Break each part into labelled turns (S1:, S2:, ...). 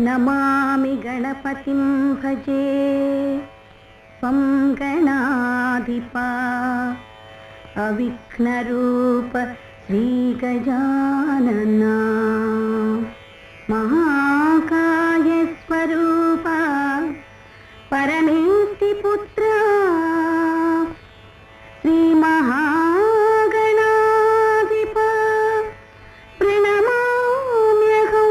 S1: నమామి గణపతిం భజే స్వం గణాధిపా అవిఘ్నరూప శ్రీగజానన మహాకాయ స్వరూప పరమేష్టి పుత్ర శ్రీ మహాగణాధిప ప్రణమామ్యహం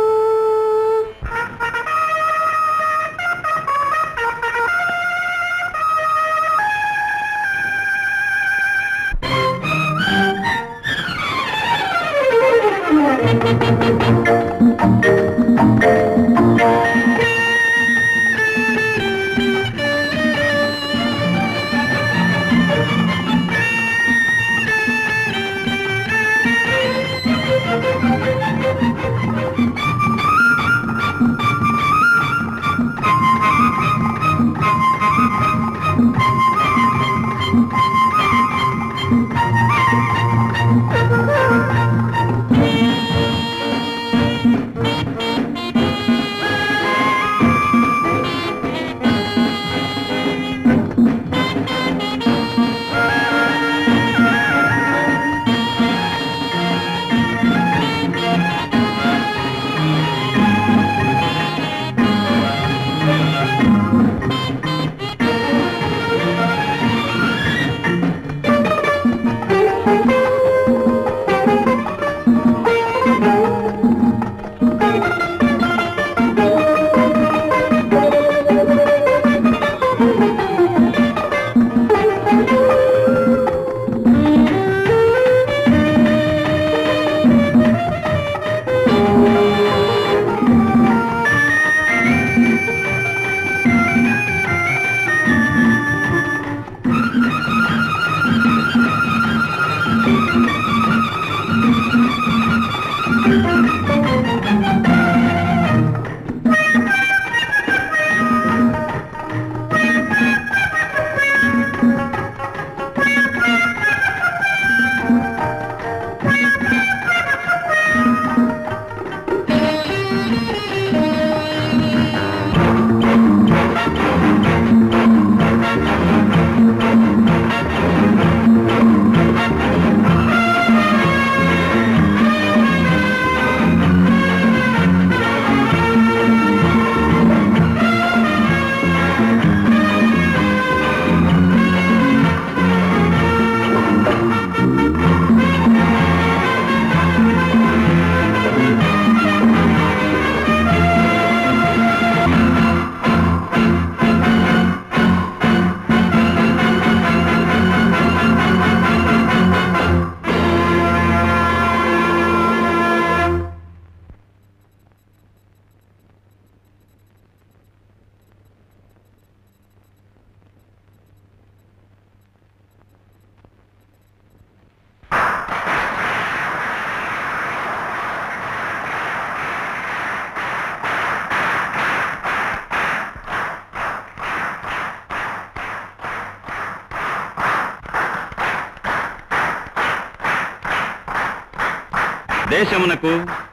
S2: దేశమునకు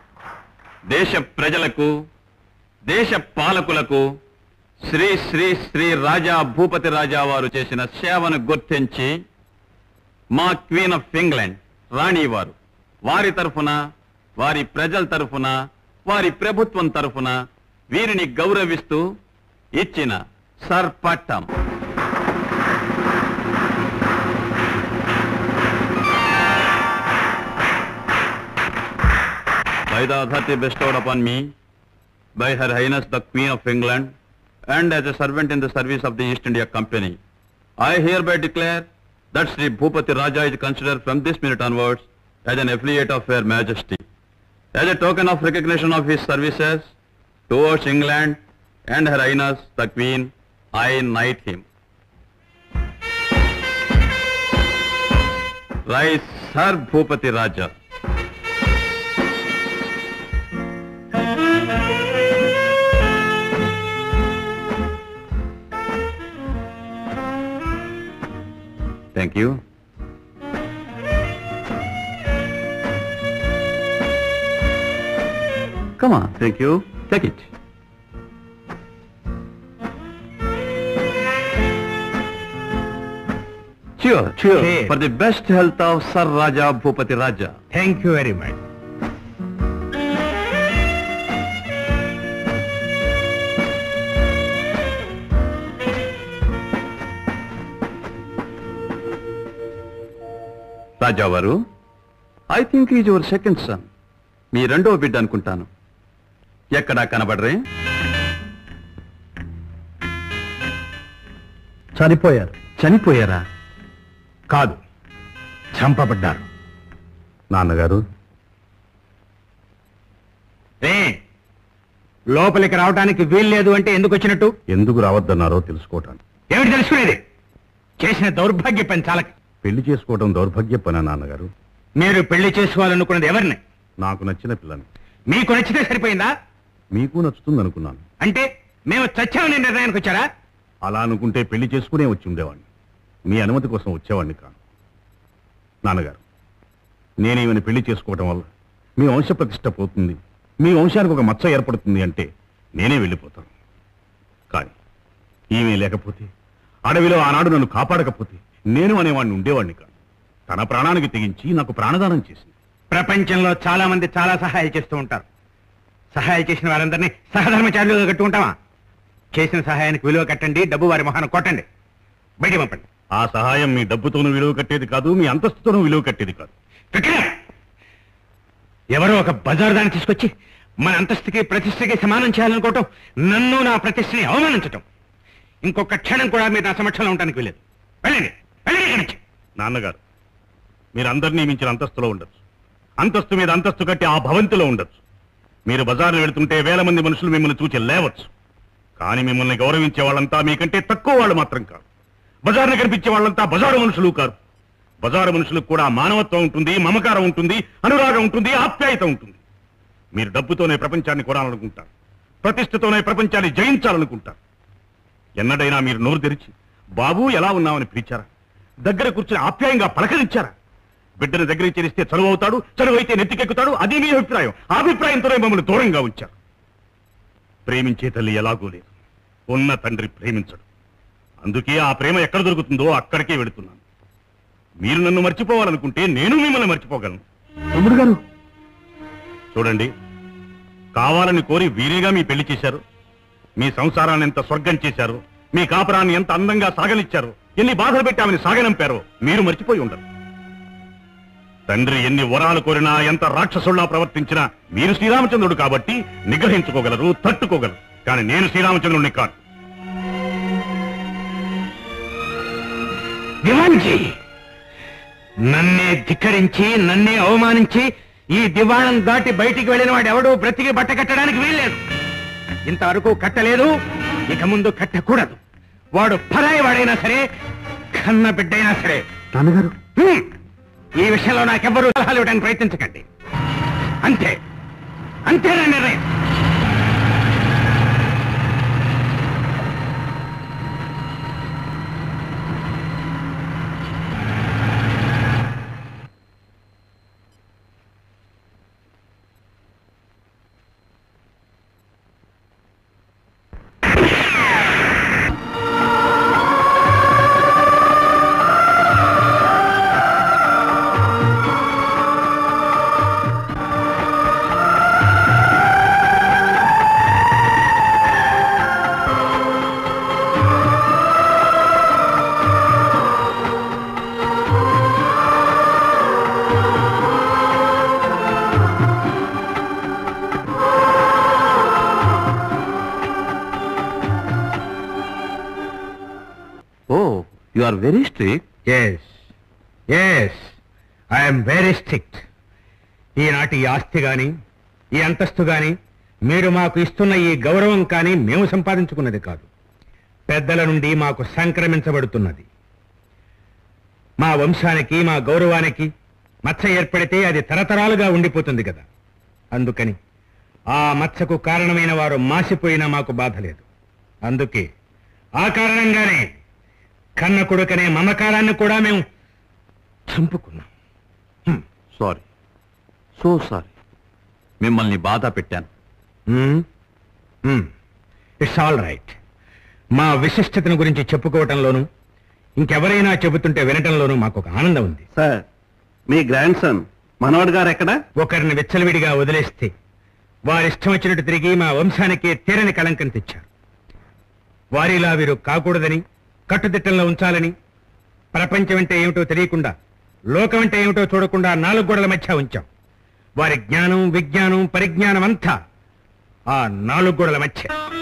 S2: దేశ ప్రజలకు దేశ పాలకులకు శ్రీ శ్రీ శ్రీ రాజా భూపతి రాజా వారు చేసిన సేవను గుర్తించి మా క్వీన్ ఆఫ్ ఇంగ్లాండ్ రాణి వారు వారి తరఫున వారి ప్రజల తరఫున వారి ప్రభుత్వం తరఫున వీరిని గౌరవిస్తూ ఇచ్చిన సర్ పట్టం by the authority bestowed upon me by Her Highness the Queen of England and as a servant in the service of the East India Company. I hereby declare that Sri Bhupati Raja is considered from this minute onwards as an affiliate of Her Majesty. As a token of recognition of his services towards England and Her Highness the Queen, I knight him. Rise, Sir Bhupati Raja. Thank you. Come on, thank you. Take it. Cheers.
S3: Cheers.
S2: For the best health of Sir Raja Bhupati Raja.
S3: Thank you very much
S2: రాజావారు I think is your second son మీ రెండవ బిడ్డ అనుకుంటాను ఎక్కడా కనబడరే
S3: చనిపోయారు
S2: చనిపోయారా
S3: కాదు చంపబడ్డారు
S2: నాన్నగారు
S3: ఏ లోపలికి రావడానికి వీల్లేదు అంటే ఎందుకు వచ్చినట్టు
S2: ఎందుకు రావద్దన్నారో తెలుసుకోవటానికి
S3: ఏమిటి తెలుసుకునేది చేసిన దౌర్భాగ్య పని చాలక
S2: పెళ్లి చేసుకోవడం దౌర్భాగ్య పని నాన్నగారు
S3: మీరు పెళ్లి చేసుకోవాలనుకున్నది ఎవరిని
S2: నాకు నచ్చిన పిల్లని
S3: మీకు నచ్చితే సరిపోయిందా
S2: మీకు నచ్చుతుంది అనుకున్నాను
S3: అంటే మేము చచ్చామని నిర్ణయానికి వచ్చారా
S2: అలా అనుకుంటే పెళ్లి చేసుకునే వచ్చి ఉండేవాడిని మీ అనుమతి కోసం వచ్చేవాడిని కాను నాన్నగారు నేనేమని పెళ్లి చేసుకోవటం వల్ల మీ వంశ ప్రతిష్ట పోతుంది మీ వంశానికి ఒక మచ్చ ఏర్పడుతుంది అంటే నేనే వెళ్ళిపోతాను కానీ ఈమె లేకపోతే అడవిలో ఆనాడు నన్ను కాపాడకపోతే నేను అనేవాడిని ఉండేవాడిని కాను తన ప్రాణానికి తెగించి నాకు ప్రాణదానం చేసింది
S3: ప్రపంచంలో చాలా మంది చాలా సహాయం చేస్తూ ఉంటారు సహాయం చేసిన వారందరినీ సహధర్మచారులుగా కట్టుకుంటామా చేసిన సహాయానికి విలువ కట్టండి డబ్బు వారి మొహాన్ని కొట్టండి బయట పంపండి
S2: ఆ సహాయం మీ డబ్బుతోనూ విలువ కట్టేది కాదు మీ అంతస్తుతోనూ విలువ కట్టేది కాదు
S3: విక్రమ్! ఎవరో ఒక బజారు దాన్ని తీసుకొచ్చి మన అంతస్తుకి ప్రతిష్టకి సమానం చేయాలనుకోవటం నన్ను నా ప్రతిష్టని అవమానించటం ఇంకొక క్షణం కూడా మీరు నా సమక్షంలో ఉండడానికి వెళ్ళలేదు వెళ్ళండి వెళ్ళండి ఇక్కడి నుంచి
S2: నాన్నగారు మీరు అందరినీ మించిన అంతస్తులో ఉండొచ్చు అంతస్తు మీద అంతస్తు కట్టి ఆ భవంతిలో ఉండొచ్చు మీరు బజారు వెళుతుంటే వేల మంది మనుషులు మిమ్మల్ని చూచి లేవచ్చు కానీ మిమ్మల్ని గౌరవించే వాళ్ళంతా మీకంటే తక్కువ వాళ్ళు మాత్రం కాదు బజార్ని కనిపించే వాళ్ళంతా బజారు మనుషులు కాదు బజారు మనుషులకు కూడా మానవత్వం ఉంటుంది మమకారం ఉంటుంది అనురాగం ఉంటుంది ఆప్యాయత ఉంటుంది మీరు డబ్బుతోనే ప్రపంచాన్ని కొనాలనుకుంటారు ప్రతిష్టతోనే ప్రపంచాన్ని జయించాలనుకుంటారు ఎన్నడైనా మీరు నోరు తెరిచి బాబు ఎలా ఉన్నామని పిలిచారా దగ్గర కూర్చుని ఆప్యాయంగా పలకరించారా బిడ్డను దగ్గర చేరిస్తే చదువు అవుతాడు చదువు అయితే నెత్తికెక్కుతాడు అది మీ అభిప్రాయం ఆ అభిప్రాయంతోనే మమ్మల్ని దూరంగా ఉంచారు ప్రేమించే తల్లి ఎలాగూ లేదు ఉన్న తండ్రి ప్రేమించడు అందుకే ఆ ప్రేమ ఎక్కడ దొరుకుతుందో అక్కడికే వెళుతున్నాను మీరు నన్ను మర్చిపోవాలనుకుంటే నేను మిమ్మల్ని మర్చిపోగలను
S3: తమ్ముడు గారు
S2: చూడండి కావాలని కోరి వీరిగా మీ పెళ్లి చేశారు మీ సంసారాన్ని ఎంత స్వర్గం చేశారు మీ కాపురాన్ని ఎంత అందంగా సాగనిచ్చారు ఎన్ని బాధలు పెట్టామని సాగనంపారో మీరు మర్చిపోయి ఉండరు తండ్రి ఎన్ని వరాలు కోరినా ఎంత రాక్షసుల్లా ప్రవర్తించినా మీరు శ్రీరామచంద్రుడు కాబట్టి నిగ్రహించుకోగలరు తట్టుకోగలరు కానీ నేను శ్రీరామచంద్రుడిని కాను
S3: దివాన్జీ నన్నే ధిక్కరించి నన్నే అవమానించి ఈ దివాణం దాటి బయటికి వెళ్ళిన వాడు ఎవడూ బ్రతికి బట్ట కట్టడానికి వీల్లేదు ఇంతవరకు కట్టలేదు ఇక ముందు కట్టకూడదు వాడు పరాయి వాడైనా సరే కన్న బిడ్డైనా సరే
S2: నాన్నగారు
S3: హ్మ్. ఈ విషయంలో నాకెవ్వరూ సలహాలు ఇవ్వడానికి ప్రయత్నించకండి అంతే అంతే నా నిర్ణయం
S2: oh you are very strict
S3: yes yes I'm very strict ఈనాటి ఈ ఆస్తి గాని ఈ అంతస్తు గాని మీరు మాకు ఇస్తున్న ఈ గౌరవం కానీ మేము సంపాదించుకున్నది కాదు పెద్దల నుండి మాకు సంక్రమించబడుతున్నది మా వంశానికి మా గౌరవానికి మచ్చ ఏర్పడితే అది తరతరాలుగా ఉండిపోతుంది కదా అందుకని ఆ మచ్చకు కారణమైన వారు మాసిపోయినా మాకు బాధ లేదు అందుకే ఆ కారణంగానే కన్న కొడుకనే మమకారాన్ని కూడా మేము చంపుకున్నాం
S2: సారీ సో సారీ మిమ్మల్ని బాధ పెట్టాను
S3: ఇట్స్ ఆల్ రైట్ మా విశిష్టతను గురించి చెప్పుకోవటంలోనూ ఇంకెవరైనా చెబుతుంటే వినటంలోనూ మాకు ఒక ఆనందం ఉంది
S4: సార్ మీ గ్రాండ్ సన్ మనోడ్ గారు ఎక్కడ
S3: ఒకరిని విచ్చలవిడిగా వదిలేస్తే వారిష్టం వచ్చినట్టు తిరిగి మా వంశానికి తీరని కళంకం తెచ్చారు వారిలా వీరు కాకూడదని కట్టుదిట్టంలో ఉంచాలని ప్రపంచం అంటే ఏమిటో తెలియకుండా లోకం అంటే ఏమిటో చూడకుండా నాలుగు గోడల మధ్య ఉంచాం వారి జ్ఞానం విజ్ఞానం పరిజ్ఞానం అంతా ఆ నాలుగు గోడల మధ్య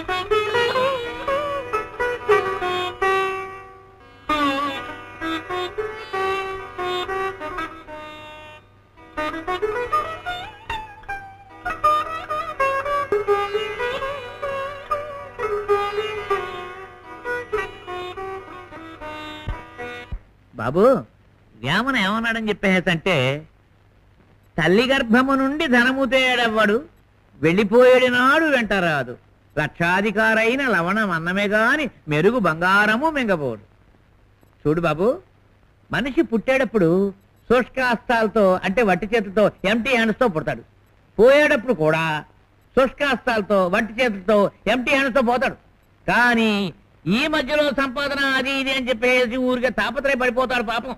S5: బాబు వేమన ఏమన్నాడని చెప్పేసంటే తల్లి గర్భము నుండి ధనము తేడవ్వడు వెళ్ళిపోయేడు నాడు వెంట రాదు లక్షాధికారైన లవణం అన్నమే గాని మెరుగు బంగారము మింగబోడు చూడు బాబు మనిషి పుట్టేటప్పుడు శుష్కాస్తాలతో అంటే వట్టి చేతులతో ఎంటీ హ్యాండ్స్తో పుడతాడు పోయేటప్పుడు కూడా శుష్కాస్తాలతో వట్టి చేతులతో ఎంటీ హ్యాండ్స్తో పోతాడు కానీ ఈ మధ్యలో సంపాదన అది ఇది అని చెప్పేసి ఊరికే తాపత్రయ పడిపోతాడు పాపం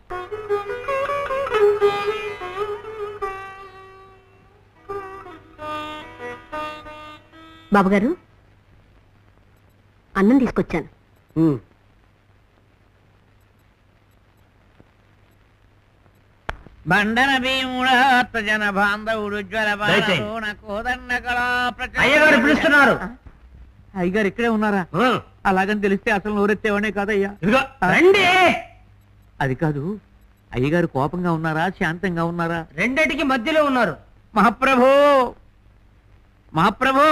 S1: బాబుగారు అన్నం తీసుకొచ్చాను
S5: బండన భీముడాత్త జన బాంధవుడు జ్వర
S3: దయచేయి.
S5: కోదండ కళా
S3: అయ్యగారు పిలుస్తున్నారు.
S5: అయ్యగారు ఇక్కడే ఉన్నారా అలాగని తెలిస్తే అసలు నోరెత్తేవనే కాదయ్యా
S3: ఇదిగో
S5: రండి అది కాదు అయ్యగారు కోపంగా ఉన్నారా శాంతంగా ఉన్నారా
S3: రెండిటికి మధ్యలో ఉన్నారు
S5: మహాప్రభు మహాప్రభు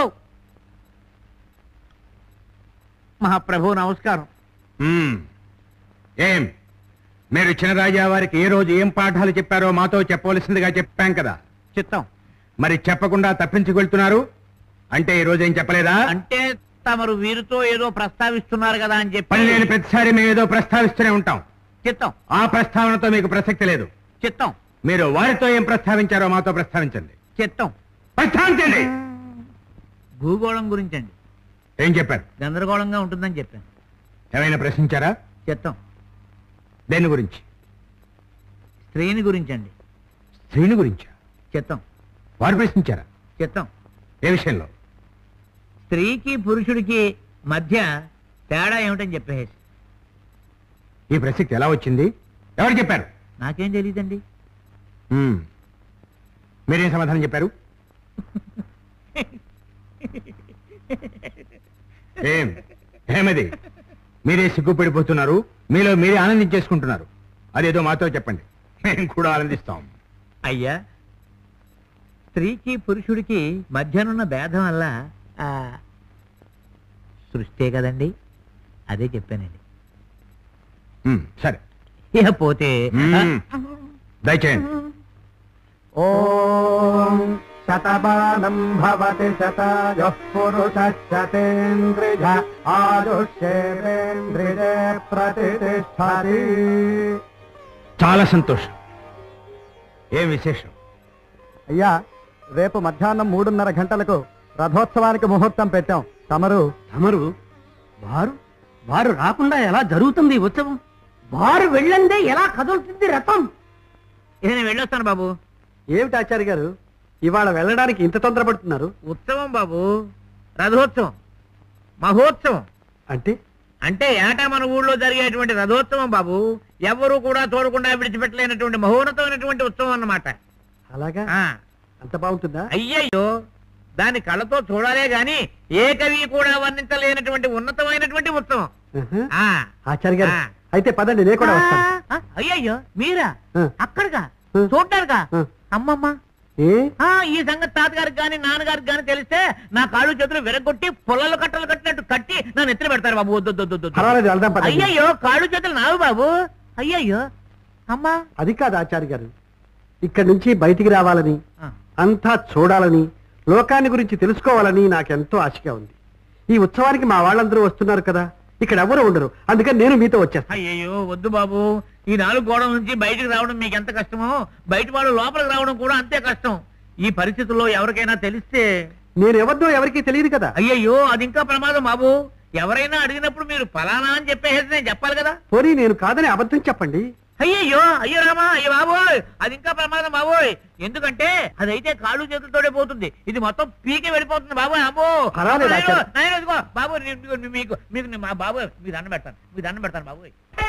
S5: మహాప్రభు నమస్కారం
S3: మ్మ్. ఏం మీరు చిన్నరాజా వారికి ఏ రోజు ఏం పాఠాలు చెప్పారో మాతో చెప్పవలసిందిగా చెప్పాం కదా
S5: చిత్తం
S3: మరి చెప్పకుండా తప్పించుకెళ్తున్నారు అంటే ఈ రోజు ఏం చెప్పలేదా
S5: అంటే తమరు వీరితో ఏదో ప్రస్తావిస్తున్నారు కదా అని
S3: పని లేని
S5: చెప్పి
S3: ప్రతిసారి మేము ఏదో ప్రస్తావిస్తూనే ఉంటాం
S5: చిత్తం
S3: ఆ ప్రస్తావనతో మీకు ప్రసక్తి లేదు
S5: చిత్తం
S3: మీరు వారితో ఏం ప్రస్తావించారో మాతో ప్రస్తావించండి
S5: చిత్తం
S3: ప్రస్తావించండి
S5: భూగోళం గురించండి
S3: ఏం చెప్పారు
S5: గందరగోళంగా ఉంటుందని చెప్పాను
S3: ఏమైనా ప్రశ్నించారా
S5: చిత్తం
S3: దేని గురించి
S5: స్త్రీని గురించండి
S3: స్త్రీని గురించా
S5: చిత్తం
S3: వారు ప్రశ్నించారా
S5: చిత్తం
S3: ఏ విషయంలో
S5: స్త్రీకి పురుషుడికి మధ్య తేడా ఏమిటని చెప్పేసి
S3: ఈ ప్రసక్తి ఎలా వచ్చింది ఎవరు చెప్పారు
S5: నాకేం తెలియదండి
S3: మ్మ్. మీరేం సమాధానం చెప్పారు ఏం ఏమది మీరే సిగ్గుపడిపోతున్నారు మీలో మీరే ఆనందించేసుకుంటున్నారు అదేదో మాతో చెప్పండి మేము కూడా ఆనందిస్తాం
S5: అయ్యా స్త్రీకి పురుషుడికి మధ్యనున్న భేదం వల్ల ఆ, సృష్టే కదండి అదే చెప్పానండి
S3: మ్మ్, సరే
S5: ఇక పోతే
S3: మ్మ్. దయచేయండి
S4: ఓం శతమానం భవతి శతాయుః పురుష శతేంద్రియ ఆయుష్యేంద్రియే ప్రతిష్టతి
S3: చాలా సంతోషం ఏం విశేషం
S4: అయ్యా రేపు మధ్యాహ్నం మూడున్నర గంటలకు రథోత్సవానికి ముహూర్తం పెట్టాం తమరు
S6: తమరు వారు వారు రాకుండా ఎలా జరుగుతుంది ఈ ఉత్సవం వారు వెళ్ళందే ఎలా కదులుతుంది రథం
S5: ఇక నేను వెళ్ళొస్తాను బాబు
S4: ఏమిటి ఆచార్య గారు ఇవాళ వెళ్ళడానికి ఇంత తొందరపడుతున్నారు
S5: ఉత్సవం బాబు రథోత్సవం మహోత్సవం
S4: అంటే
S5: అంటే ఏటా మన ఊళ్ళో జరిగేటువంటి రథోత్సవం బాబు ఎవరు కూడా చూడకుండా విడిచిపెట్టలేనటువంటి మహోన్నతమైనటువంటి ఉత్సవం అన్నమాట
S4: అలాగా
S5: ఆ
S4: అంత బాగుంటుందా
S5: అయ్యయ్యో దాని కళ్ళతో చూడాలే గాని ఏ కవి కూడా వర్ణించలేనటువంటి ఉన్నతమైనటువంటి ఉత్సవం
S4: ఆహా.
S5: ఆ
S4: ఆచార్య గారు
S5: ఆ.
S4: అయితే పదండి నేను కూడా వస్తాను
S5: ఆ, అయ్యయ్యో మీరా
S4: ఆ.
S5: అక్కడిగా
S4: ఆ.
S5: చూడ్డారుగా
S4: ఆ.
S5: అమ్మమ్మ
S4: ఏ
S5: ఆ ఈ సంగతి తాతగారికి గాని నాన్నగారికి గాని తెలిస్తే నా కాళ్ళు చేతులు విరగొట్టి పొలాలు కట్టలు కట్టినట్టు కట్టి నా నెత్తిన పెడతారు బాబు వద్దు, వద్దు, వద్దు, వద్దు.
S4: పర్వాలేదు వెళ్దాం పదండి
S5: అయ్యయ్యో కాళ్ళు చేతులు నావు బాబు అయ్యయ్యో అమ్మా
S4: అది కాదు ఆచార్య గారు ఇక్కడి నుంచి బయటికి రావాలని
S5: ఆ.
S4: అంతా చూడాలని లోకాన్ని గురించి తెలుసుకోవాలని నాకెంతో ఆశగా ఉంది ఈ ఉత్సవానికి మా వాళ్ళందరూ వస్తున్నారు కదా ఇక్కడ ఎవరు ఉండరు అందుకని నేను మీతో వచ్చేస్తాను
S5: అయ్యయ్యో వద్దు బాబు ఈ నాలుగు గోడల నుంచి బయటికి రావడం మీకు ఎంత కష్టమో బయట వాళ్ళు లోపలికి రావడం కూడా అంతే కష్టం ఈ పరిస్థితుల్లో ఎవరికైనా తెలిస్తే
S4: నేను ఎవరిదో ఎవరికీ తెలియదు కదా
S5: అయ్యయ్యో అది ఇంకా ప్రమాదం బాబు ఎవరైనా అడిగినప్పుడు మీరు ఫలానా అని చెప్పేసి నేను చెప్పాలి కదా
S4: పోనీ నేను కాదని అబద్ధం చెప్పండి
S5: అయ్యయ్యో అయ్యో రామా అయ్యో బాబోయ్ అది ఇంకా ప్రమాదం బాబోయ్ ఎందుకంటే అదైతే కాళ్ళు చేతులతోనే పోతుంది ఇది మొత్తం పీకే వెళ్ళిపోతుంది బాబోయ్ అమ్మో
S4: పర్వాలేదు,
S5: నాయనో,
S4: ఆచార్య.
S5: నాయనో, ఇదిగో, బాబోయ్ నేను మీకు- మీకు మీకు నేను మా బాబోయ్ మీకు దండం పెడతాను మీకు దండం పెడతాను బాబోయ్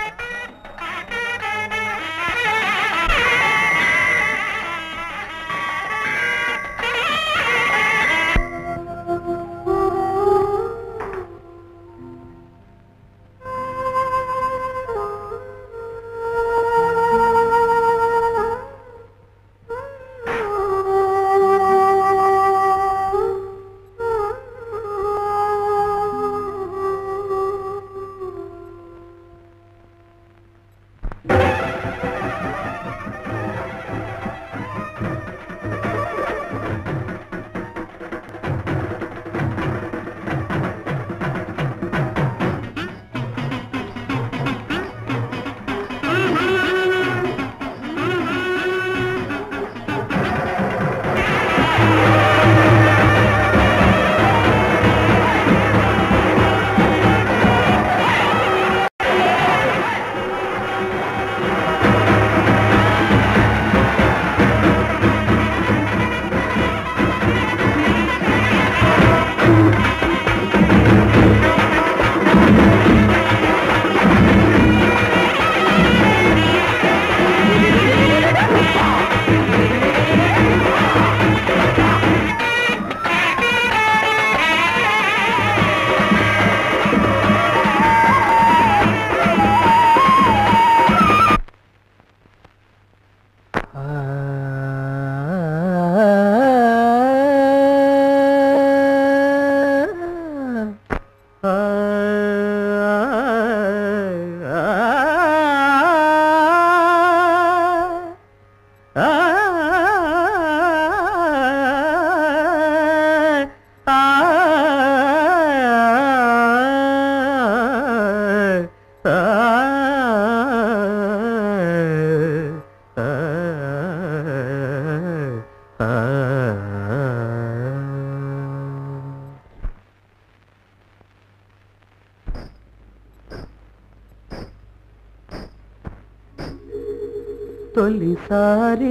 S6: తొలిసారి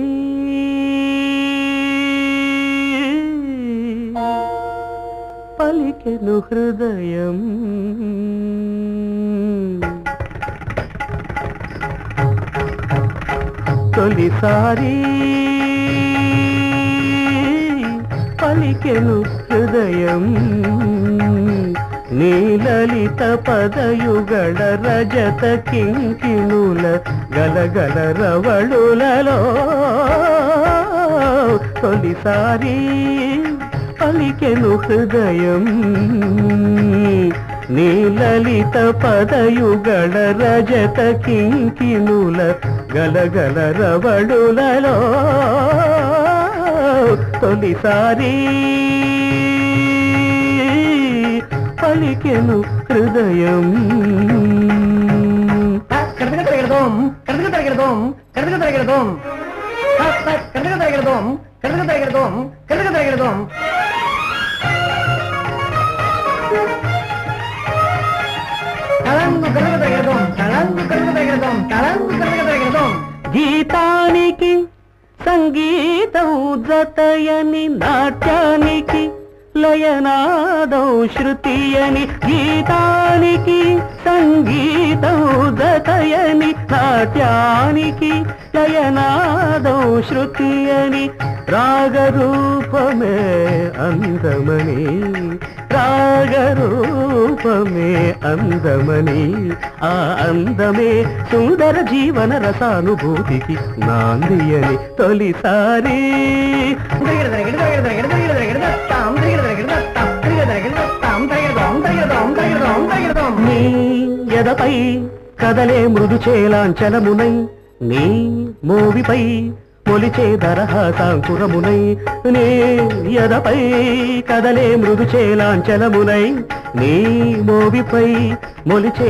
S6: పలికెను హృదయం తొలిసారి పలికెను హృదయం నీలలిత పదయుగళ రజత కింకిణుల గలగల రవళులలో తొలిసారి పలికెను హృదయం నీలలిత పదయుగళ రజత కింకిణుల గలగల రవళులలో తొలిసారి పలికెను హృదయం కడగ తరగడదోం కడగ తరగడదోం కడగ తరగడదోం కడగ తరగడదోం కడగ తరగడదోం కడగ తరగడదోం తలంగు కడగ తరగడదోం తలంగు కడగ తరగడదోం తలంగు కడగ తరగడదోం గీతానికి సంగీతం జతయని నాట్యానికి లయనాదం శృతి అని గీతానికి సంగీతం జతయని నాట్యానికి లయనాదం శృతి అని రాగరూపమే అందమని రాగరూపమే అందమని ఆ అందమే సుందర జీవన రసానుభూతికి నాందియని తొలిసారి నీ ఎదపై కదలే మృదు చేలాంచలమునై నీ మోవిపై మొలిచే దరహాసాంకురమునై నీ ఎదపై కదలే మృదు చేలాంచలమునై నీ మోవిపై మొలిచే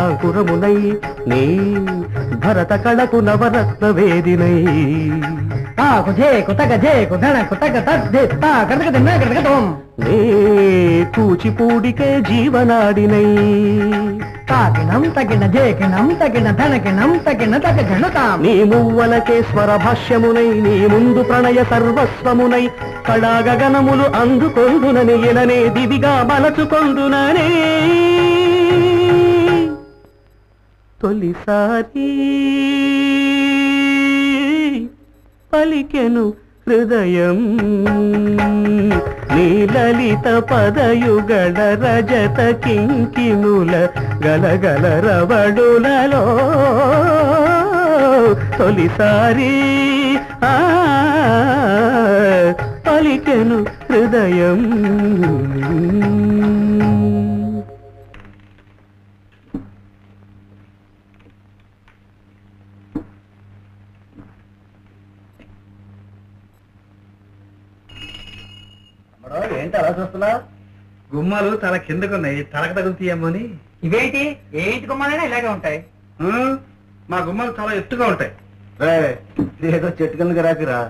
S6: దరహాసాంకురమునై నీ భరత కళకు నవరత్న వేదినై తాకు ఝేకు తగ ఝేకు ధన కుతగ తద్ధి తా కడగ తిన్న కడగ తోం
S4: నే కూచిపూడికే జీవనాడినై
S6: తాకినం తగిన ఝేకినం తగిన ధనకినం తగిన తగ ఝణతాం
S4: నీ మువ్వలకే స్వర భాష్యమునై నీ ముందు ప్రణయ సర్వస్వమునై కళా గగనములు అందుకొందునని ఎననే దివిగా మలచుకొందుననే తొలిసారి పలికెను హృదయం నీ లలిత పదయుగళ రజత కింకినుల గలగల రవడులలో తొలిసారి ఆ పలికెను హృదయం
S6: ఏంటి అలా చూస్తున్నా
S3: గుమ్మాలు తల కిందకున్నాయి తలకు తగులుతాయేమోని
S6: ఇవేంటి ఏంటి గుమ్మాలైనా ఇలాగే ఉంటాయి
S3: మా గుమ్మాలు చాలా ఎత్తుగా ఉంటాయి
S4: ఏదో చెట్టు కిందకి రాకిరా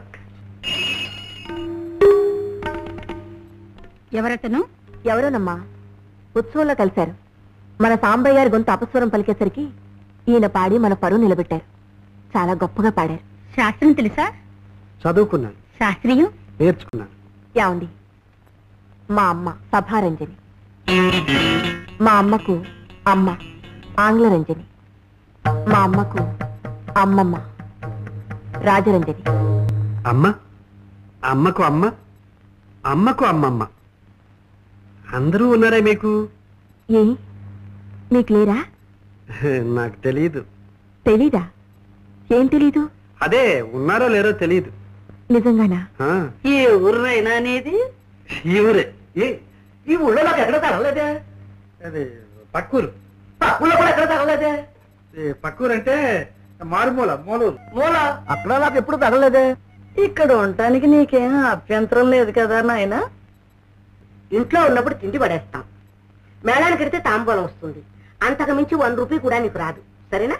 S1: ఎవరతను
S7: ఎవరోనమ్మా ఉత్సవంలో కలిశారు మన సాంబయ్య గారి గొంతు అపస్వరం పలికేసరికి ఈయన పాడి మన పరువు నిలబెట్టారు చాలా గొప్పగా పాడారు
S1: శాస్త్రం తెలుసా
S4: చదువుకున్నాను
S1: శాస్త్రీయం
S4: నేర్చుకున్నాను
S7: యావండి మా అమ్మ సభారంజని మా అమ్మకు అమ్మ ఆంగ్లరంజని మా అమ్మకు అమ్మమ్మ రాజరంజని
S4: అమ్మ అమ్మకు అమ్మ అమ్మకు అమ్మమ్మ అందరూ ఉన్నారా మీకు
S7: ఏ మీకు లేరా
S4: నాకు తెలియదు
S7: తెలీదా ఏం తెలీదు
S4: అదే ఉన్నారో లేరో తెలియదు
S7: నిజంగానా
S4: ఆ,
S6: ఈ ఊరినైనా అనేది
S4: ఈ ఊరే ఏ
S6: ఈ ఊళ్ళో నాకు ఎక్కడ తగలలేదే
S4: అదే పక్కూరు
S6: ఊళ్ళో కూడా ఎక్కడ తగలలేదే
S4: ఏ, పక్కూరు అంటే మారుమూల మూలూరు
S6: మూల అక్కడ నాకు ఎప్పుడు తగలలేదే ఇక్కడ ఉండటానికి నీకేం అభ్యంతరం లేదు కదా నాయన
S7: ఇంట్లో ఉన్నప్పుడు తిండి పడేస్తాం మేళానికి వెడితే తాంబూలం వస్తుంది అంతకు మించి వన్ రూపీ కూడా నీకు రాదు సరేనా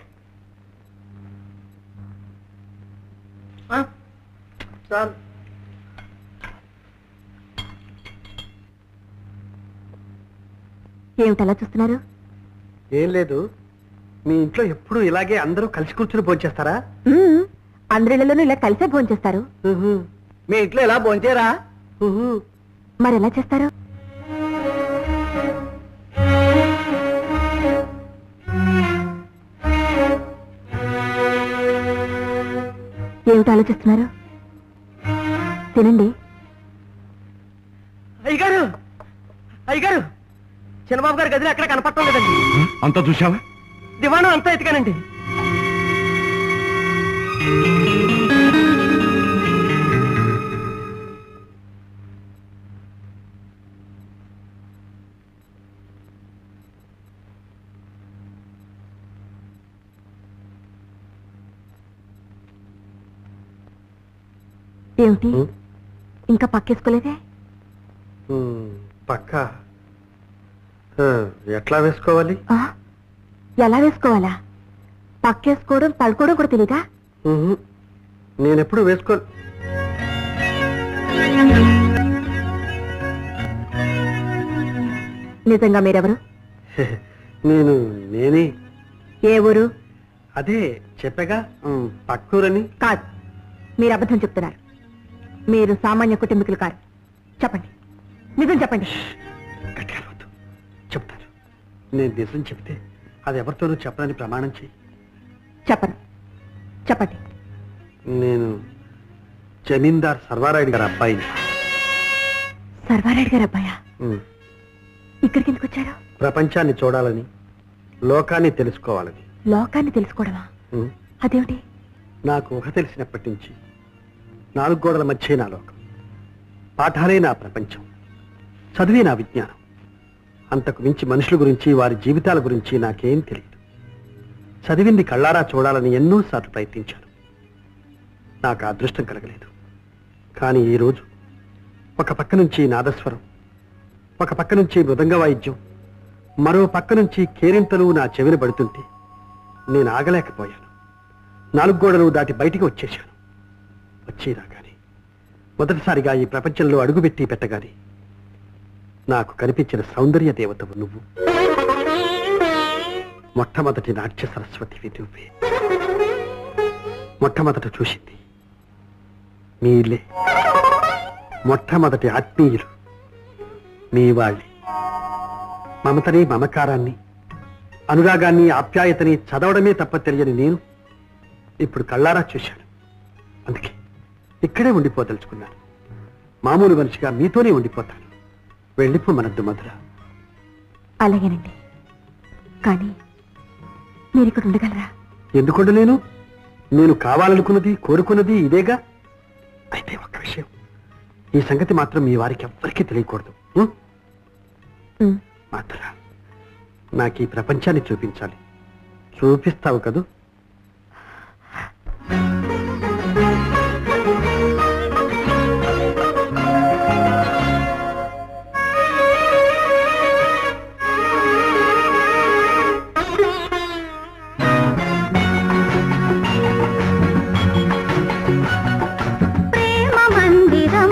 S6: చాలు
S7: ఏమిటలా చూస్తున్నారు
S4: ఏం లేదు మీ ఇంట్లో ఎప్పుడు ఇలాగే అందరూ కలిసి కూర్చుని భోంచేస్తారా
S7: మ్మ్. అందరిళ్లలోనూ ఇలా కలిసే భోంచేస్తారు
S4: ఉహు,
S6: మీ ఇంట్లో ఇలా భోంచేరా
S4: ఉహు.
S7: మరి ఎలా చేస్తారు ఏమిటి ఆలోచిస్తున్నారు తినండి
S6: అయ్యగారు అయ్యగారు చిన్నబాబు గారి గదిలో ఎక్కడ కనపడటం లేదండి
S3: అంతా చూసావా
S6: దివాణం అంతా ఎతికానండి
S7: ఏమిటి
S4: ఉమ్,
S7: ఇంకా పక్కేసుకోలేదే
S4: ఉమ్, పక్క ఆ, ఎట్లా వేసుకోవాలి
S7: ఆ? ఎలా వేసుకోవాలా పక్కేసుకోవడం పడుకోవడం కూడా తెలీదా
S4: ఉహు, నేనెప్పుడు వేసుకో
S7: నిజంగా మీరెవరు
S4: నేను నేనే
S7: ఏ ఊరు
S4: అదే చెప్పగా ఉమ్, పక్కూరని
S7: కాదు మీరు అబద్ధం చెప్తున్నారు మీరు సామాన్య కుటుంబీకులు కారు చెప్పండి నిజం చెప్పండి
S4: గట్టిగా అరవద్దు. చెప్తాను నేను నిజం చెప్తే అది ఎవరితోనూ చెప్పనని ప్రమాణం చెయ్యి
S7: చెప్పను చెప్పండి
S4: నేను జమీందార్ సర్వారాయుడు గారి అబ్బాయిని
S7: సర్వారెడ్డి గారు అబ్బాయా
S4: ఉమ్,
S7: ఇక్కడికి ఎందుకు వచ్చారు
S4: ప్రపంచాన్ని చూడాలని లోకాన్ని తెలుసుకోవాలని
S7: లోకాన్ని తెలుసుకోవడమా
S4: ఉమ్,
S7: అదేమిటి
S4: నాకు ఊహ తెలిసినప్పటి నుంచి నాలుగు గోడల మధ్య నా లోకం పాఠాలే నా ప్రపంచం చదివే నా విజ్ఞానం అంతకు మించి మనుషుల గురించి వారి జీవితాల గురించి నాకేం తెలియదు చదివింది కళ్ళారా చూడాలని ఎన్నోసార్లు ప్రయత్నించాను నాకు ఆ అదృష్టం కలగలేదు కానీ ఈరోజు ఒక పక్క నుంచి నాదస్వరం ఒక పక్క నుంచి మృదంగ వాయిద్యం మరో పక్క నుంచి కేరింతలు నా చెవిన పడుతుంటే నేను ఆగలేకపోయాను నాలుగు గోడలు దాటి బయటికి వచ్చేశాను వచ్చి రాగానే మొదటిసారిగా ఈ ప్రపంచంలో అడుగుపెట్టి పెట్టగానే నాకు కనిపించిన సౌందర్య దేవతవు నువ్వు మొట్టమొదటి నాట్య సరస్వతివి నువ్వే మొట్టమొదట చూసింది మీ ఇల్లే మొట్టమొదటి ఆత్మీయులు మీ వాళ్ళే మమతని మమకారాన్ని అనురాగాన్ని ఆప్యాయతని చదవడమే తప్ప తెలియని నేను ఇప్పుడు కళ్ళారా చూశాను అందుకే ఇక్కడే ఉండిపోదలుచుకున్నాను మామూలు మనిషిగా మీతోనే ఉండిపోతాను వెళ్ళిపోమనద్దు మధుర
S7: అలాగేనండి కానీ మీరు ఇక్కడ ఉండగలరా
S4: ఎందుకుండలేను నేను కావాలనుకున్నది కోరుకున్నది ఇదేగా అయితే ఒక్క విషయం ఈ సంగతి మాత్రం మీ వారికి ఎవ్వరికీ తెలియకూడదు ఉం?
S7: ఉమ్,
S4: మాధుర నాకు ఈ ప్రపంచాన్ని చూపించాలి చూపిస్తావు కదూ
S1: ప్రేమ మందిరం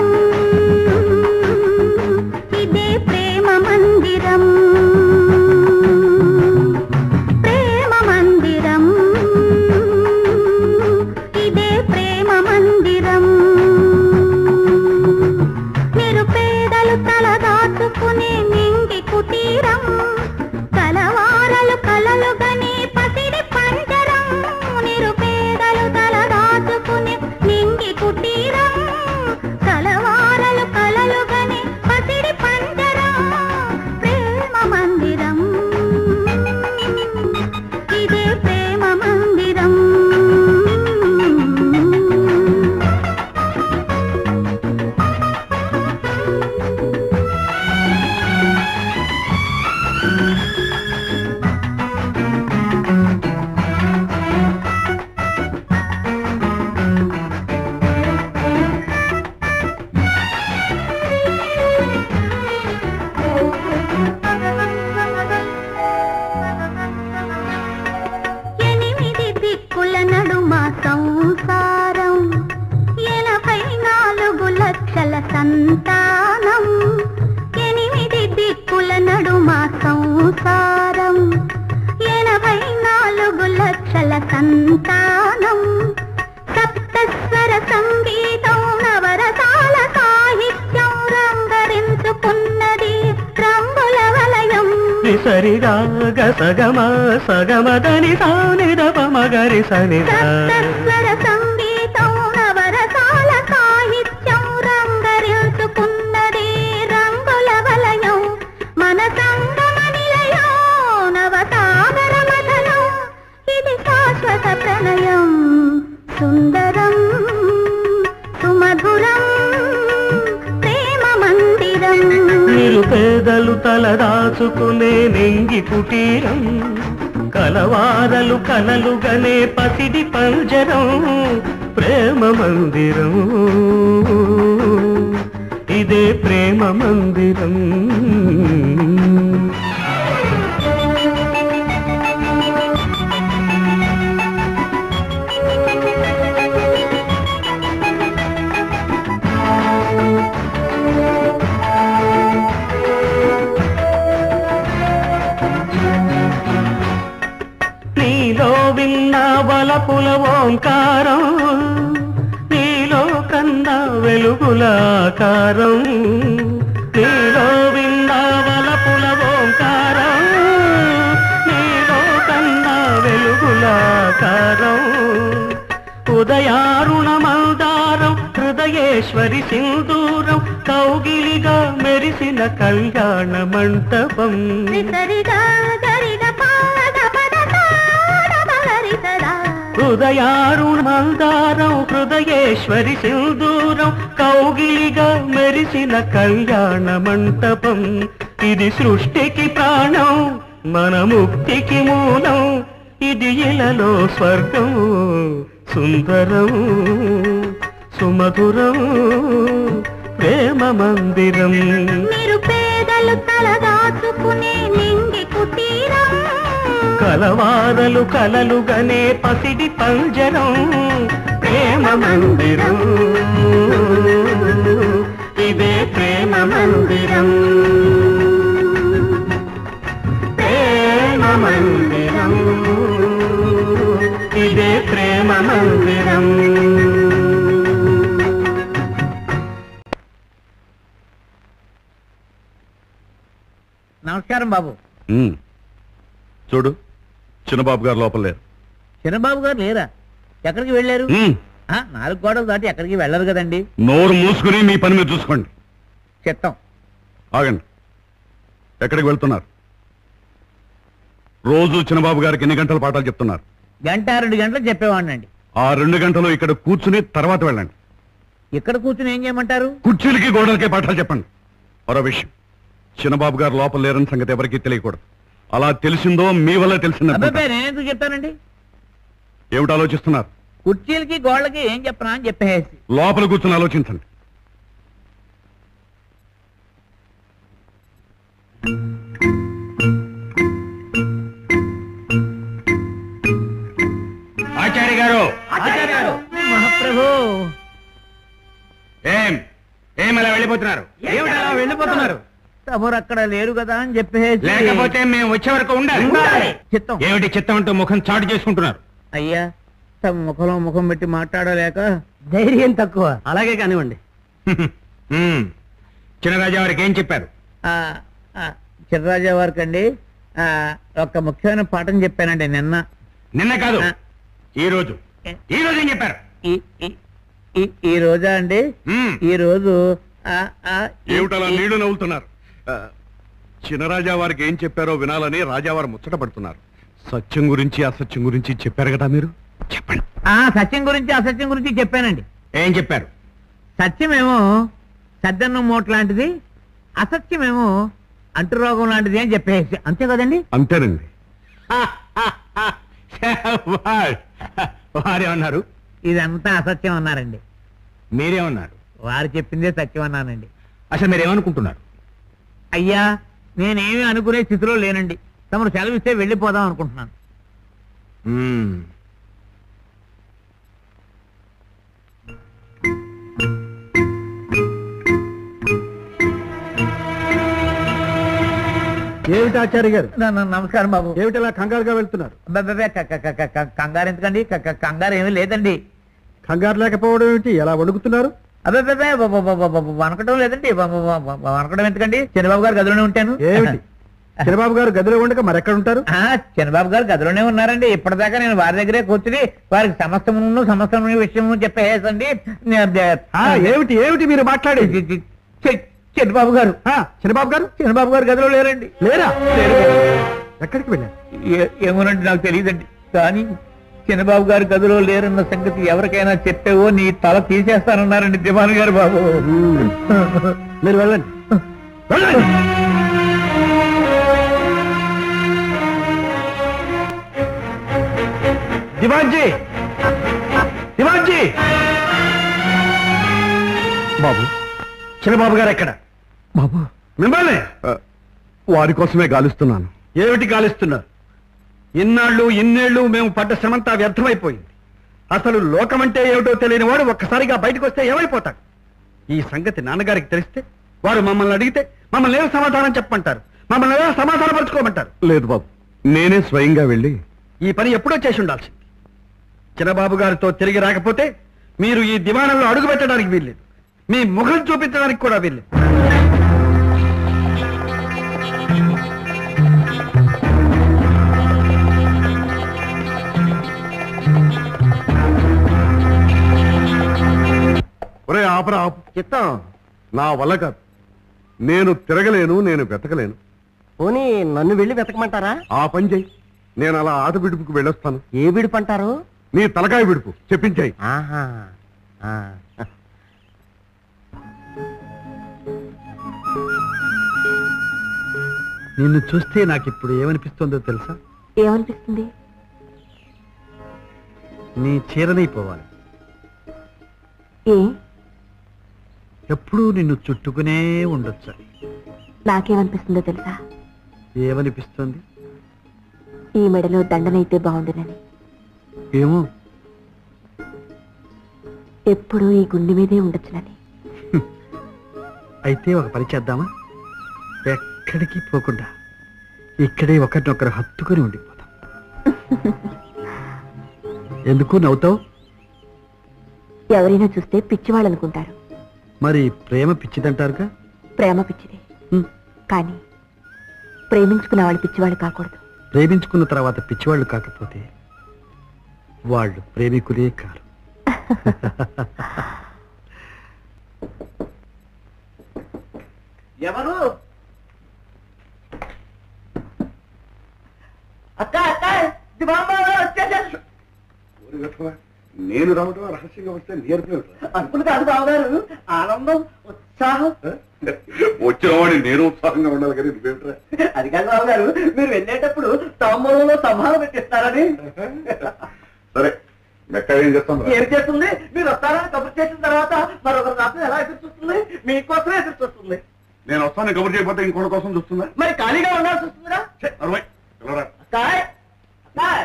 S1: ఇదే ప్రేమ మందిరం ప్రేమ మందిరం ఇదే ప్రేమ మందిరం నిరుపేదలు తలదాచుకునే నింగి కుటీరం కలవారలు కలలుగని పసిడి పంజరం నిరుపేదలు తలదాచుకునే నింగి కుటీరం కలవారలు కలలుగని పసిడి పంజరం ప్రేమ మందిరం ఇదే ప్రేమ మందిరం ఎనిమిది దిక్కుల నడుమ సంసారం ఎనభై నాలుగు లక్షల సంతానం ఎనిమిది దిక్కుల నడుమ సంసారం ఎనభై నాలుగు లక్షల సంతానం సప్తస్వర సంగీతం నవరసాల సాహిత్యం రంగరించుకున్నది రంగుల వలయం
S6: సరిగా సగమ సగమదని సానిదప మగరి సనిదా
S1: సప్తస్వర సంగీతం నవరసాల సాహిత్యం రంగరించుకున్నది రంగుల వలయం మన సంగమ నిలయం నవసాగర మథనం ఇది శాశ్వత ప్రణయం సుందరం సుమధురం ప్రేమ మందిరం
S6: నిరుపేదలు తలదాచుకునే నెంగి కుటీరం కలవారలు కలలుగనే పసిడి పంజరం ప్రేమ మందిరం ఇదే ప్రేమ మందిరం నీలో విన్న వలపుల ఓంకారం నీలో కన్న వెలుగుల ఆకారం నీలో విన్న వలపుల ఓంకారం నీలో కన్న వెలుగుల ఆకారం ఉదయారుణ మందారం హృదయేశ్వరి సింధూరం కౌగిలిగా మెరిసిన కళ్యాణ మంటపం
S1: సరిగా గరిగ పాద పద సాడ బలరి సదా
S6: హృదయారుణ మందారం హృదయేశ్వరి సింధూరం కౌగిలిగా మెరిసిన కళ్యాణ మంటపం ఇది సృష్టికి ప్రాణం మన ముక్తికి మూలం ఇది ఇలలో స్వర్గం సుందరం సుమధురం ప్రేమ మందిరం
S1: నిరుపేదలు తలదాచుకునే నింగి కుటీరం
S6: కలవారలు కలలుగనే పసిడి పంజరం
S1: ప్రేమ మందిరం ఇదే ప్రేమ మందిరం ప్రేమ మందిరం ఇదే ప్రేమ మందిరం
S5: నమస్కారం బాబు
S2: ఉమ్. చూడు చిన్నబాబు గారు లోపల లేరు
S5: చిన్నబాబు గారు లేరా ఎక్కడికి వెళ్ళారు
S2: ఉమ్.
S5: ఆ, నాలుగు గోడలు దాటి ఎక్కడికి వెళ్ళరు కదండి
S2: నోరు మూసుకుని మీ పని మీరు చూసుకోండి
S5: చిత్తం
S2: ఆగండి ఎక్కడికి వెళ్తున్నారు రోజు చిన్నబాబు గారికి ఎన్ని గంటల పాఠాలు చెప్తున్నారు
S5: గంట రెండు గంటలకు చెప్పేవాడినండి
S2: ఆ రెండు గంటలు ఇక్కడ కూర్చుని తర్వాత వెళ్ళండి
S5: ఇక్కడ కూర్చుని ఏం చేయమంటారు
S2: కుర్చీలకి గోడలకి పాఠాలు చెప్పండి మరో విషయం చిన్నబాబు గారు లోపల లేరని సంగతి ఎవరికీ తెలియకూడదు అలా తెలిసిందో మీ వల్ల తెలిసిందో
S5: అబ్బాయి నేను ఎందుకు చెప్తానండి
S2: ఏమిటి ఆలోచిస్తున్నారు
S5: కుర్చీలకి గోళ్ళకి ఏం చెప్పనా అని చెప్పేసి
S2: లోపల కూర్చుని ఆలోచించండి
S3: ఆచార్య గారు
S5: మహాప్రభు
S3: ఏం ఏం అలా వెళ్ళిపోతున్నారు ఏమిటి అలా వెళ్ళిపోతున్నారు
S5: తమరు అక్కడ లేరు కదా అని చెప్పేసి
S3: లేకపోతే మేము వచ్చే వరకు ఉండాలి
S5: చిత్తం
S3: ఏమిటి చిత్తం అంటూ ముఖం చాటు చేసుకుంటున్నారు
S5: అయ్యా తమ ముఖంలో ముఖం పెట్టి మాట్లాడలేక
S4: ధైర్యం తక్కువ అలాగే కానివ్వండి
S3: హ్మ్. చిన్నరాజా వారికి ఏం చెప్పారు
S5: ఆ, ఆ, చిర్రాజా వారికి అండి ఆ, ఒక ముఖ్యమైన పాఠం చెప్పానండి నిన్న
S3: నిన్న కాదు
S5: ఆ.
S3: ఈ రోజు ఈ రోజు ఏం చెప్పారు
S5: ఈ ఈ- ఈ- ఈ రోజా అండి
S3: హ్మ్.
S5: ఈ రోజు ఆ, ఆ, ఈ-
S2: ఏమిటలా
S5: ఈ-
S2: నీళ్లు నవ్వుతున్నారు ఆ, చిన్నరాజా వారికి ఏం చెప్పారో వినాలని రాజావారు ముచ్చట పడుతున్నారు సత్యం గురించి అసత్యం గురించి చెప్పారు కదా మీరు చెప్పండి
S5: ఆ, సత్యం గురించి అసత్యం గురించి చెప్పానండి
S3: ఏం చెప్పారు
S5: సత్యమేమో సద్దన్నం మూట లాంటిది అసత్యమేమో అంటురోగం లాంటిది అని చెప్పేసి అంతే కదండి
S2: అంతేనండి
S3: శాబాష్. వారేమన్నారు
S5: ఇదంతా అసత్యం అన్నారండి
S3: మీరేమన్నారు
S5: వారు చెప్పిందే సత్యం అన్నానండి
S3: అసలు మీరేమనుకుంటున్నారు
S5: అయ్యా నేనేమి అనుకునే స్థితిలో లేనండి తమరు సెలవిస్తే వెళ్ళిపోదాం అనుకుంటున్నాను
S3: హ్మ్.
S4: ఏమిటి ఆచార్య గారు
S5: న- న- నమస్కారం బాబు
S4: ఏమిటి ఇలా కంగారుగా వెళ్తున్నారు
S5: అబ్బబ్బబ్బే, క- క- క- క- క- కంగారు ఎందుకండి క- క- కంగారు ఏమీ లేదండి
S4: కంగారు లేకపోవడం ఏమిటి ఎలా వణుకుతున్నారు
S5: అబ్బాయి వనకడం లేదండి వ- వ- వ- వ- వనకడం ఎందుకండి చంద్రబాబు గారు గదిలోనే ఉంటాను
S4: ఏమిటి చంద్రబాబు గారు గదిలో ఉండక మరెక్కడ ఉంటారు
S5: ఆ, చంద్రబాబు గారు గదిలోనే ఉన్నారండి ఇప్పటిదాకా నేను వారి దగ్గరే కూర్చుని వారికి సమస్తమును సమస్తము విషయము చెప్పేసండి
S4: ఆ, ఏమిటి ఏమిటి మీరు మాట్లాడేది
S5: చంద్రబాబు గారు
S4: ఆ, చంద్రబాబు గారు
S5: చంద్రబాబు గారు గదిలో లేరండి
S4: లేరా
S5: లేరు.
S4: ఎక్కడికి వెళ్ళారు
S5: ఏ- ఏమోనండి నాకు తెలియదండి కానీ చంద్రబాబు గారు గదిలో లేరన్న సంగతి ఎవరికైనా చెప్పేవో నీ తల తీసేస్తానన్నారండి దివాన్ గారు బాబు
S4: మీరు వెళ్ళండి వెళ్ళండి దివాన్జీ దివాన్జీ బాబు చిన్నబాబు గారు ఎక్కడ
S2: బాబు
S4: మిమ్మల్ని
S2: వారి కోసమే గాలిస్తున్నాను
S4: ఏమిటి గాలిస్తున్నారు ఇన్నాళ్ళు ఇన్నేళ్ళు మేము పడ్డ శ్రమంతా వ్యర్థమైపోయింది అసలు లోకమంటే ఏమిటో తెలియని వాడు ఒక్కసారిగా బయటకు వస్తే ఏమైపోతాడు ఈ సంగతి నాన్నగారికి తెలిస్తే వారు మమ్మల్ని అడిగితే మమ్మల్ని ఏం సమాధానం చెప్పమంటారు మమ్మల్ని ఏదో సమాధానం పరుచుకోమంటారు
S2: లేదు బాబు నేనే స్వయంగా వెళ్ళి
S4: ఈ పని ఎప్పుడో చేసి ఉండాల్సింది చిన్నబాబు గారితో తిరిగి రాకపోతే మీరు ఈ దివాణంలో అడుగు పెట్టడానికి వీల్లేదు మీ ముఖం చూపించడానికి కూడా వీల్లేదు
S2: ఒరే ఆపరా ఆపు
S4: చిత్తం
S2: నా వల్ల కాదు నేను తిరగలేను నేను వెతకలేను
S6: పోనీ నన్ను వెళ్ళి వెతకమంటారా
S2: ఆ పని చెయ్యి నేను అలా ఆట విడుపుకు వెళ్ళొస్తాను
S6: ఏ విడిపంటారు
S2: నీ తలకాయ విడుపు చెప్పించాయి
S6: ఆహా ఆ.
S4: నిన్ను చూస్తే నాకు ఇప్పుడు ఏమనిపిస్తుందో తెలుసా
S7: ఏమనిపిస్తుంది
S4: నీ చీరనైపోవాలి
S7: ఏ
S4: ఎప్పుడూ నిన్ను చుట్టుకునే ఉండొచ్చు
S7: నాకేమనిపిస్తుందో తెలుసా
S4: ఏమనిపిస్తుంది
S7: ఈ మెడలో దండనైతే బాగుండునని
S4: ఏమో
S7: ఎప్పుడూ ఈ గుండె మీదే ఉండొచ్చునని
S4: అయితే ఒక పని చేద్దామా ఎక్కడికి పోకుండా ఇక్కడే ఒకరినొకరు హత్తుకొని ఉండిపోతాం ఎందుకు నవ్వుతావు
S7: ఎవరైనా చూస్తే పిచ్చివాళ్ళు అనుకుంటారు
S4: మరి ప్రేమ పిచ్చిదంటారుగా
S7: ప్రేమ పిచ్చిదే
S4: హ్మ్.
S7: కానీ ప్రేమించుకున్న వాళ్ళు పిచ్చివాళ్ళు కాకూడదు
S4: ప్రేమించుకున్న తర్వాత పిచ్చివాళ్ళు కాకపోతే వాళ్ళు ప్రేమికులే కారు
S6: ఎవరు అక్క అక్క ఇది బామ్మ వచ్చేసారు
S3: నేను రావడం రహస్యంగా వస్తే నేర్పలేదు
S6: అనుకుని కాదు బావగారు ఆనందం ఉత్సాహం
S3: వచ్చినవాడిని నేను ఉత్సాహంగా ఉండాలి కానీ నువ్వేమిట్రా
S6: అది కాదు బావగారు మీరు వెళ్ళేటప్పుడు తాంబూలంలో సంభావం పెట్టిస్తారని
S3: సరే మెక్క ఏం చేస్తాం
S6: ఏం చేస్తుంది మీరు వస్తారని కబుర్ చేసిన తర్వాత మరొకరు రాత్రి ఎలా ఎదురు చూస్తుంది మీకోసమే ఎదురు చూస్తుంది
S3: నేను వస్తాను కబుర్ చేయకపోతే ఇంకోటి కోసం చూస్తుందా
S6: మరి ఖాళీగా ఉండాల్సి వస్తుందిరా
S3: ఛే, అరవై పిల్లరా
S6: అక్కాయ్ అక్కాయ్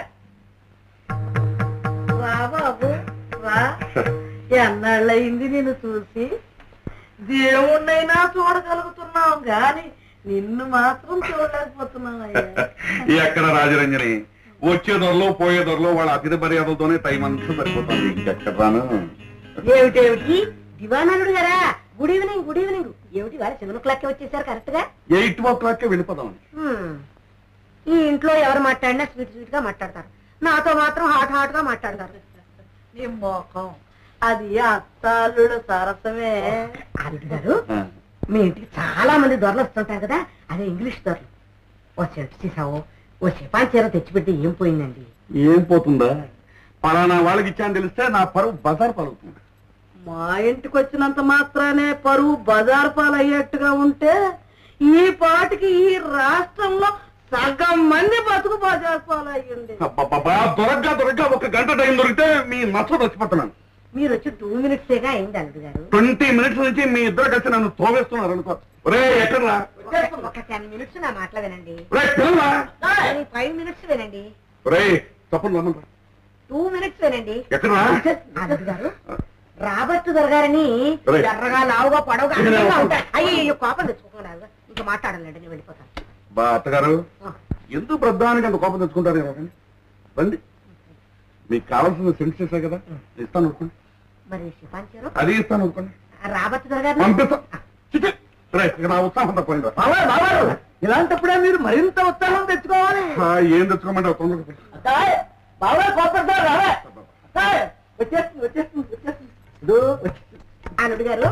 S6: రా బాబు రా ఎన్నాళ్ళయింది నిన్ను చూసి దేవుణ్ణైనా చూడగలుగుతున్నాం గాని నిన్ను మాత్రం చూడలేకపోతున్నాం అయ్యా
S3: ఎక్కడ రాజరంజని వచ్చే దొరలో పోయే దొరలో వాళ్ళ అతిథి మర్యాదలతోనే టైం అంతా సరిపోతుంది ఇంకెక్కడ రాను
S8: ఏమిటేమిటి దివానలుడు గారా గుడ్ ఈవినింగ్ గుడ్ ఈవినింగ్ ఏమిటి వారు సెవెన్ ఓ క్లాక్ వచ్చేసారు కరెక్ట్ గా
S3: ఎయిట్ ఓ క్లాక్ వెళ్ళిపోదాం
S8: హ్మ్. ఈ ఇంట్లో ఎవరు మాట్లాడినా స్వీట్ స్వీట్ గా మాట్లాడతారు నాతో మాత్రం హాట్ హాట్ గా మాట్లాడతారు
S6: నీ మోకం అది అత్తాళ్ళుడు సరసమే
S8: ఆవిడ గారు మీ ఇంటికి చాలా మంది దొరలు వస్తుంటారు కదా అదే ఇంగ్లీష్ దొరలు ఓ చెట్టు చేసావు ఓ చెప్పాన్ చీర తెచ్చిపెట్టి ఏం పోయిందండి
S3: ఏం పోతుందా పలానా వాళ్ళకి ఇచ్చాను తెలిస్తే నా పరువు బజార్ పలుకుతుంది
S6: మా ఇంటికి వచ్చినంత మాత్రానే పరువు బజార్ పాలయ్యేట్టుగా ఉంటే ఈ పాటికి ఈ రాష్ట్రంలో సగం మంది బతుకు బజార్ పాలయ్యండి
S3: అబ్బబ్బబ్బా, దొరగ్గా దొరగ్గా ఒక గంట టైం దొరికితే మీ నచ్చ వచ్చిపోతున్నాను
S8: మీరు వచ్చి టూ మినిట్స్ ఏగా అయింది అల్లుడు గారు
S3: ట్వంటీ మినిట్స్ నుంచి మీ ఇద్దరు కలిసి నన్ను తోవేస్తున్నారు అనుకో ఒరే ఎక్కడరా
S8: ఒక టెన్ మినిట్స్ నా మాటలు వినండి
S3: ఒరే పిల్లరా
S8: ఫైవ్ మినిట్స్ వినండి
S3: ఒరే తప్పని రమ్మరా
S8: టూ మినిట్స్ వినండి
S3: ఎక్కడరా
S8: అల్లుడు గారు రాబర్ట్ దొరగారని
S3: ఒరేయ్.
S8: ఎర్రగా లావుగా పొడవుగా
S3: ఇక్కడ
S8: అందంగా
S3: నేను
S8: ఉంటారు అయ్యో కోపం తెచ్చుకోకుండా ఇంకా మాట్లాడాలండి నేను వెళ్ళిపోతాను
S3: బా అత్తగారు ఎందుకు ప్రధానికి అంత కోపం తెచ్చుకుంటారు కదా రండి మీకు కావాల్సిన సెన్స్ చేశా కదా ఇస్తాను అనుకోండి
S8: మరి శిపాంచారు
S3: అది ఇస్తాను అనుకోండి
S8: రాబర్ట్ దొరగారు
S3: పంపిస్తా చిచి. రే, ఇక నా ఉత్సాహం తక్కువైందా
S6: బాబాయ్ బాబాయ్ ఇలాంటప్పుడే మీరు మరింత ఉత్సాహం తెచ్చుకోవాలి
S3: ఆ, ఏం తెచ్చుకోమంటే తొందరగా చెప్పు.
S6: అక్కాయ్, బాబాయ్ కోపం సార్ రావే అక్కాయ్, వచ్చేస్తుంది వచ్చేస్తుంది వచ్చేస్తుంది ఇదో వచ్చేస్తుంది.
S8: అల్లుడు గారు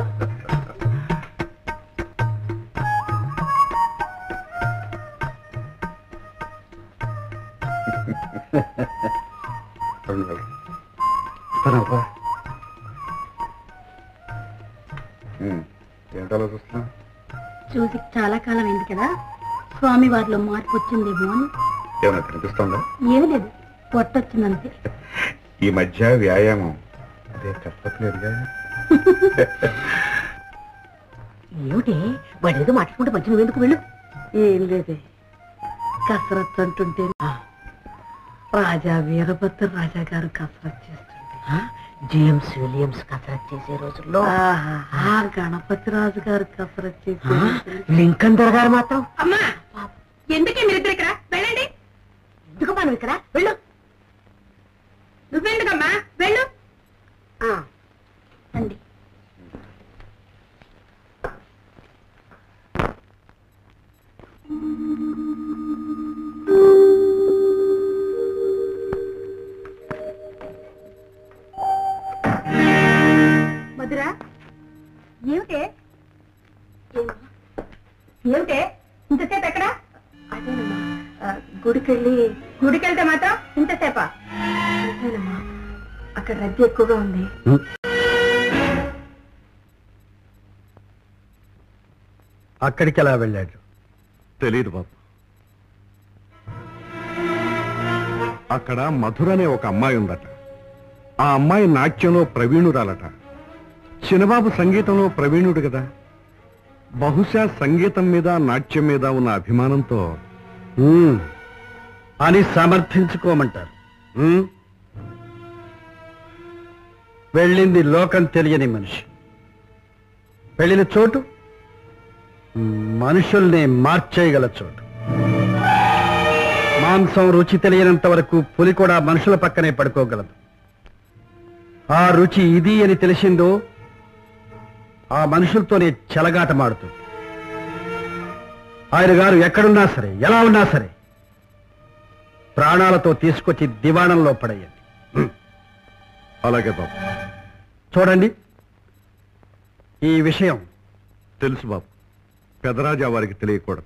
S3: తొందరగా. ఇస్తాను అబ్బా. ఉమ్, ఏంటి అలా చూస్తున్నా
S8: చూసి చాలా కాలం అయింది కదా స్వామి వారిలో మార్పు వచ్చిందేమో అని
S3: ఏమైనా కనిపిస్తుందా
S8: ఏమీ లేదు పొట్టొచ్చిందంతే
S3: ఈ మధ్య వ్యాయామం అదే కష్టపడలేదుగా
S8: ఏమిటి వాడు ఏదో మాట్లాడుకుంటే మధ్య నువ్వెందుకు వెళ్ళు
S6: ఏం లేదే కసరత్ అంటుంటే రాజా వీరభద్ర రాజా గారు కసరత్ చేస్తుంటే
S8: జేమ్స్ విలియమ్స్ కసరత్ చేసే రోజుల్లో
S6: ఆహా, ఆ గణపతి రాజు గారు కసరత్ చేసే రోజుల్లో
S8: లింకన్ దొరగారు మాత్రం
S9: అమ్మా ఎందుకే మీరిద్దరు ఇక్కడ వెళ్ళండి
S8: ఎందుకు మనం ఇక్కడ వెళ్ళు
S9: నువ్వెందుకమ్మా వెళ్ళు
S8: ఆ, రండి
S9: మధురా ఏమిటే ఏమిటే ఇంతసేపు ఎక్కడ
S8: అదేనమ్మా ఆ, గుడికెళ్ళి
S9: గుడికెళ్తే మాత్రం ఇంతసేపా
S8: అదేనమ్మా అక్కడ రద్దీ ఎక్కువగా ఉంది
S4: అక్కడికి ఎలా వెళ్ళాడు
S3: తెలియదు బాబు అక్కడ మధుర అనే ఒక అమ్మాయి ఉందట ఆ అమ్మాయి నాట్యంలో ప్రవీణురాలట చిన్నబాబు సంగీతంలో ప్రవీణుడు కదా బహుశా సంగీతం మీద నాట్యం మీద ఉన్న అభిమానంతో
S4: ఉమ్, అని సమర్థించుకోమంటారు ఉమ్, వెళ్ళింది లోకం తెలియని మనిషి వెళ్ళిన చోటు మనుషుల్ని మార్చేయగల చోటు మాంసం రుచి తెలియనంత వరకు పులి కూడా మనుషుల పక్కనే పడుకోగలదు ఆ రుచి ఇది అని తెలిసిందో ఆ మనుషులతోనే చెలగాటమాడుతుంది ఆయన గారు ఎక్కడున్నా సరే ఎలా ఉన్నా సరే ప్రాణాలతో తీసుకొచ్చి దివాణంలో పడేయండి
S2: అలాగే బాబు
S4: చూడండి ఈ విషయం
S2: తెలుసు బాబు పెదరాజా వారికి తెలియకూడదు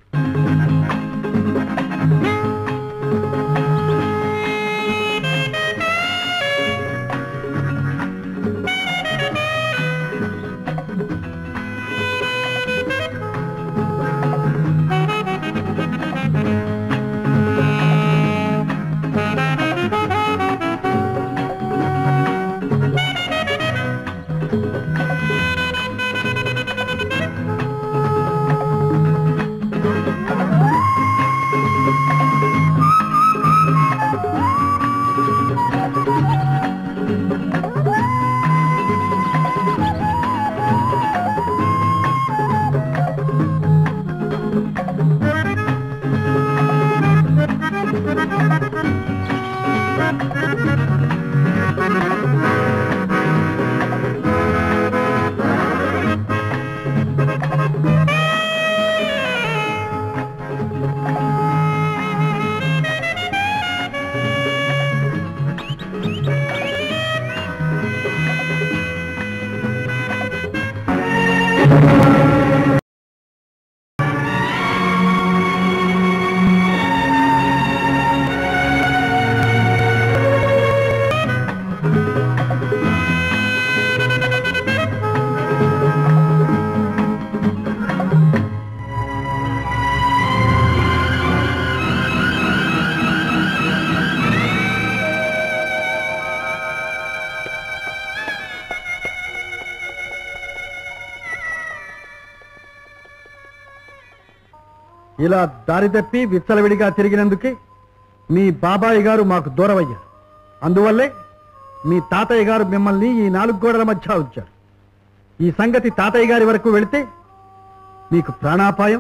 S4: ఇలా దారి తప్పి విచ్చలవిడిగా తిరిగినందుకే మీ బాబాయ్ గారు మాకు దూరమయ్యారు అందువల్లే మీ తాతయ్య గారు మిమ్మల్ని ఈ నాలుగు గోడల మధ్య ఉంచారు ఈ సంగతి తాతయ్య గారి వరకు వెళితే మీకు ప్రాణాపాయం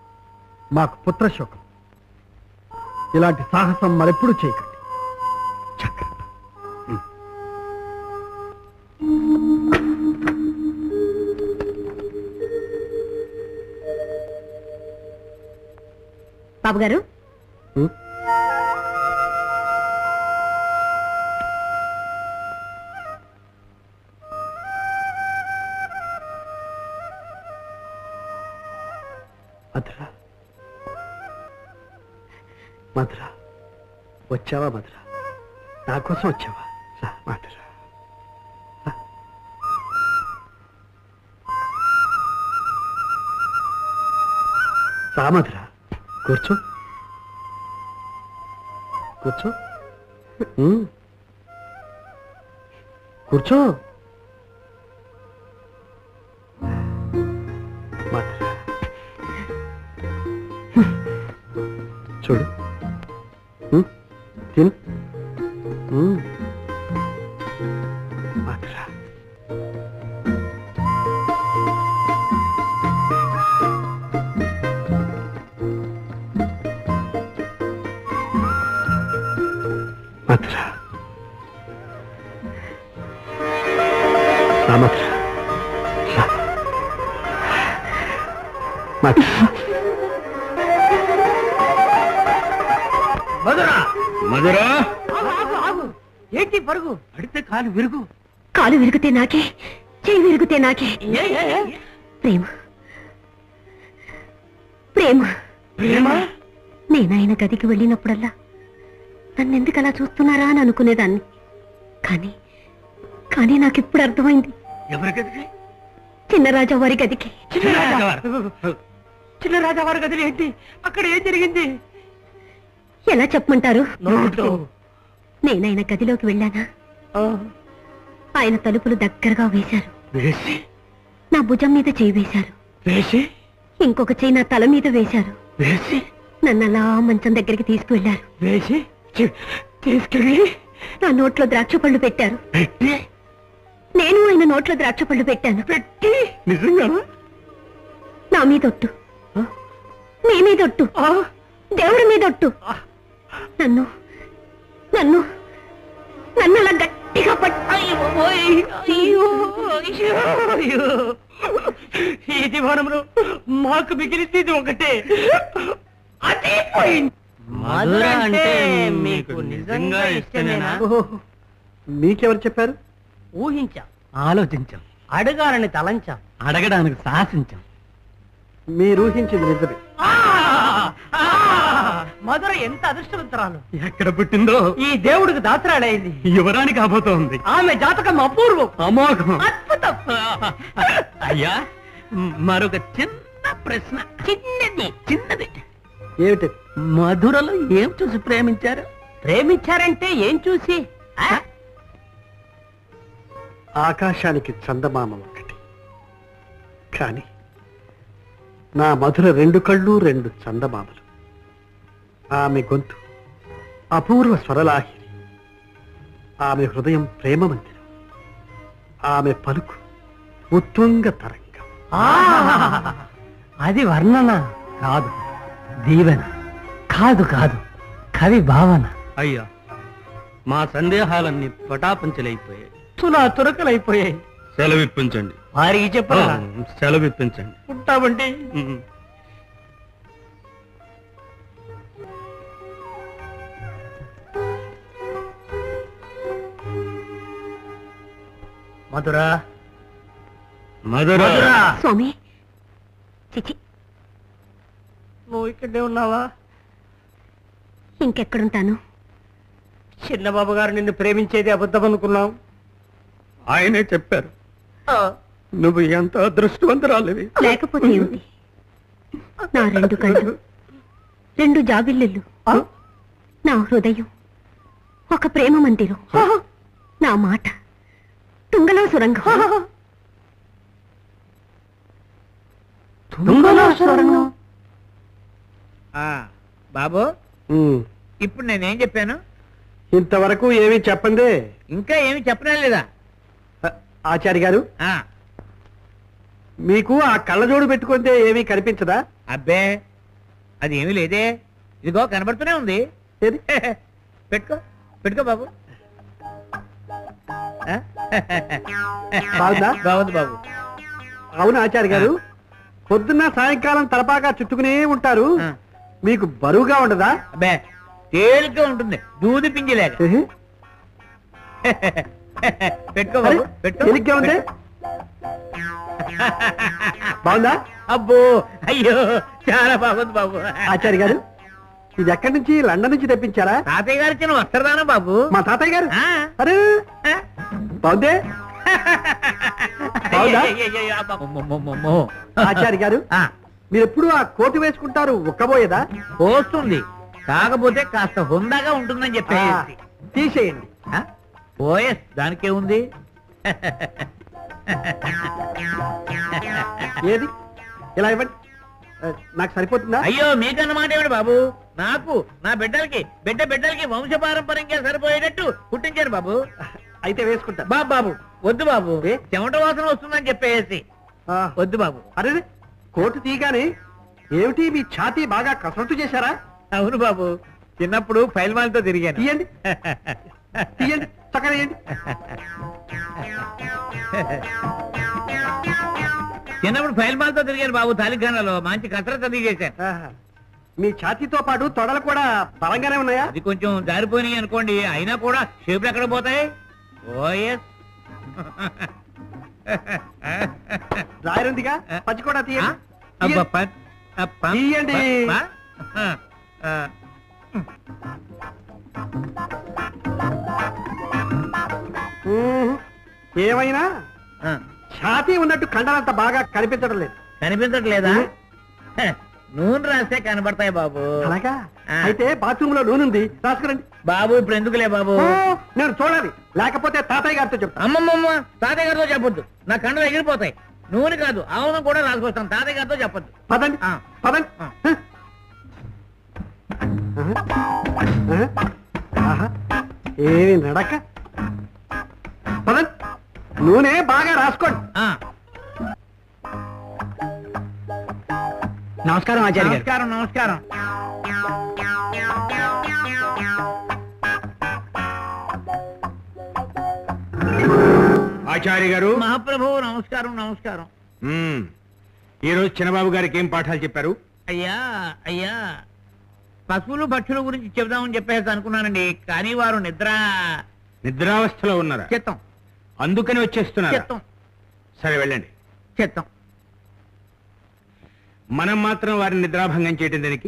S4: మాకు పుత్రశోకం ఇలాంటి సాహసం మరెప్పుడు చేయకండి జాగ్రత్త.
S7: బాబు గారు
S4: ఉం? మధుర మధుర వచ్చావా మధుర నా కోసం వచ్చావా రా, మధుర రా. రా మధుర కూర్చో కూర్చో ఉం. కూర్చో మధుర చూడు ఉం? తిను ఉం. మధుర మధుర రా మధుర రా. మధుర
S5: మధురా
S3: మధురా
S5: ఏంటి పరుగు పడితే కాలు విరుగు
S7: కాలు విరిగితే నాకే చేయి విరిగితే నాకే ప్రేమ ప్రేమ
S5: ప్రేమ
S7: నేనాయన గదికి వెళ్ళినప్పుడల్లా నన్నెందుకు అలా చూస్తున్నారా అని అనుకునేదాన్ని కానీ కానీ నాకు ఇప్పుడు అర్థమైంది
S5: ఎవరి గదికి
S7: చిన్నరాజా వారి గదికి
S5: చిన్న రాజావారి గదిలో ఏంటి అక్కడ ఏం జరిగింది
S7: ఎలా చెప్పమంటారు
S5: నోటితో
S7: నేనైన గదిలోకి వెళ్ళానా ఆయన తలుపులు దగ్గరగా వేశారు
S5: వేసి
S7: నా భుజం మీద చేయి వేశారు
S5: వేసి
S7: ఇంకొక చేయి నా తల మీద వేశారు
S5: వేసి
S7: నన్ను అలా మంచం దగ్గరికి తీసుకువెళ్లారు
S5: వేసి చి- తీసుకెళ్ళి
S7: నా నోట్లో ద్రాక్ష పళ్ళు పెట్టారు
S5: పెట్టి
S7: నేను ఆయన నోట్లో ద్రాక్ష పళ్ళు పెట్టాను
S4: పెట్టి నిజంగానా
S7: నా మీదొట్టు నీ మీదొట్టు దేవుడి మీదొట్టు నన్ను నన్ను నన్ను అలా గట్టిగా పట్టు
S4: ఈ జీవనంలో మాకు మిగిలింది ఇది ఒకటే అదే పోయింది
S5: మధుర అంటే మీకు నిజంగా ఇష్టమేనా
S4: మీకెవరు చెప్పారు
S8: ఊహించాం ఆలోచించాం అడగాలని తలంచాం
S4: అడగడానికి సాహసించాం మీరు ఊహించింది నిజమే
S8: మధుర ఎంత అదృష్టవంతరాలు
S4: ఎక్కడ పుట్టిందో
S8: ఈ దేవుడికి దాసరాడైంది
S4: యువరానికి కాబోతోంది
S8: ఆమె జాతకం అపూర్వం
S4: అమోఘం
S8: అద్భుతం
S4: అయ్యా మరొక చిన్న ప్రశ్న
S8: చిన్నది చిన్నది
S4: ఏమిటి
S8: మధురలో ఏం చూసి ప్రేమించారు ప్రేమించారంటే ఏం చూసి ఆ?
S4: ఆకాశానికి చందమామ ఒకటి కాని నా మధుర రెండు కళ్ళు రెండు చందమామలు ఆమె గొంతు అపూర్వ స్వరలాహిరి ఆమె హృదయం ప్రేమ మందిరం ఆమె పలుకు ఉత్తుంగ తరంగం
S8: ఆ, అది వర్ణన కాదు దీవెన కాదు కాదు కవి భావన
S4: అయ్యా మా సందేహాలన్నీ పటాపంచలైపోయాయి
S8: తులా తురకలైపోయాయి
S3: సెలవిప్పించండి
S8: వారికి చెప్పరా
S3: సెలవిప్పించండి
S8: ఉంటామండి మధురా
S3: మధుర
S7: స్వామి చిచి
S8: నువ్వు ఇక్కడే ఉన్నావా
S7: ఇంకెక్కడుంటాను
S8: చిన్నబాబు గారు నిన్ను ప్రేమించేది అబద్ధం అనుకున్నాం
S3: ఆయనే చెప్పారు నువ్వు ఎంత అదృష్టవంతురాలివి
S7: లేకపోతే ఏమిటి నా రెండు కళ్ళు రెండు జాబిల్లులు నా హృదయం ఒక ప్రేమ మందిరం నా మాట తుంగలో సురంగం
S8: తుంగలో స్వరంగం
S5: ఆ, బాబు
S4: ఉమ్,
S5: ఇప్పుడు నేనేం చెప్పాను
S4: ఇంతవరకు ఏమీ చెప్పండి
S5: ఇంకా ఏమి చెప్పనే లేదా
S4: ఆచార్య గారు
S5: ఆ,
S4: మీకు ఆ కళ్ళజోడు పెట్టుకుంటే ఏమీ కనిపించదా
S5: అబ్బే అది ఏమీ లేదే ఇదిగో కనబడుతూనే ఉంది
S4: ఏది
S5: పెట్టుకో పెట్టుకో బాబు ఆ?
S4: బాగుందా?
S5: బాగుంది బాబు
S4: అవును ఆచార్య గారు పొద్దున్న సాయంకాలం తలపాగా చుట్టుకునే ఉంటారు
S5: ఆ.
S4: మీకు బరువుగా ఉండదా
S5: అబ్బే తేలిగ్గా ఉంటుంది దూది పింజలేక
S4: ఏహే,
S5: పెట్టుకో
S4: అరే,
S5: బాబు పెట్టుకో
S4: తేలిగ్గా ఉంది బాగుందా
S5: అబ్బో అయ్యో చాలా బాగుంది బాబు
S4: ఆచార్య గారు ఇది ఎక్కడి నుంచి లండన్ నుంచి తెప్పించారా
S5: తాతయ్య గారు ఇచ్చిన వస్త్రదానం బాబు
S4: మా తాతయ్య గారు
S5: ఆ.
S4: అరే
S5: ఆ?
S4: బాగుందే బాగుందా?
S5: అయ్యయ్యయ్యయ్య, అబ్బబ్బబ్బబ్బబ్బో.
S4: ఆచార్య గారు
S5: ఆ,
S4: మీరు ఎప్పుడు ఆ కోటు వేసుకుంటారు ఉక్కబోయేదా
S5: పోస్తుంది కాకపోతే కాస్త హుందాగా ఉంటుందని
S4: ఆ,
S5: చెప్పేసి
S4: తీసేయండి
S5: ఆ? ఓఎస్ దానికే ఉంది
S4: ఏది ఇలా ఇవ్వండి ఆ, నాకు సరిపోతుందా
S5: అయ్యో మీకన్నమాట ఏమిటి బాబు నాకు నా బిడ్డలకి బిడ్డ బిడ్డలకి వంశపారంపర్యంగా సరిపోయేటట్టు పుట్టించారు బాబు
S4: అయితే వేసుకుంటా
S5: బాబు బాబు వద్దు బాబు
S4: ఏ?
S5: చెమట వాసన వస్తుందని చెప్పేసి
S4: ఆ,
S5: వద్దు బాబు
S4: అరే కోటు తీయగానే ఏమిటి మీ ఛాతీ బాగా కసరత్తు చేశారా
S5: అవును బాబు చిన్నప్పుడు ఫైల్మాలతో తిరిగాను
S4: తీయండి తీయండి చక్కగా తీయండి
S5: చిన్నప్పుడు ఫైల్ మాల్తో తిరిగాను బాబు తాలిఖానాలో మంచి కసరత్ అది చేశాను
S4: ఆహా. మీ ఛాతీతో పాటు తొడలు కూడా బలంగానే ఉన్నాయా
S5: అది కొంచెం జారిపోయినాయి అనుకోండి అయినా కూడా షేపులు ఎక్కడ పోతాయి ఓఎస్
S4: రాయరుందిగా పచ్చి కూడా తీయండి
S5: అబ్బా
S4: తీయండి.
S5: ప- ఆ, ప-
S4: తీయండి.
S5: ప- ప- ఆ, ఆ.
S4: ఊహు. ఏమైనా
S5: ఆ,
S4: ఛాతీ ఉన్నట్టు కండలంత బాగా కనిపించడం లేదు
S5: కనిపించట్లేదా హ, నూనె రాస్తే కనబడతాయి బాబు
S4: అలాగా
S5: ఆ.
S4: అయితే బాత్రూమ్ లో నూనె ఉంది రాసుకురండి
S5: బాబు ఇప్పుడు ఎందుకులే బాబు
S4: ఓ, నేను చూడాలి లేకపోతే తాతయ్య గారితో చెప్తా
S5: అమ్మమ్మమ్మ తాతయ్య గారితో చెప్పొద్దు నా కండలు ఎగిరిపోతాయి నూనె కాదు ఆవును కూడా రాసుకొస్తాను తాతయ్య గారితో చెప్పొద్దు
S4: పదండి
S5: ఆ.
S4: పదండి
S5: ఆ.
S4: ఆహా. ఆహా. ఆహా. ఏమి నడక పదండి నూనె బాగా రాసుకోండి
S5: ఆ,
S4: నమస్కారం ఆచార్య గారు
S5: నమస్కారం నమస్కారం
S3: ఆచార్య గారు
S5: మహాప్రభు నమస్కారం నమస్కారం
S3: మ్మ్. ఈరోజు చిన్నబాబు గారికి ఏం పాఠాలు చెప్పారు
S5: అయ్యా అయ్యా పశువులు పక్షుల గురించి చెబుదామని చెప్పేసి అనుకున్నానండి కానీ వారు నిద్ర
S3: నిద్రావస్థలో ఉన్నారా
S5: చిత్తం
S3: అందుకని వచ్చేస్తున్నారా
S5: చిత్తం
S3: సరే వెళ్ళండి
S5: చిత్తం
S3: మనం మాత్రం వారిని నిద్రాభంగం చేయటం దానికి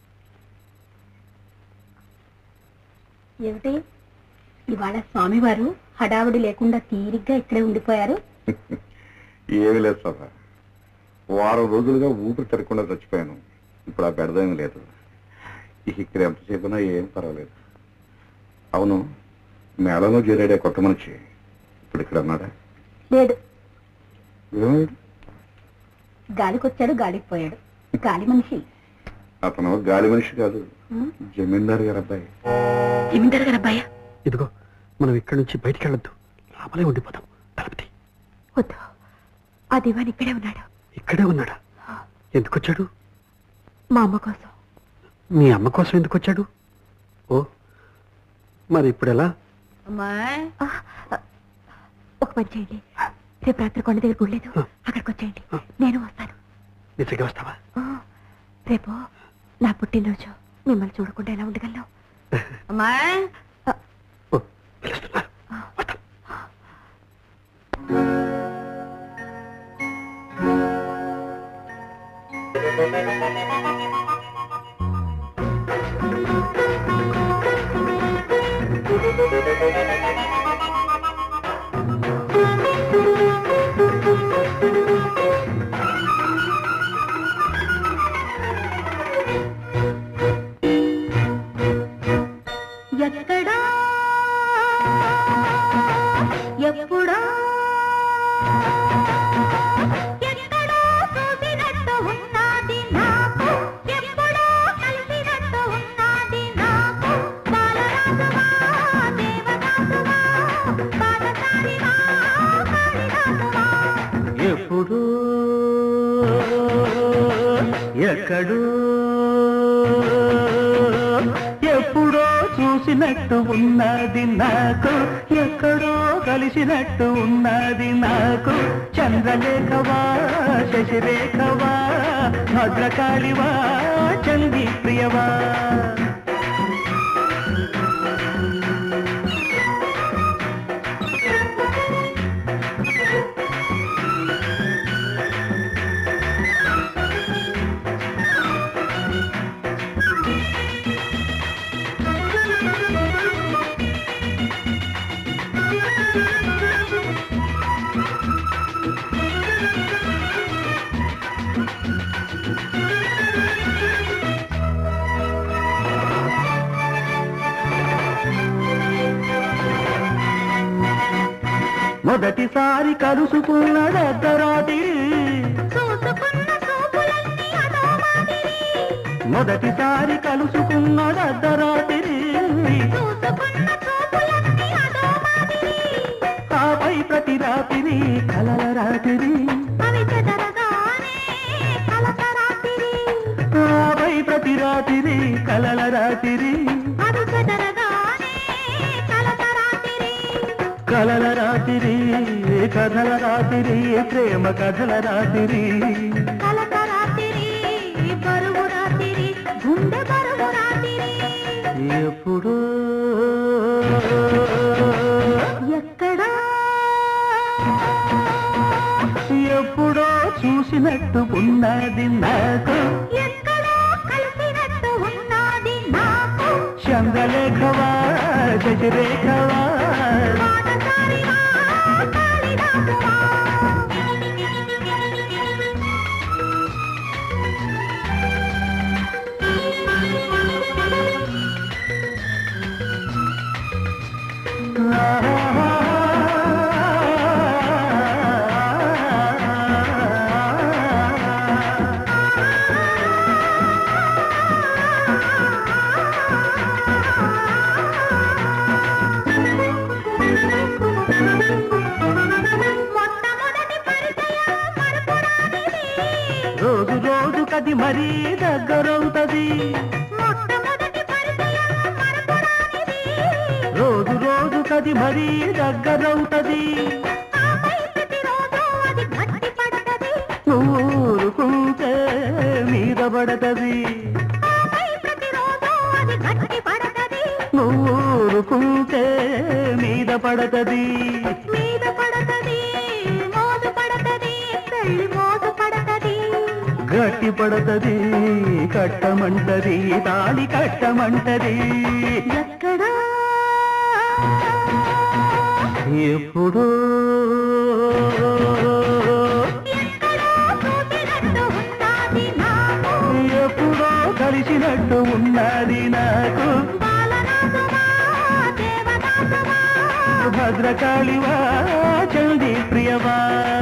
S9: ఏమిటి ఇవాళ స్వామివారు హడావుడి లేకుండా తీరిగ్గా ఇక్కడే ఉండిపోయారు
S10: ఏమీ లేదు సభ వారం రోజులుగా ఊపిరి తిరగకుండా చచ్చిపోయాను ఇప్పుడు ఆ బెడదేమీ లేదు ఇక్కడ ఎంతసేపు ఉన్నా ఏం పర్వాలేదు అవును మేళలో చేరాడే కొత్త మనిషి ఇప్పుడు ఇక్కడ అన్నాడా
S9: లేడు
S10: ఏమయ్యాడు?
S9: గాలికొచ్చాడు గాలికి పోయాడు గాలి మనిషి
S10: అతను గాలి మనిషి కాదు
S9: ఉమ్,
S10: జమీందారు గారు అబ్బాయి
S9: జమీందారు గారు అబ్బాయ
S4: ఇదిగో మనం ఇక్కడి నుంచి బయటికి వెళ్ళొద్దు లోపలే ఉండిపోదాం తలపతి
S7: వద్దు ఆ దివాన్ ఇక్కడే ఉన్నాడు
S4: ఇక్కడే ఉన్నాడా ఎందుకు వచ్చాడు
S7: మా అమ్మ కోసం
S4: మీ అమ్మ కోసం ఎందుకు వచ్చాడు ఓ మరి ఇప్పుడు ఎలా
S8: అమ్మాయి
S7: ఆ, ఆ, ఒక పని చేయండి రేపు రాత్రి కొండ దగ్గర గుళ్ళేదు అక్కడికి వచ్చేయండి నేను వస్తాను
S4: నిజంగా వస్తావా
S7: ఆ, రేపు నా పుట్టినరోజు మిమ్మల్ని చూడకుండా ఎలా ఉండగలను
S8: అమ్మాయి
S4: ఓ పిలుస్తున్నారు వస్తాం
S9: ఎక్కడా ఎప్పుడా ఎక్కడో చూసినట్టు ఉన్నది నాకు ఎప్పుడో కలిసినట్టు ఉన్నది నాకు బాలరాజువా దేవదాసువా పాదచారివా కాళిదాసువా
S1: ఎప్పుడు ఎక్కడో ఎప్పుడో చూసినట్టు ఉన్నది నాకు ఎక్కడో కలిసినట్టు ఉన్నది నాకు చంద్రలేఖవా శశిరేఖవా భద్రకాళివా చందీ ప్రియవా మొదటిసారి కలుసుకున్న దగ్గరాది
S9: చూసుకున్న చూపులన్నీ అదో మాదిరి
S1: మొదటిసారి కలుసుకున్న దగ్గరాది
S9: చూసుకున్న చూపులన్నీ అదో మాదిరి
S1: ఆపై ప్రతి రాత్రి కలల రాత్రి
S9: అవి చెదరగానే కలసరాతిరి
S1: ఆపై ప్రతి రాత్రి కలల రాత్రి
S9: అవి చెదరగానే కలసరాతిరి
S1: కలల రాత్రి కథల రాత్రి ప్రేమ కథల రాత్రి
S9: కలసరాతిరి బరువు రాతిరి గుండె బరువు రాతిరి
S1: ఎప్పుడు
S9: ఎక్కడా
S1: ఎప్పుడో చూసినట్టు ఉన్నది నాకు
S9: ఎక్కడో కలిసినట్టు ఉన్నది నాకు
S1: చంద్రలేఖవా శశిరేఖవా
S9: పాదచారివా కాళిదాసువా
S1: కది మరీ దగ్గరవుతది రోజు రోజు కది మరీ దగ్గరవుతది నువ్వు ఊరుకుంటే మీద పడతది నువ్వు ఊరుకుంటే మీద పడతది
S9: మీద పడతది మోదు పడతది పెళ్లి మోదు పడతది
S1: గట్టి పడతది కట్టమంటది తాళి కట్టమంటది
S9: ఎక్కడా
S1: ఎప్పుడు
S9: ఎక్కడో చూసినట్టు ఉన్నది నాకు
S1: ఎప్పుడో కలిసినట్టు ఉన్నది నాకు
S9: బాలనాథువా దేవదాసువా
S1: భద్రకాళివా చండి ప్రియవా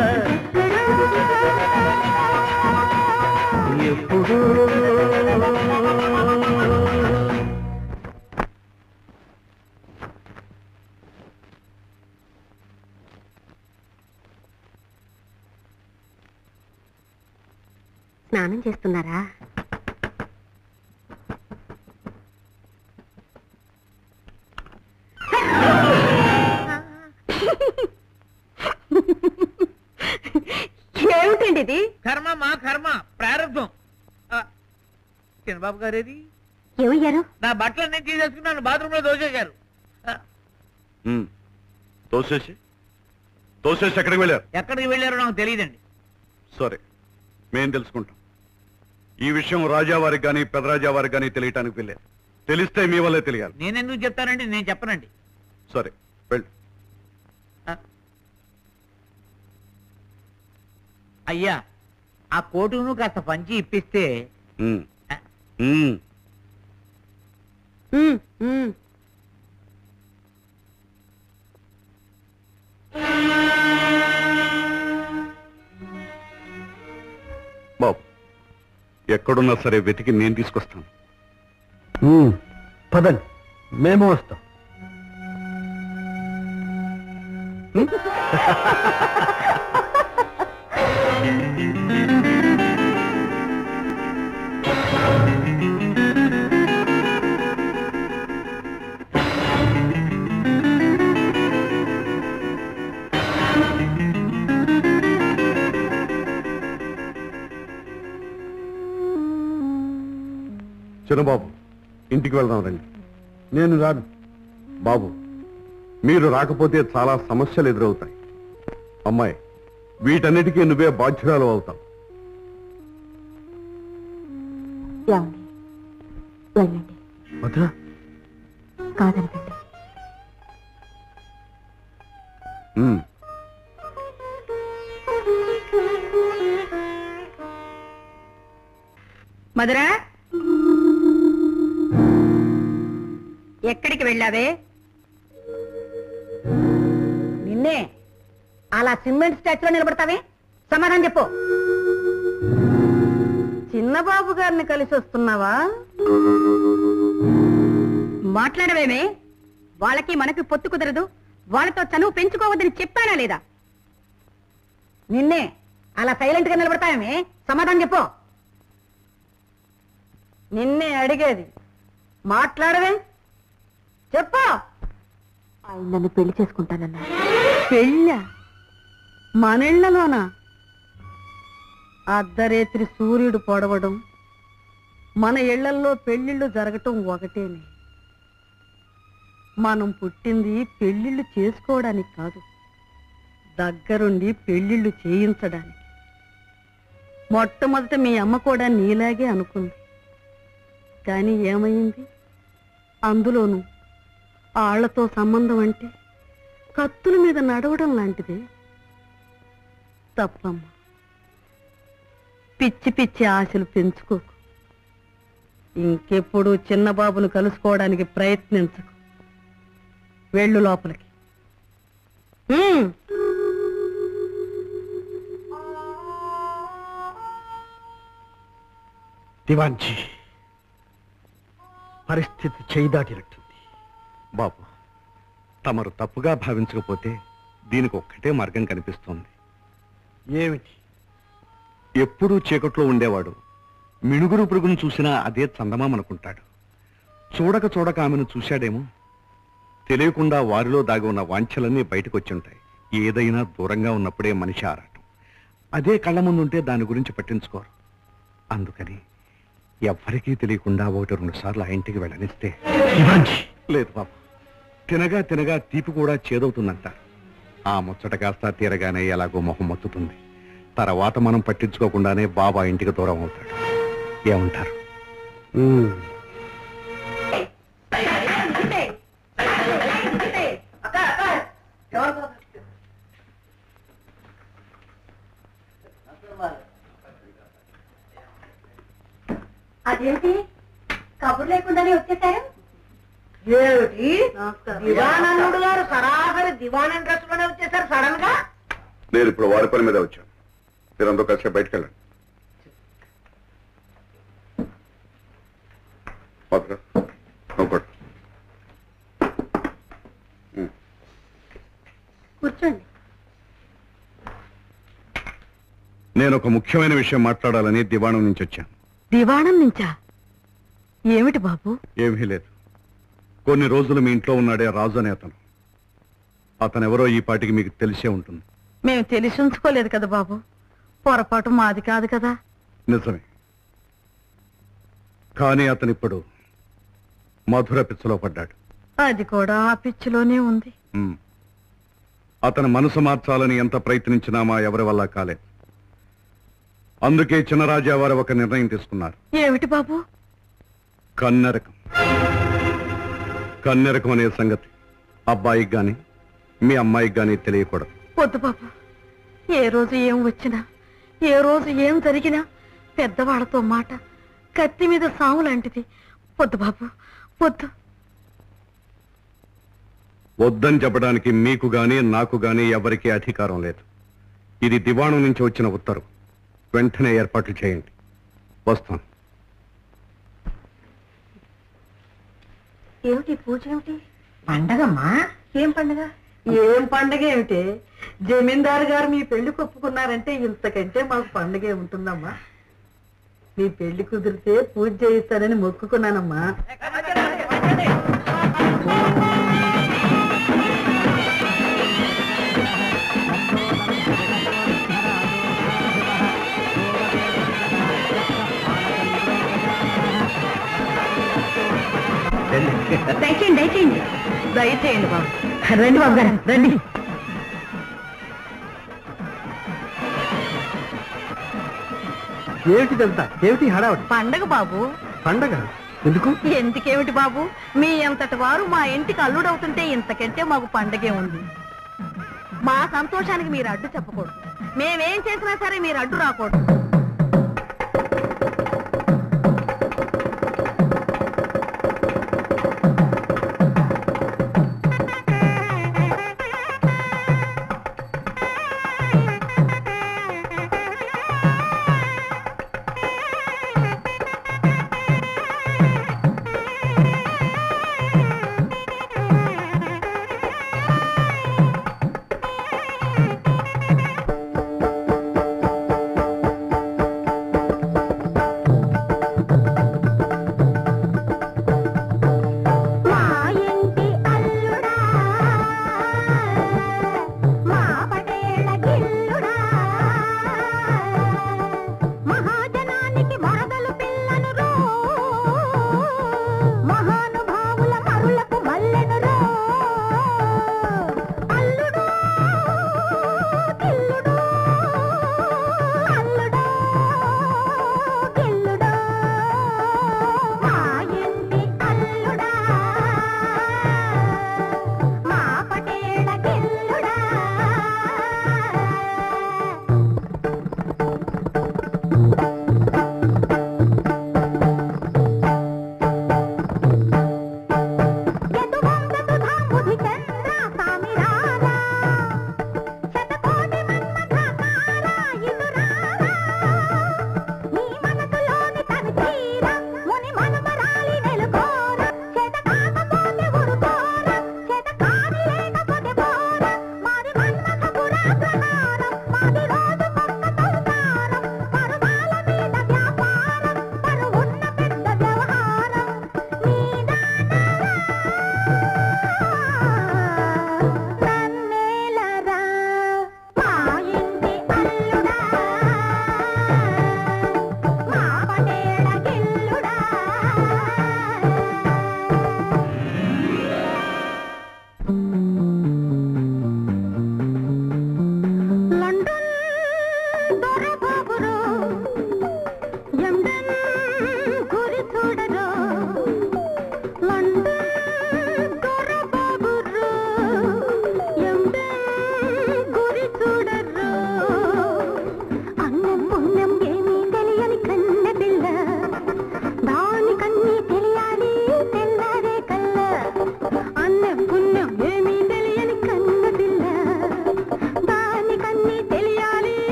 S1: ఎప్పుడు
S7: స్నానం చేస్తున్నారా ఏమిటండి ఇది
S5: కర్మ మా కర్మ ప్రారంభం చిన్నబాబు గారు ఏది
S7: ఏమయ్యారు
S5: నా బట్టలన్నీ తీసేసుకున్నాను బాత్రూమ్ లో దోచేశారు ఆ,
S10: ఉమ్. తోసేసి తోసేసి ఎక్కడికి వెళ్ళారు
S5: ఎక్కడికి వెళ్ళారో నాకు తెలియదండి
S10: సరే మేం తెలుసుకుంటాం ఈ విషయం రాజావారికి కానీ పెదరాజావారికి కానీ తెలియటానికి వెళ్ళారు తెలిస్తే మీ వల్లే తెలియాలి
S5: నేనెందుకు చెప్తానండి నేను చెప్పనండి
S10: సరే వెళ్ళు
S5: ఆ. అయ్యా ఆ కోటును కాస్త పంచి ఇప్పిస్తే
S10: ఉమ్.
S5: ఆ,
S10: ఉమ్.
S7: ఉమ్, ఉమ్.
S10: బాబు ఎక్కడున్నా సరే వెతికి నేను తీసుకొస్తాను
S4: పదండి మేము వస్తాం
S10: చిన్నబాబు ఇంటికి వెళ్దాం రండి నేను రాను బాబు మీరు రాకపోతే చాలా సమస్యలు ఎదురవుతాయి అమ్మాయి వీటన్నిటికీ నువ్వే బాధ్యురాలు అవుతావు
S7: ఏమండి వెళ్ళండి
S4: మధుర
S7: కాదనకండి
S10: ఉమ్.
S8: మధురా ఎక్కడికి వెళ్ళావే నిన్నే అలా సిమెంట్ స్టాచ్యూలో నిలబడతావే సమాధానం చెప్పు చిన్నబాబు గారిని కలిసి వస్తున్నావా మాట్లాడవేమే వాళ్ళకి మనకి పొత్తు కుదరదు వాళ్ళతో చనువు పెంచుకోవద్దని చెప్పానా లేదా నిన్నే అలా సైలెంట్ గా నిలబడతావేమే సమాధానం చెప్పు నిన్నే అడిగేది మాట్లాడవే చెప్పు
S7: ఆయన నన్ను పెళ్లి చేసుకుంటానన్నారు
S8: పెళ్ళ మనళ్ళలోనా అర్ధరేత్రి సూర్యుడు పొడవడం మన ఇళ్లల్లో పెళ్లిళ్ళు జరగటం ఒకటేనే మనం పుట్టింది పెళ్లిళ్ళు చేసుకోవడానికి కాదు దగ్గరుండి పెళ్లిళ్ళు చేయించడానికి మొట్టమొదట మీ అమ్మ కూడా నీలాగే అనుకుంది కానీ ఏమైంది అందులోనూ ఆళ్లతో సంబంధం అంటే కత్తుల మీద నడవడం లాంటిదే తప్పమ్మా పిచ్చి పిచ్చి ఆశలు పెంచుకోకు ఇంకెప్పుడు చిన్న బాబును కలుసుకోవడానికి ప్రయత్నించకు వెళ్ళు లోపలికి ఉమ్.
S4: దివాంజీ పరిస్థితి చేయి దాటినట్టుంది
S10: బాబు తమరు తప్పుగా భావించకపోతే దీనికి ఒక్కటే మార్గం కనిపిస్తోంది
S4: ఏమిటి
S10: ఎప్పుడూ చీకట్లో ఉండేవాడు
S3: మిణుగురు పురుగును చూసినా అదే చందమామనుకుంటాడు చూడక చూడక ఆమెను చూశాడేమో తెలియకుండా వారిలో దాగి ఉన్న వాంఛలన్నీ బయటకు వచ్చి ఉంటాయి ఏదైనా దూరంగా ఉన్నప్పుడే మనిషి ఆరాటం అదే కళ్ళ ముందుంటే దాని గురించి పట్టించుకోరు అందుకని ఎవ్వరికీ తెలియకుండా ఒకటి రెండు సార్లు ఆ ఇంటికి వెళ్ళనిస్తే లేదు బాబు తినగా తినగా తీపి కూడా చేదవుతుందంటారు ఆ ముచ్చట కాస్త తీరగానే ఎలాగో మొహం మత్తుతుంది తర్వాత మనం పట్టించుకోకుండానే బాబా ఇంటికి దూరం అవుతాడు ఏమంటారు
S9: అదేంటి కబుర్ లేకుండానే వచ్చేసారు
S6: ఏమిటి దివానన్నుడు గారు సరాసరి దివానం డ్రెస్ లోనే వచ్చేసారు సడన్ గా
S10: నేను ఇప్పుడు వారి పని మీద వచ్చాను మీరందరూ కలిసి బయటకు వెళ్ళండి మధుర, నువ్వు కొట్టు. ఉమ్.
S8: కూర్చోండి
S3: నేను ఒక ముఖ్యమైన విషయం మాట్లాడాలని దివాణం నుంచి వచ్చాను
S8: దివాణం నుంచా ఏమిటి బాబు
S3: ఏమీ లేదు కొన్ని రోజులు మీ ఇంట్లో ఉన్నాడే రాజు అనే అతను అతనెవరో ఈ పాటికి మీకు తెలిసే ఉంటుంది
S8: మేము తెలిసి ఉంచుకోలేదు కదా బాబు పొరపాటు మాది కాదు కదా
S3: నిజమే కానీ అతను ఇప్పుడు మధుర పిచ్చలో పడ్డాడు
S8: అది కూడా ఆ పిచ్చిలోనే ఉంది
S3: ఉమ్. అతను మనసు మార్చాలని ఎంత ప్రయత్నించినా మా ఎవరి వల్ల కాలేదు అందుకే చిన్నరాజా వారు ఒక నిర్ణయం తీసుకున్నారు
S8: ఏమిటి బాబు
S3: కన్నెరకం కన్నెరకం అనే సంగతి అబ్బాయికి గాని మీ అమ్మాయికి గాని తెలియకూడదు
S8: వద్దు బాబు ఏ రోజు ఏం వచ్చినా ఏ రోజు ఏం జరిగినా పెద్దవాళ్లతో మాట కత్తి మీద సాము లాంటిది వద్దు బాబు వద్దు
S3: వద్దని చెప్పడానికి మీకు గాని నాకు గాని ఎవరికీ అధికారం లేదు ఇది దివాణం నుంచి వచ్చిన ఉత్తర్వు వెంటనే ఏర్పాట్లు చేయండి వస్తాను
S7: ఏమిటి పూజ ఏమిటి
S6: పండగమ్మా
S7: ఏం పండుగ
S6: ఏం పండగ ఏమిటి జమీందారు గారు మీ పెళ్లి ఒప్పుకున్నారంటే ఇంతకంటే మాకు పండగే ఉంటుందమ్మా మీ పెళ్లి కుదిరితే పూజ చేయిస్తానని మొక్కుకున్నానమ్మా
S8: దయచేయండి దయచేయండి దయచేయండి బాబు రండి బాబు గారు రండి
S4: ఏమిటిదంతా ఏమిటి హడావడి
S8: పండగ బాబు
S4: పండగ ఎందుకు
S8: ఎందుకేమిటి బాబు మీ అంతటి వారు మా ఇంటికి అల్లుడవుతుంటే ఇంతకంటే మాకు పండగే ఉంది మా సంతోషానికి మీరు అడ్డు చెప్పకూడదు మేమేం చేసినా సరే మీరు అడ్డు రాకూడదు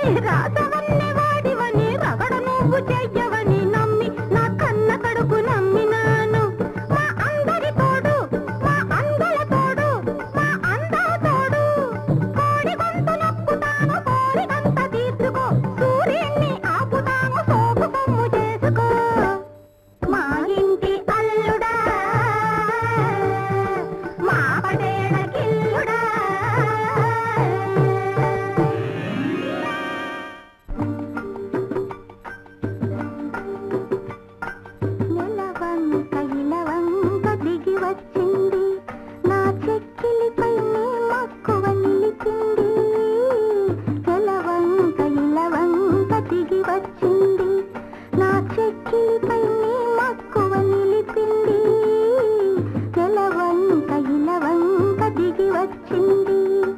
S11: రాసవన్ని వాడివని రగడ నువ్వు చెయ్యవని నమ్మి నా కన్న కడుపు నమ్మినాను మా అందరి తోడు మా అందల తోడు మా అందా తోడు కోడి గొంతు నొక్కుతాను కోరి గంత తీసుకో సూర్యుణ్ణి ఆపుతాము సోపు కొమ్ము చేసుకో మా ఇంటి అల్లుడా మా పటేడ కిల్లుడా నెలవంక ఇలవంక దిగి వచ్చింది నా చెక్కిలిపై నీ మక్కువ నిలిచింది నెలవంక ఇలవంక దిగి వచ్చింది నా చెక్కిలిపై నీ మక్కువ నిలిపింది నెలవంక ఇలవంక దిగి వచ్చింది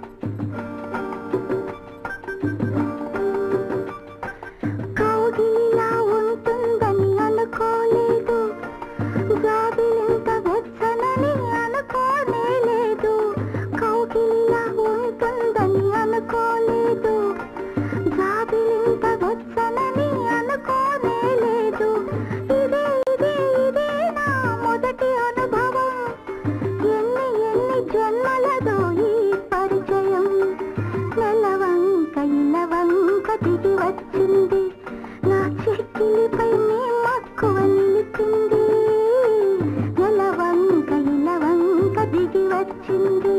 S11: కౌగిలిలా ఉంటుందని అనుకోలేదు జాబిలింత వెచ్చనని అనుకోనే లేదు కౌగిలిలా ఉంటుందని అనుకోలేదు జాబిలింత వెచ్చనని అనుకోనే లేదు ఇదే ఇదే ఇదే నా మొదటి అనుభవం ఎన్ని ఎన్ని జన్మలదో ఈ పరిచయం నెలవంక ఇలవంక దిగి వచ్చింది నా చెక్కిలిపై నీ మక్కువ నిలిపింది నెలవంక ఇలవంక దిగి వచ్చింది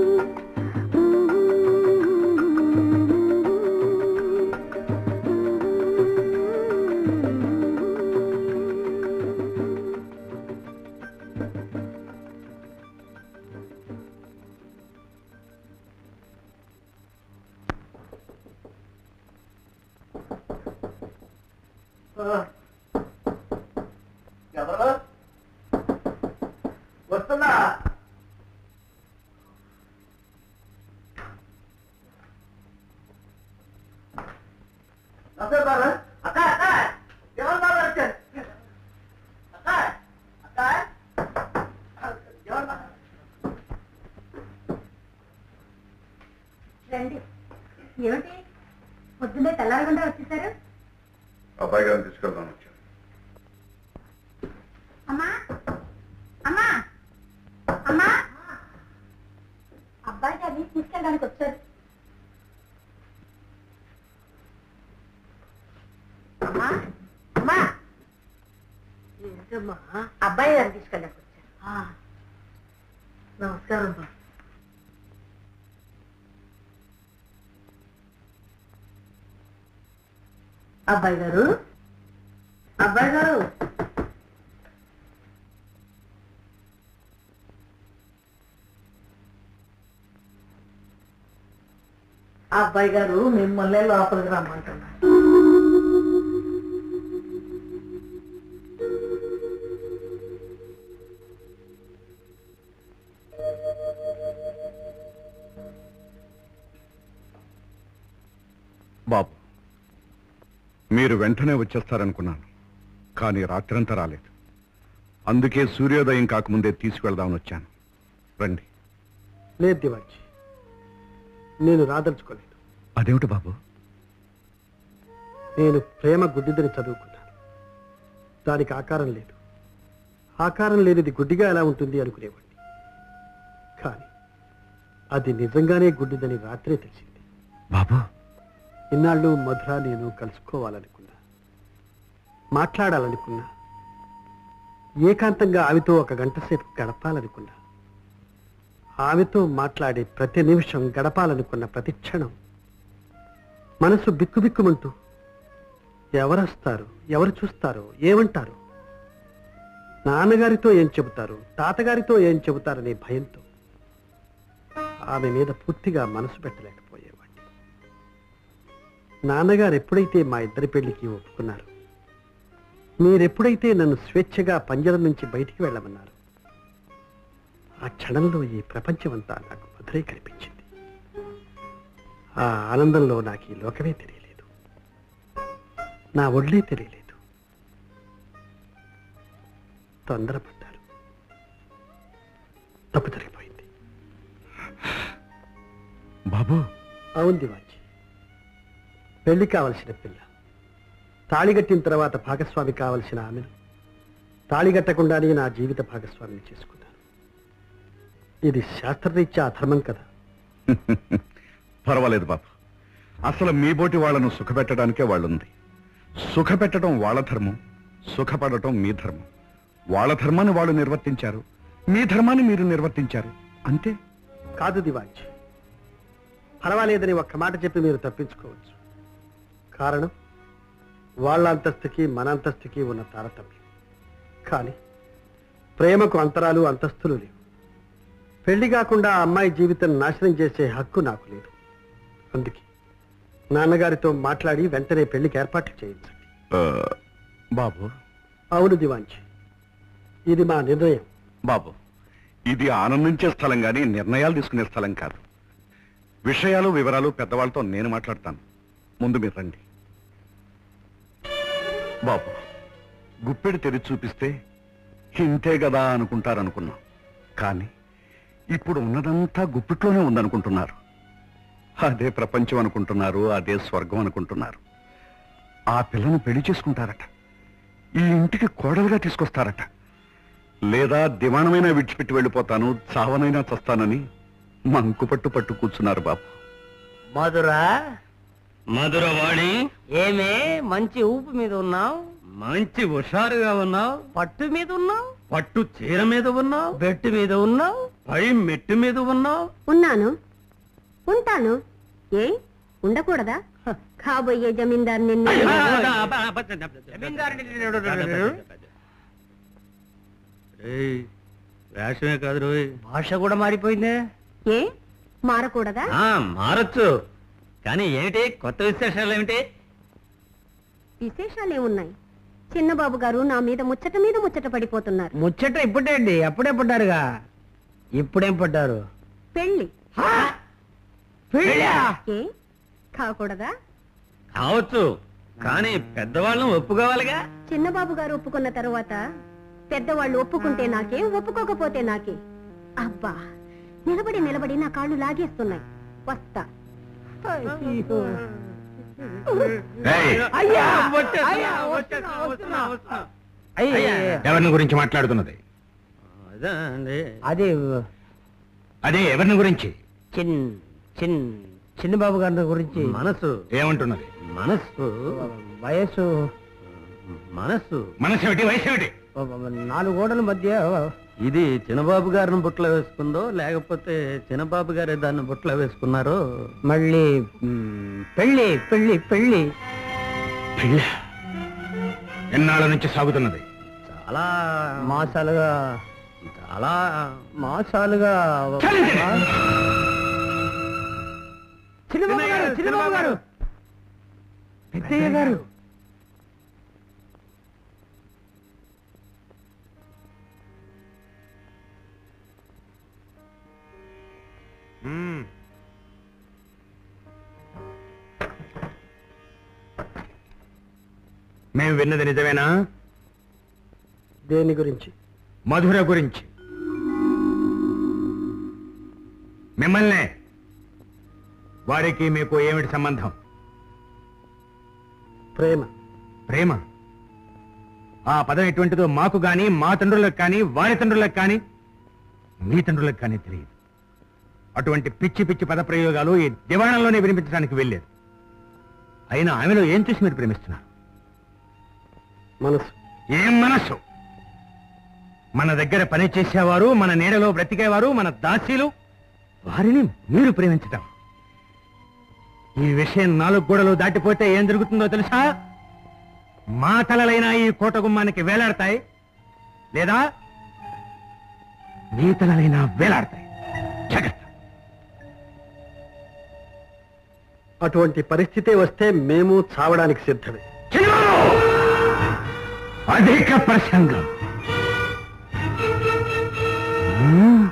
S4: ఎవరు వస్తున్నా నమస్తే బాబు అక్క అక్క ఎవరు బాబు వచ్చారు అక్క అక్క ఎవరు బాబు?
S9: రండి ఏమిటి పొద్దున్నే తెల్లారకుండా వచ్చేసారు
S10: అబ్బాయి గారిని తీసుకెళ్దాం వచ్చాను
S9: అమ్మా అమ్మా అమ్మా అబ్బాయి గారిని తీసుకెళ్ళడానికి వచ్చారు
S6: అమ్మా అమ్మా ఏంటమ్మా అబ్బాయి గారిని తీసుకెళ్ళడానికి వచ్చారు నమస్కారం బా అబ్బాయి గారు అబ్బాయి గారు అబ్బాయి గారు మిమ్మల్ని లోపలికి రమ్మంటున్నారు
S3: బాబు మీరు వెంటనే వచ్చేస్తారనుకున్నాను కానీ రాత్రంతా రాలేదు అందుకే సూర్యోదయం కాకముందే తీసుకువెళ్దామని వచ్చాను రండి
S4: లేదు దివాజీ నేను రాదలుచుకోలేదు
S3: అదేమిటి బాబు
S4: నేను ప్రేమ గుడ్డిదని చదువుకున్నాను దానికి ఆకారం లేదు ఆకారం లేనిది గుడ్డిగా ఎలా ఉంటుంది అనుకునేవాడిని కానీ అది నిజంగానే గుడ్డిదని రాత్రే తెలిసింది
S3: బాబు
S4: ఇన్నాళ్ళు మధుర నేను కలుసుకోవాలనుకున్నా మాట్లాడాలనుకున్నా ఏకాంతంగా ఆమెతో ఒక గంట సేపు గడపాలనుకున్నా ఆమెతో మాట్లాడే ప్రతి నిమిషం గడపాలనుకున్న ప్రతి క్షణం మనసు బిక్కుబిక్కుమంటూ ఎవరొస్తారు ఎవరు చూస్తారో ఏమంటారు నాన్నగారితో ఏం చెబుతారు తాతగారితో ఏం చెబుతారనే భయంతో ఆమె మీద పూర్తిగా మనసు పెట్టలేకపోయేవాడిని నాన్నగారు ఎప్పుడైతే మా ఇద్దరి పెళ్లికి ఒప్పుకున్నారు మీరెప్పుడైతే నన్ను స్వేచ్ఛగా పంజరం నుంచి బయటికి వెళ్ళమన్నారు ఆ క్షణంలో ఈ ప్రపంచమంతా నాకు మధురై కనిపించింది ఆ ఆనందంలో నాకు ఈ లోకమే తెలియలేదు నా ఒళ్ళే తెలియలేదు తొందరపడ్డారు తప్పు జరిగిపోయింది
S3: బాబు
S4: అవును దివాజీ పెళ్లి కావలసిన పిల్ల తాళిగట్టిన తర్వాత భాగస్వామి కావలసిన ఆమెను తాళిగట్టకుండానే నా జీవిత భాగస్వామిని చేసుకున్నాను ఇది శాస్త్రరీత్యా అధర్మం కదా
S10: పర్వాలేదు బాబు అసలు మీ బోటి వాళ్ళను సుఖపెట్టడానికే వాళ్ళుంది సుఖపెట్టడం వాళ్ళ ధర్మం సుఖపడటం మీ ధర్మం వాళ్ళ ధర్మాన్ని వాళ్ళు నిర్వర్తించారు మీ ధర్మాన్ని మీరు నిర్వర్తించారు అంతే
S4: కాదు దివాంచి పర్వాలేదని ఒక్క మాట చెప్పి మీరు తప్పించుకోవచ్చు కారణం వాళ్ళ అంతస్తుకి మన అంతస్తుకి ఉన్న తారతమ్యం కానీ ప్రేమకు అంతరాలు అంతస్తులు లేవు పెళ్లి కాకుండా ఆ అమ్మాయి జీవితం నాశనం చేసే హక్కు నాకు లేదు అందుకే నాన్నగారితో మాట్లాడి వెంటనే పెళ్లికి ఏర్పాట్లు చేయించండి
S10: ఆ, బాబు
S4: అవును దివాంచి ఇది మా నిర్ణయం
S10: బాబు ఇది ఆనందించే స్థలం కానీ నిర్ణయాలు తీసుకునే స్థలం కాదు విషయాలు వివరాలు పెద్దవాళ్ళతో నేను మాట్లాడతాను ముందు మీరు రండి బాబు గుప్పెడు తెరిచి చూపిస్తే ఇంతే కదా అనుకుంటారనుకున్నాం కానీ ఇప్పుడు ఉన్నదంతా గుప్పిట్లోనే ఉందనుకుంటున్నారు అదే ప్రపంచం అనుకుంటున్నారు అదే స్వర్గం అనుకుంటున్నారు ఆ పిల్లను పెళ్లి చేసుకుంటారట ఈ ఇంటికి కోడలుగా తీసుకొస్తారట లేదా దివాణమైనా విడిచిపెట్టి వెళ్ళిపోతాను చావనైనా చస్తానని మంకు పట్టు పట్టు కూర్చున్నారు బాబు
S5: మధురా
S1: మధురవాణి
S5: ఏమే మంచి ఊపు మీద ఉన్నావు
S1: మంచి హుషారుగా ఉన్నావు
S5: పట్టు మీద ఉన్నావు
S1: పట్టు చీర మీద ఉన్నావు
S5: బెట్టు మీద ఉన్నావు
S1: పై మెట్టు మీద ఉన్నావు
S9: ఉన్నాను ఉంటాను ఏ ఉండకూడదా కాబోయే జమీందార్ నిన్ను
S1: ఏయ్, వేషమే కాదు రోయ్
S5: భాష కూడా మారిపోయిందే
S9: ఏ మారకూడదా
S1: ఆ, మారచ్చు కానీ ఏమిటి కొత్త విశేషాలు ఏమిటి
S9: విశేషాలే ఉన్నాయి చిన్నబాబు గారు నా మీద ముచ్చట మీద ముచ్చట పడిపోతున్నారు
S5: ముచ్చట ఇప్పుడే అండి అప్పుడే పడ్డారుగా ఇప్పుడేం పడ్డారు
S9: పెళ్లి
S5: పెళ్ళా?
S9: ఏ కాకూడదా
S1: కావచ్చు కానీ పెద్దవాళ్ళం ఒప్పుకోవాలిగా
S9: చిన్నబాబు గారు ఒప్పుకున్న తరువాత పెద్దవాళ్ళు ఒప్పుకుంటే నాకే ఒప్పుకోకపోతే నాకే అబ్బా నిలబడి నిలబడి నా కాళ్ళు లాగేస్తున్నాయి వస్తా
S3: ఏయ్,
S5: అయ్యా
S1: వచ్చేస్తున్నా,
S5: అయ్యా,
S1: వచ్చేస్తున్నా, వస్తున్నా, వస్తున్నా.
S5: అయ్యా
S3: ఎవరిని గురించి మాట్లాడుతున్నది
S1: అదే అండి
S5: అది
S3: అదే ఎవరిని గురించి
S5: చిన్ చిన్ చిన్నబాబు గారి గురించి
S1: మనసు
S3: ఏమంటున్నది
S1: మనస్సు
S5: వయస్సు
S1: మనస్సు
S3: మనసు ఏమిటి వయసు ఏమిటి
S5: నాలుగు గోడల మధ్య
S1: ఇది చిన్నబాబు గారిని బుట్టలో వేసుకుందో లేకపోతే చిన్నబాబు గారే దాన్ని బుట్టలో వేసుకున్నారో
S5: మళ్ళీ మ్, పెళ్ళి పెళ్ళి పెళ్ళి
S3: పిల్ల ఎన్నాళ్ళ నుంచి సాగుతున్నది
S1: చాలా
S5: మాసాలుగా
S1: చాలా
S5: మాసాలుగా చిన్నబాబు గారు చిన్నబాబు గారు పెద్దయ్య గారు
S3: మేము విన్నది నిజమేనా
S4: దేని గురించి
S3: మధుర గురించి మిమ్మల్నే వారికి మీకు ఏమిటి సంబంధం
S4: ప్రేమ
S3: ప్రేమ ఆ పదం ఎటువంటిదో మాకు గాని మా తండ్రులకు కానీ వారి తండ్రులకు కానీ మీ తండ్రులకు కానీ తెలియదు అటువంటి పిచ్చి పిచ్చి పద ప్రయోగాలు ఈ దివాణంలోనే వినిపించడానికి వెళ్ళేది అయినా ఆమెలో ఏం చూసి మీరు ప్రేమిస్తున్నారు
S4: మనసు
S3: ఏం మనస్సు మన దగ్గర పని చేసేవారు మన నీడలో బ్రతికేవారు మన దాసీలు వారిని మీరు ప్రేమించటం ఈ విషయం నాలుగు గోడలు దాటిపోతే ఏం జరుగుతుందో తెలుసా మా తలలైనా ఈ కోట గుమ్మానికి వేలాడతాయి లేదా మీ తలలైనా వేలాడతాయి జాగ్రత్త
S4: అటువంటి పరిస్థితి వస్తే మేము చావడానికి సిద్ధమే
S3: చిన్నబాబు! అధిక ప్రసంగం హ్మ్.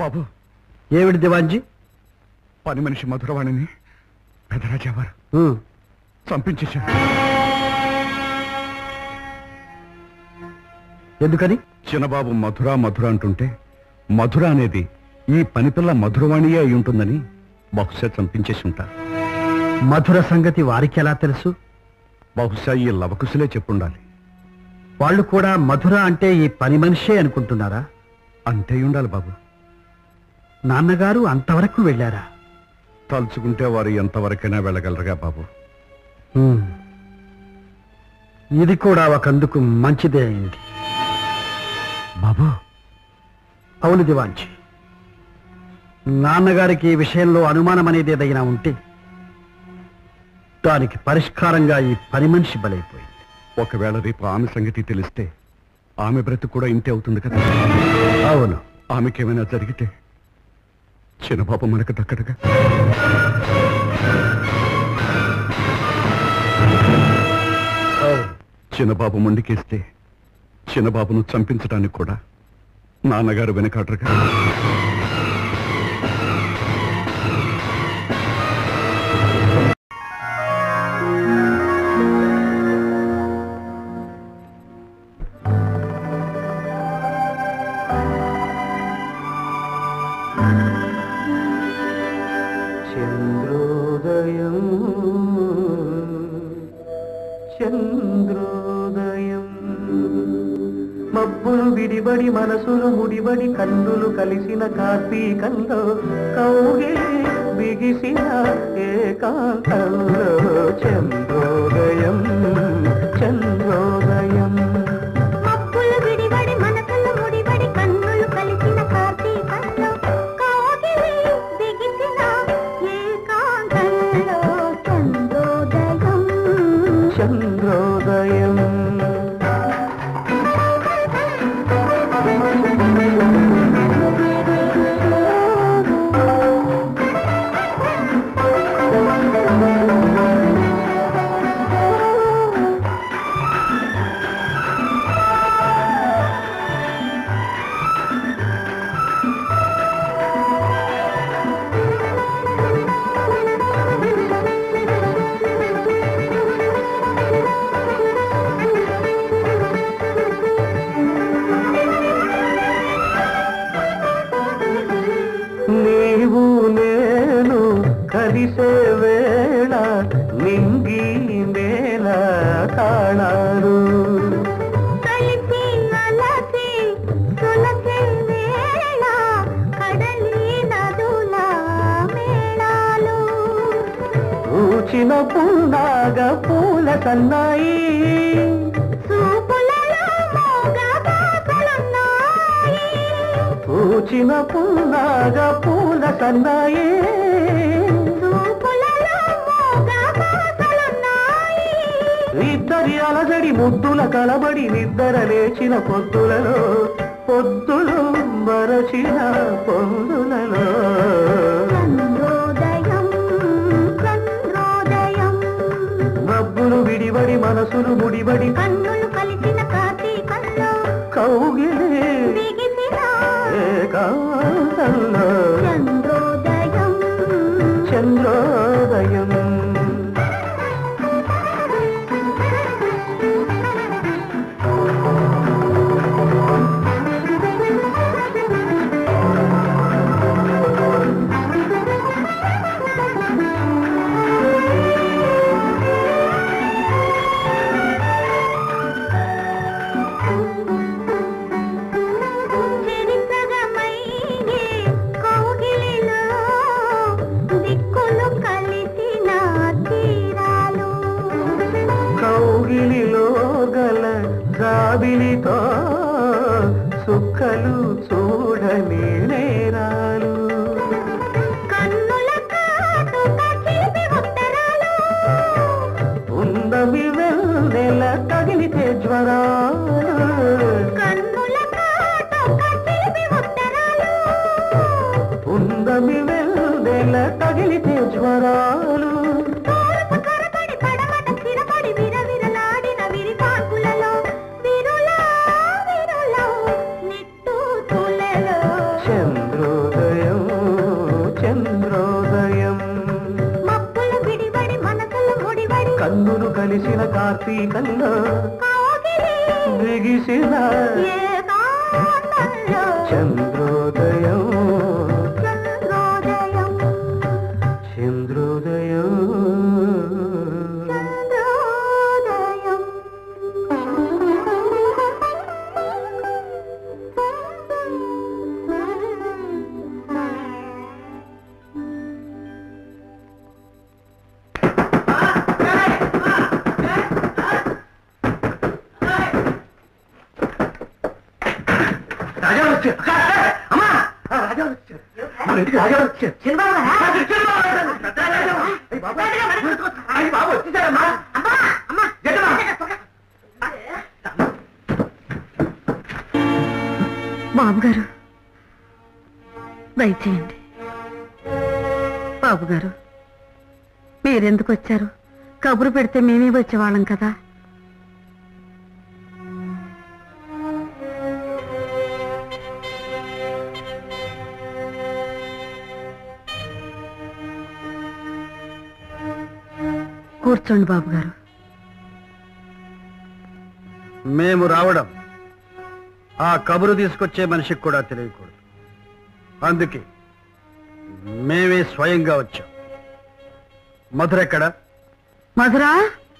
S3: బాబు
S4: ఏమిటి దివాంజీ
S3: పని మనిషి మధురవాణిని పెదరాజావారు
S4: ఉమ్,
S3: చంపించేశారు
S4: ఎందుకని
S3: చిన్నబాబు మధుర మధుర అంటుంటే మధుర అనేది ఈ పనిపిల్ల మధురవాణియే అయి ఉంటుందని బహుశా చంపించేసి ఉంటారు
S4: మధుర సంగతి వారికి ఎలా తెలుసు
S3: బహుశా ఈ లవకుశలే చెప్పుండాలి
S4: వాళ్ళు కూడా మధుర అంటే ఈ పని మనిషే అనుకుంటున్నారా
S3: అంతే ఉండాలి బాబు
S4: నాన్నగారు అంతవరకు వెళ్ళారా
S3: తలుచుకుంటే వారు ఎంతవరకైనా వెళ్ళగలరుగా బాబు
S4: ఉమ్. ఇది కూడా ఒకందుకు మంచిదే అయింది
S3: బాబు
S4: అవును దివాంజీ నాన్నగారికి ఈ విషయంలో అనుమానం అనేది ఏదైనా ఉంటే దానికి పరిష్కారంగా ఈ పని మనిషి బలైపోయింది
S3: ఒకవేళ రేపు ఆమె సంగతి తెలిస్తే ఆమె బ్రతుకు కూడా ఇంతే అవుతుంది కదా
S4: అవును
S3: ఆమెకేమైనా జరిగితే చిన్నబాబు మనకు దక్కడుగా చిన్నబాబు మొండికేస్తే చిన్నబాబును చంపించడానికి కూడా నాన్నగారు వెనకాడరుగా
S1: చంద్రోదయం చంద్రోదయం మబ్బులు విడిబడి మనసులు ముడిబడి కన్నులు కలిసిన కార్తీకంలో కౌగిలి బిగిసిన ఏకాంతంలో చంద్రోదయం చంద్రోదయం
S11: మబ్బులు విడివడి మనసులు ముడివడి కన్నులు కలిసిన కార్తీకంలో కాగిలి బిగిసిన ఏకాంతంలో చంద్రోదయం
S1: చంద్రోదయం నీవు నేను కలిసే వేళ నింగి నేల తాళారు
S11: కలిసి అలసి సులసి వేళ కడలి నదుల మేళాలు
S1: పూచిన పున్నాగ పూల సన్నాయి
S11: చూపులలో మోగబాసలున్నాయి
S1: పూచిన పున్నాగ పూల సన్నాయి
S11: చూపులలో మోగబాసలున్నాయి
S1: ఇద్దరి అలజడి ముద్దుల కలబడి నిద్ర లేచిన పొద్దులలో పొద్దులు మరచిన పొందులలో
S11: చంద్రోదయం చంద్రోదయం
S1: మబ్బులు విడిబడి మనసులు ముడిబడి
S11: కన్నులు కలిసిన కార్తీకంలో
S1: కౌగిలే
S11: బిగిసిన
S1: ఏకాంతంలో
S11: చంద్రోదయం
S1: చంద్రోదయం
S11: చెరిసగమయ్యే కౌగిలిలో దిక్కులు కలిసిన తీరాలు
S1: కౌగిలిలో గల జాబిలితో సుక్కలు చూడని నేరాలు
S11: కన్నుల కాటుక చిలిపి ఉత్తరాలు
S1: ఉందమి వెన్నెల తగిలితే జ్వరాలు
S11: కన్నుల కాటుక చిలిపి ఉత్తరాలు
S1: ఉందమి వెన్నెల తగిలితే జ్వరాలు
S11: తూర్పు కరపడి పడమట స్థిరపడి విరవిరలాడిన విరిపాకులలో విరులా విరులా నిట్టూతులలో
S1: చంద్రోదయం
S12: కన్నులు కలిసిన కార్తీకల్లో బిగిసిన చంద్రోదయం చంద్రోదయం రాజా వచ్చారు అమ్మా రాజా వచ్చారు మన ఇంటికి రాజా వచ్చారు బాబు వచ్చేసారమ్మా
S8: బాబు గారు దయచేయండి బాబు గారు మీరెందుకు వచ్చారు కబురు పెడితే మేమే వచ్చేవాళ్ళం కదా కూర్చోండి బాబు గారు
S4: మేము రావడం ఆ కబురు తీసుకొచ్చే మనిషికి కూడా తెలియకూడదు అందుకే మేమే స్వయంగా వచ్చాం మధురెక్కడ
S8: మధురా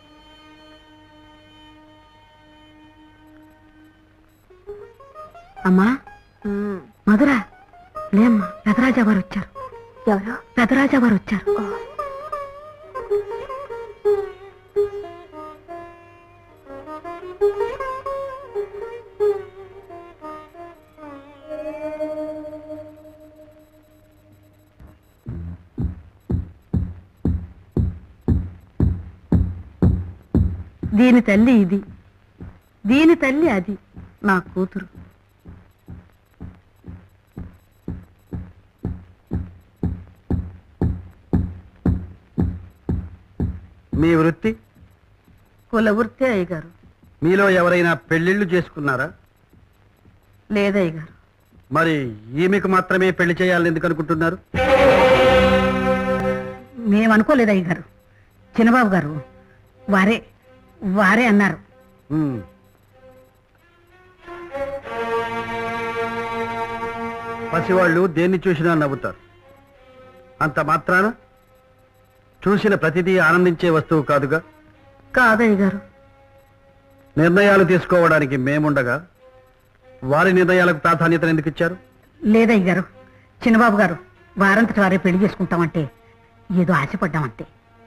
S8: అమ్మా మధురా లేమ్మా పెదరాజా వారు వచ్చారు
S7: ఎవరు
S8: పెదరాజా వారు వచ్చారు దీని తల్లి ఇది దీని తల్లి అది నా కూతురు
S4: మీ వృత్తి
S8: కుల వృత్తి అయ్యగారు
S4: మీలో ఎవరైనా పెళ్లిళ్ళు చేసుకున్నారా
S8: లేదయ్య గారు
S4: మరి ఈమెకు మాత్రమే పెళ్లి చేయాలని ఎందుకు అనుకుంటున్నారు
S8: మేమనుకోలేదు అయ్య గారు చిన్నబాబు గారు వారే వారే అన్నారు
S4: ఉమ్. పసివాళ్ళు దేన్ని చూసినా నవ్వుతారు అంత మాత్రాన చూసిన ప్రతిదీ ఆనందించే వస్తువు కాదుగా
S8: కాదయ్య గారు
S4: నిర్ణయాలు తీసుకోవడానికి మేముండగా వారి నిర్ణయాలకు ప్రాధాన్యత ఎందుకు ఇచ్చారు
S8: లేదయ్య గారు చిన్నబాబు గారు వారంతటి వారే పెళ్లి చేసుకుంటామంటే ఏదో ఆశపడ్డామంతే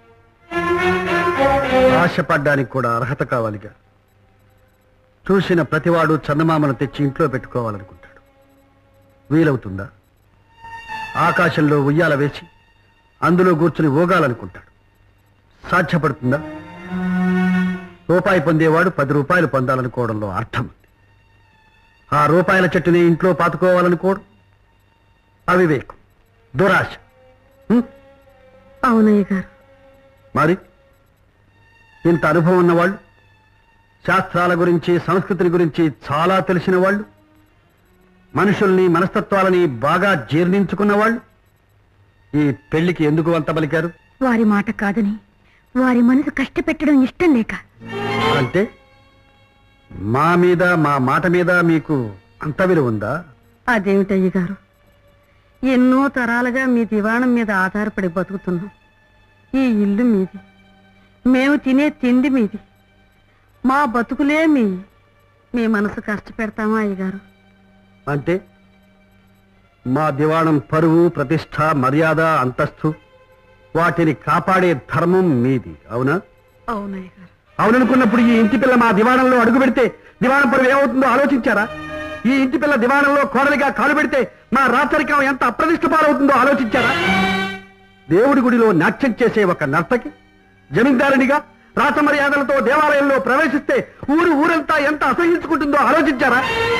S4: ఆశపడ్డానికి కూడా అర్హత కావాలిగా చూసిన ప్రతివాడు చందమామను తెచ్చి ఇంట్లో పెట్టుకోవాలనుకుంటాడు వీలవుతుందా ఆకాశంలో ఉయ్యాల వేసి అందులో కూర్చుని ఊగాలనుకుంటాడు సాధ్యపడుతుందా రూపాయి పొందేవాడు పది రూపాయలు పొందాలనుకోవడంలో అర్థం ఉంది ఆ రూపాయల చెట్టుని ఇంట్లో పాతుకోవాలనుకోవడం అవివేకం దురాశ హ్మ్?
S8: అవునయ్య గారు
S4: మరి ఇంత అనుభవం ఉన్నవాళ్ళు శాస్త్రాల గురించి సంస్కృతిని గురించి చాలా తెలిసిన వాళ్ళు మనుషుల్ని మనస్తత్వాలని బాగా జీర్ణించుకున్న వాళ్ళు ఈ పెళ్లికి ఎందుకు అంత పలికారు
S8: వారి మాట కాదని వారి మనసు కష్టపెట్టడం ఇష్టం లేక
S4: అంటే మా మీద మా మాట మీద మీకు అంత విలువ ఉందా
S8: అదేమిటయ్య గారు ఎన్నో తరాలుగా మీ దివాణం మీద ఆధారపడి బతుకుతున్నాం ఈ ఇల్లు మీది మేము తినే తిండి మీది మా బతుకులే మీ మీ మనసు కష్టపెడతామా అయ్యగారు
S4: అంటే మా దివాణం పరువు ప్రతిష్ట మర్యాద అంతస్తు వాటిని కాపాడే ధర్మం మీది అవునా
S8: అవునయ్య గారు
S4: అవుననుకున్నప్పుడు ఈ ఇంటి పిల్ల మా దివాణంలో అడుగు పెడితే దివాణం పరువు ఏమవుతుందో ఆలోచించారా ఈ ఇంటి పిల్ల దివాణంలో కోడలిగా కాలు పెడితే మా రాచరికం ఎంత అప్రదిష్ట పాలవుతుందో ఆలోచించారా దేవుడి గుడిలో నాట్యం చేసే ఒక నర్తకి జమీందారునిగా రాచమర్యాదలతో దేవాలయంలో ప్రవేశిస్తే ఊరు ఊరంతా ఎంత అసహించుకుంటుందో ఆలోచించారా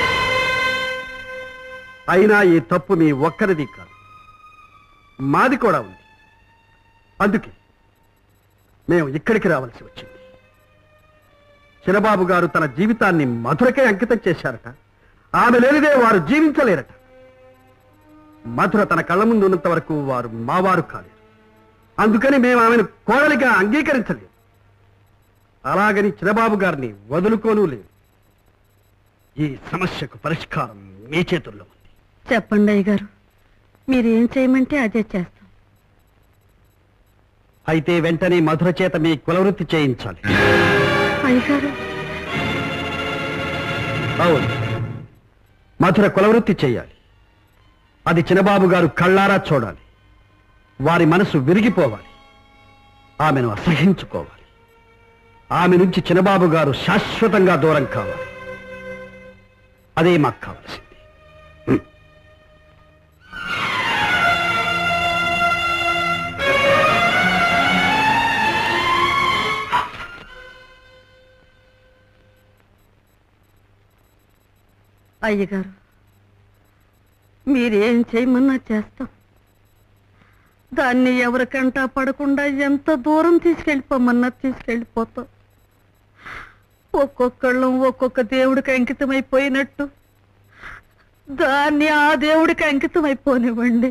S4: అయినా ఈ తప్పు మీ ఒక్కరిది కాదు మాది కూడా ఉంది అందుకే మేము ఇక్కడికి రావాల్సి వచ్చింది చిన్నబాబు గారు తన జీవితాన్ని మధురకే అంకితం చేశారట ఆమె లేనిదే వారు జీవించలేరట మధుర తన కళ్ళ ముందు ఉన్నంత వరకు వారు మావారు కాలేరు అందుకని మేము ఆమెను కోడలిగా అంగీకరించలేదు అలాగని చిరబాబు గారిని వదులుకోను లేదు ఈ సమస్యకు పరిష్కారం మీ చేతుల్లో ఉంది
S8: చెప్పండి అయ్య గారు మీరు ఏం చేయమంటే అదే చేస్తాం
S4: అయితే వెంటనే మధుర చేత మీ కులవృత్తి చేయించాలి
S8: అయ్య గారు
S4: అవును మధుర కులవృత్తి చేయాలి అది చిన్నబాబు గారు కళ్ళారా చూడాలి వారి మనసు విరిగిపోవాలి ఆమెను అసహించుకోవాలి ఆమె నుంచి చిన్నబాబు గారు శాశ్వతంగా దూరం కావాలి అదే మాకు కావలసింది
S8: అయ్యగారు మీరేం చేయమన్నా చేస్తాం దాన్ని ఎవరికంటా పడకుండా ఎంత దూరం తీసుకెళ్ళిపోమన్నా తీసుకెళ్ళిపోతాం ఒక్కొక్కళ్ళం ఒక్కొక్క దేవుడికి అంకితమైపోయినట్టు దాన్ని ఆ దేవుడికి అంకితమైపోనివ్వండి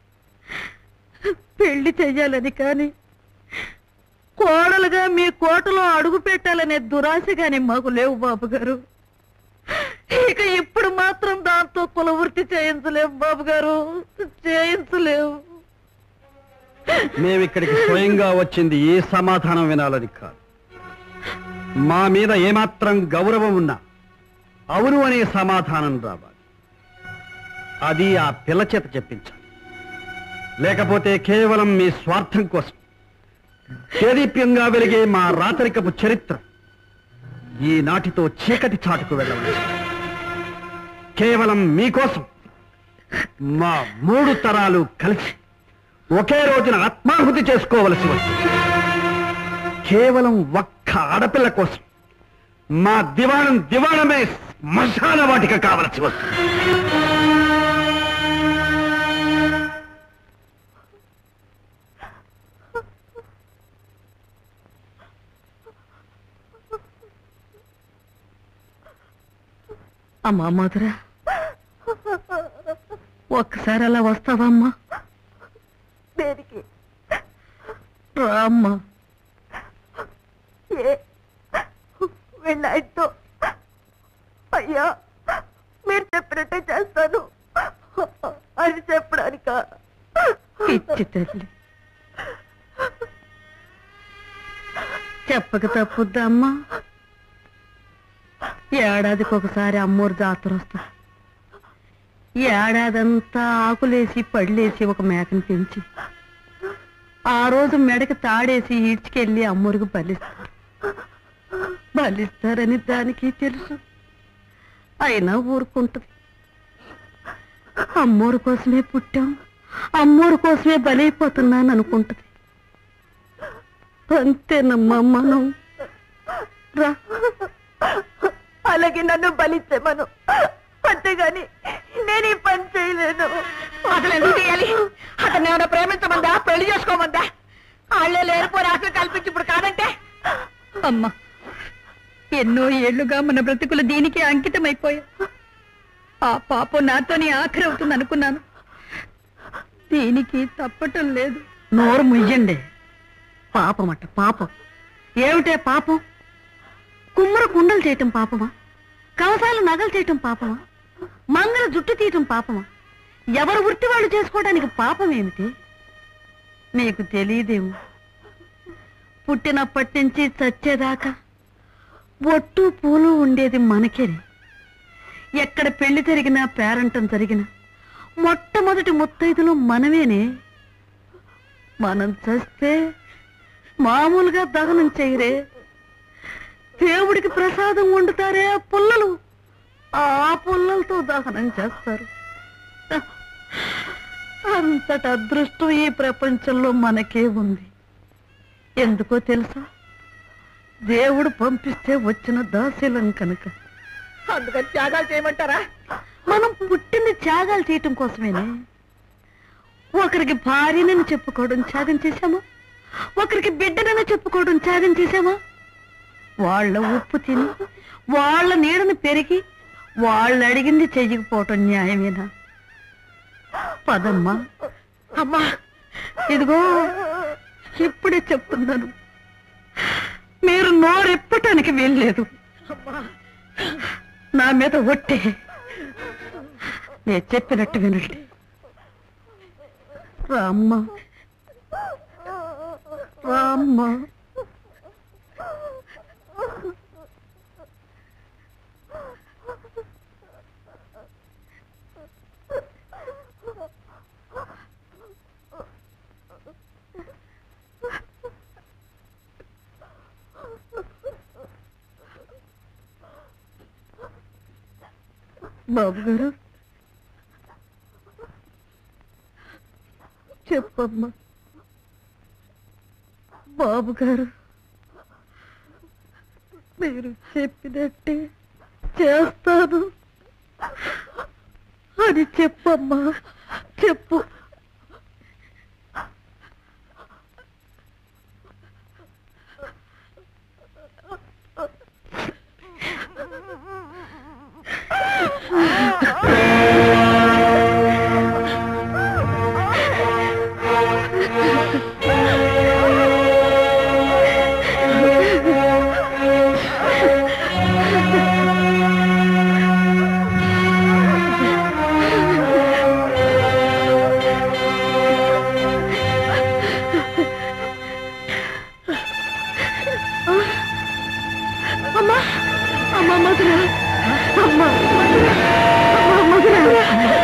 S8: పెళ్లి చెయ్యాలని కానీ కోడలుగా మీ కోటలో అడుగు పెట్టాలనే దురాశ కానీ మాకు లేవు బాబు గారు ఇక ఇప్పుడు మాత్రం దాంతో కులవృత్తి చేయించలేము బాబు గారు చేయించలేము
S4: మేమిక్కడికి స్వయంగా వచ్చింది ఏ సమాధానం వినాలని కాదు మా మీద ఏమాత్రం గౌరవం ఉన్నా అవును అనే సమాధానం రావాలి అది ఆ పిల్ల చేత చెప్పించాలి లేకపోతే కేవలం మీ స్వార్థం కోసం దేదీప్యంగా వెలిగే మా రాతరికపు చరిత్ర ఈ నాటితో చీకటి చాటుకు వెళ్ళవచ్చు కేవలం మీకోసం మా మూడు తరాలు కలిసి ఒకే రోజున ఆత్మాహుతి చేసుకోవలసి వస్తుంది కేవలం ఒక్క ఆడపిల్ల కోసం మా దివాణం దివాణమే శ్మశాన వాటిక కావలసి వస్తుంది
S8: అమ్మా మధుర ఒక్కసారి అలా వస్తావా అమ్మా
S7: దేనికి
S8: రామ్మా
S7: ఏ విన్నాయితో అయ్యా మీరు చెప్పినట్టే చేస్తాను అని చెప్పడానిక
S8: పిచ్చి తల్లి చెప్పక తప్పుద్దా అమ్మా ఏడాదికి ఒకసారి అమ్మోరు జాతర వస్తా ఏడాదంతా ఆకులేసి పళ్ళేసి ఒక మేకను పెంచి ఆ రోజు మెడకి తాడేసి ఈడ్చుకెళ్ళి అమ్మోరికి బలిస్తారు బలిస్తారని దానికి తెలుసు అయినా ఊరుకుంటది అమ్మోరు కోసమే పుట్టాం అమ్మోరు కోసమే బలైపోతున్నాను అనుకుంటది అంతేనమ్మా మనం రా
S7: అలాగే నన్ను బలిచ్చేమను అంతేగాని నేను ఈ పని చేయలేను
S6: అసలు ఎందుకు చేయాలి అతను ఏమైనా ప్రేమించమందా పెళ్లి చేసుకోమందా వాళ్ళే లేనిపోయి ఆశలు కల్పించి ఇప్పుడు కాదంటే
S8: అమ్మా ఎన్నో ఏళ్లుగా మన బ్రతుకులు దీనికి అంకితమైపోయా ఆ పాపం నాతోని ఆఖరి అవుతుంది అనుకున్నాను దీనికి తప్పటం లేదు నోరు ముయ్యండి పాపం అట పాపం ఏమిటే పాపం కుమ్మర కుండలు చేయటం పాపమా కవసాలు నగలు చేయటం పాపమా మంగళ జుట్టు తీయటం పాపమా ఎవరు వృత్తి వాళ్ళు చేసుకోవడానికి పాపం ఏమిటి మీకు తెలియదేమో పుట్టినప్పటి నుంచి చచ్చేదాకా బొట్టు పూలు ఉండేది మనకేనే ఎక్కడ పెళ్లి జరిగినా పేరంటం జరిగినా మొట్టమొదటి ముత్తైదులు మనమేనే మనం చస్తే మామూలుగా దహనం చేయరే దేవుడికి ప్రసాదం వండుతారే ఆ పుల్లలు ఆ పుల్లలతో దహనం చేస్తారు అంతట అదృష్టం ఈ ప్రపంచంలో మనకే ఉంది ఎందుకో తెలుసా దేవుడు పంపిస్తే వచ్చిన దాశీలం కనుక
S6: అందుకని త్యాగాలు చేయమంటారా
S8: మనం పుట్టింది త్యాగాలు చేయటం కోసమేనే ఒకరికి భార్యనని చెప్పుకోవడం త్యాగం చేశామా ఒకరికి బిడ్డనని చెప్పుకోవడం త్యాగం చేశామా వాళ్ళ ఉప్పు తిని వాళ్ళ నీడను పెరిగి వాళ్ళు అడిగింది చెయ్యకపోవటం న్యాయమేనా పదమ్మా
S6: అమ్మా
S8: ఇదిగో ఇప్పుడే చెప్తున్నాను మీరు నోరెప్పటానికి వీల్లేదు నా మీద ఒట్టే నేను చెప్పినట్టు వినండి రామ్మ రామ్మ బాబు గారు చెప్పమ్మా బాబు గారు మీరు చెప్పినట్టే చేస్తాను అని చెప్పమ్మా చెప్పు అమ్మా అమ్మా మధుర అమ్మా మధుర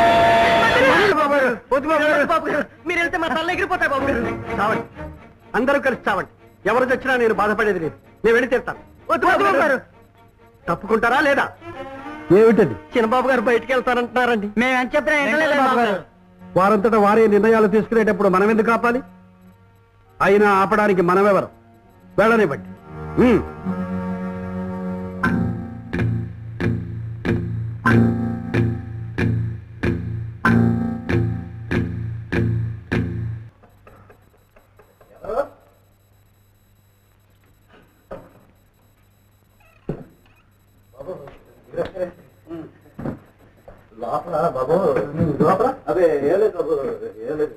S4: మీరు వెళ్తే మా తల్ల ఎగిరిపోతాయి బాబు గారు చావండి అందరూ కలిసి చావండి ఎవరు చచ్చినా నేను బాధపడేది లేదు నేను వెళ్ళి తీస్తాను వద్దు బాబు గారు తప్పుకుంటారా లేదా ఏమిటది చిన్నబాబు గారు బయటికి వెళ్తానంటున్నారండి మేము ఎంత చెప్పినా వారంతటా వారే నిర్ణయాలు తీసుకునేటప్పుడు మనం ఎందుకు ఆపాలి అయినా ఆపడానికి మనమెవరు వెళ్ళనివ్వండి ఉమ్. లోపల బాబు లోపల అదే ఏం లేదు బాబు ఏం లేదు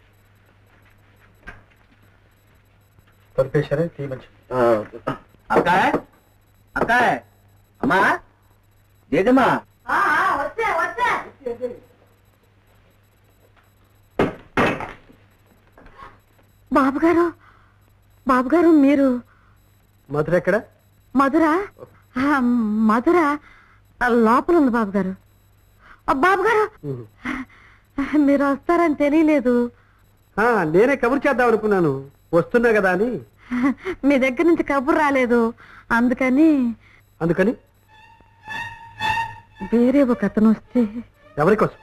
S4: తొలిపేశారే తీయమని
S5: అక్కాయ్ అక్కాయ్ అమ్మా జేజమ్మా
S6: వచ్చా వచ్చా
S8: బాబు గారు బాబు గారు మీరు
S4: మధుర ఎక్కడ
S8: మధుర ఆ, మధుర ఆ, లోపల ఉంది బాబు గారు ఆ, బాబు గారు మీరు వస్తారని తెలియలేదు
S4: ఆ, నేనే కబురు చేద్దాం అనుకున్నాను వస్తున్నా కదా అని
S8: మీ దగ్గర నుంచి కబురు రాలేదు అందుకని
S4: అందుకని
S8: వేరే ఒక అతను వస్తే
S4: ఎవరి కోసం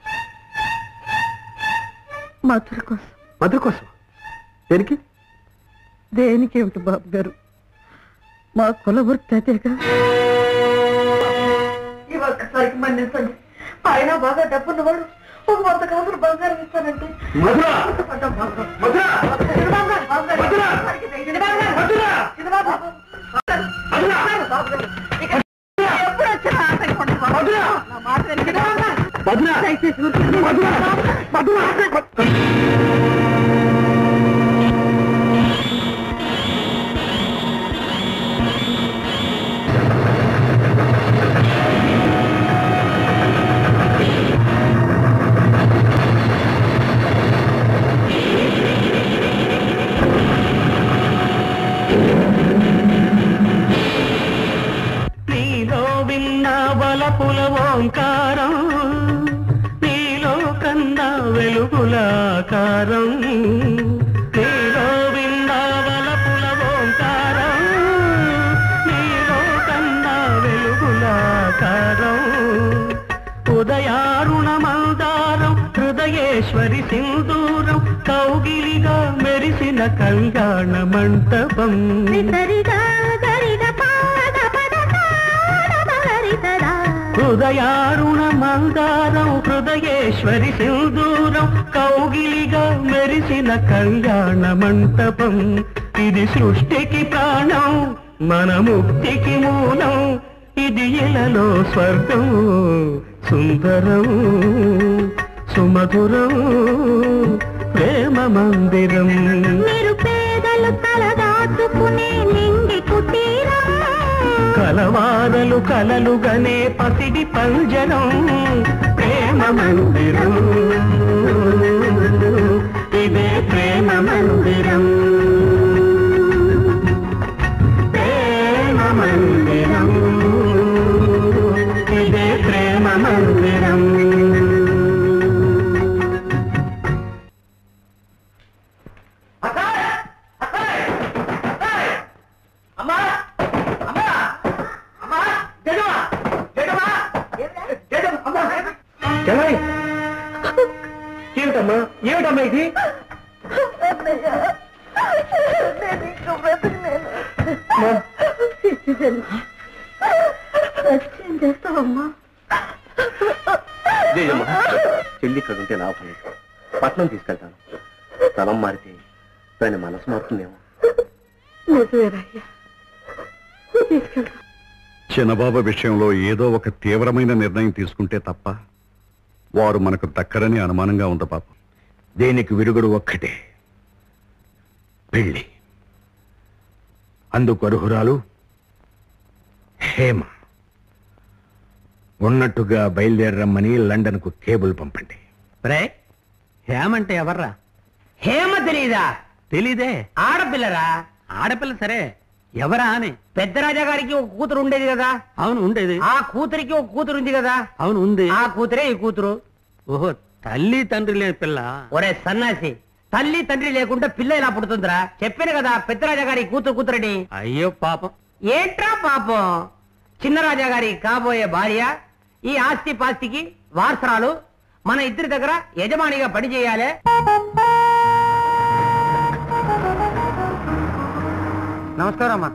S8: మధుర కోసం
S4: మధుర కోసం దేనికి
S8: దేనికి ఏమిటి బాబు గారు మా కుల వృత్తి అదేగా
S6: ఈ ఒక్కసారికి మన్నించండి ఆయన బాగా డబ్బున్నవాడు ఒక వంద కాసులు బంగారం ఇస్తానంటే
S4: మధుర
S6: మధుర ఎప్పుడు వచ్చినా ఆశపడి నా మాట వినండి. దయచేసి ఊరుకోండి.
S12: నీలో విన్న బలపుల ఓంకారం నీలో కన్నా వెలుగుల ఆకారం నీలో విన్న బలపుల ఓంకారం నీలో కన్నా వెలుగుల ఆకారం ఉదయారుణ మందారం హృదయేశ్వరి సింధూరం కౌగిలిగా మెరిసిన కళ్యాణ మంటపం హృదయారుణ మందారం హృదయేశ్వరి సింధూరం కౌగిలిగా మెరిసిన కళ్యాణ మంటపం ఇది సృష్టికి ప్రాణం మన ముక్తికి మూలం ఇది ఇలలో స్వర్గం సుందరం సుమధురం ప్రేమ మందిరం
S11: మీరు పేదలు తలదాచుకునే నింగి
S13: కలవారలు కలలుగనే పసిడి పంజరం ప్రేమ మందిరం ఇదే ప్రేమ మందిరం ప్రేమ మందిరం ఇదే ప్రేమ మందిరం
S12: అమ్మా అమ్మా అమ్మా జడమా జడమా జడమా అమ్మా
S13: చెన్నై ఏమిటమ్మా ఏమిటమ్మా ఇది
S8: ఏం చేస్తావమ్మా
S12: జయమ్మ చెల్లి ఇక్కడ ఉంటే లాభం లేదు పట్నం తీసుకెళ్తాను స్థలం మారితే దాని మనసు మారుతుందేమో
S8: నిజమేనయ్యా తీసుకెళ్తా
S10: చిన్నబాబు విషయంలో ఏదో ఒక తీవ్రమైన నిర్ణయం తీసుకుంటే తప్ప వారు మనకు దక్కరని అనుమానంగా ఉంది పాపం
S3: దేనికి విరుగుడు ఒక్కటే పెళ్ళి అందుకు అర్హురాలు హేమ ఉన్నట్టుగా బయలుదేరమ్మని లండన్కు కేబుల్ పంపండి
S1: రే హేమంటే ఎవర్రా
S5: హేమ తెలీదా
S1: తెలీదే
S5: ఆడపిల్లరా
S1: ఆడపిల్ల సరే ఎవరా అని
S5: పెద్ద రాజా గారికి ఒక కూతురు ఉండేది కదా
S1: అవును ఉండేది
S5: ఆ కూతురికి ఒక కూతురు ఉంది కదా
S1: అవును ఉంది
S5: ఆ కూతురే ఈ కూతురు
S1: ఓహో తల్లి తండ్రి లేని పిల్ల
S5: ఒరే సన్నాసి తల్లి తండ్రి లేకుండా పిల్ల ఇలా పుడుతుందిరా చెప్పాను కదా పెద్ద రాజా గారి కూతురు కూతురని
S1: అయ్యో పాపం
S5: ఏంట్రా పాపం చిన్న రాజా గారి కాబోయే భార్య ఈ ఆస్తి పాస్తికి వారసరాలు మన ఇద్దరి దగ్గర యజమానిగా పని చేయాలి
S1: నమస్కారం అమ్మా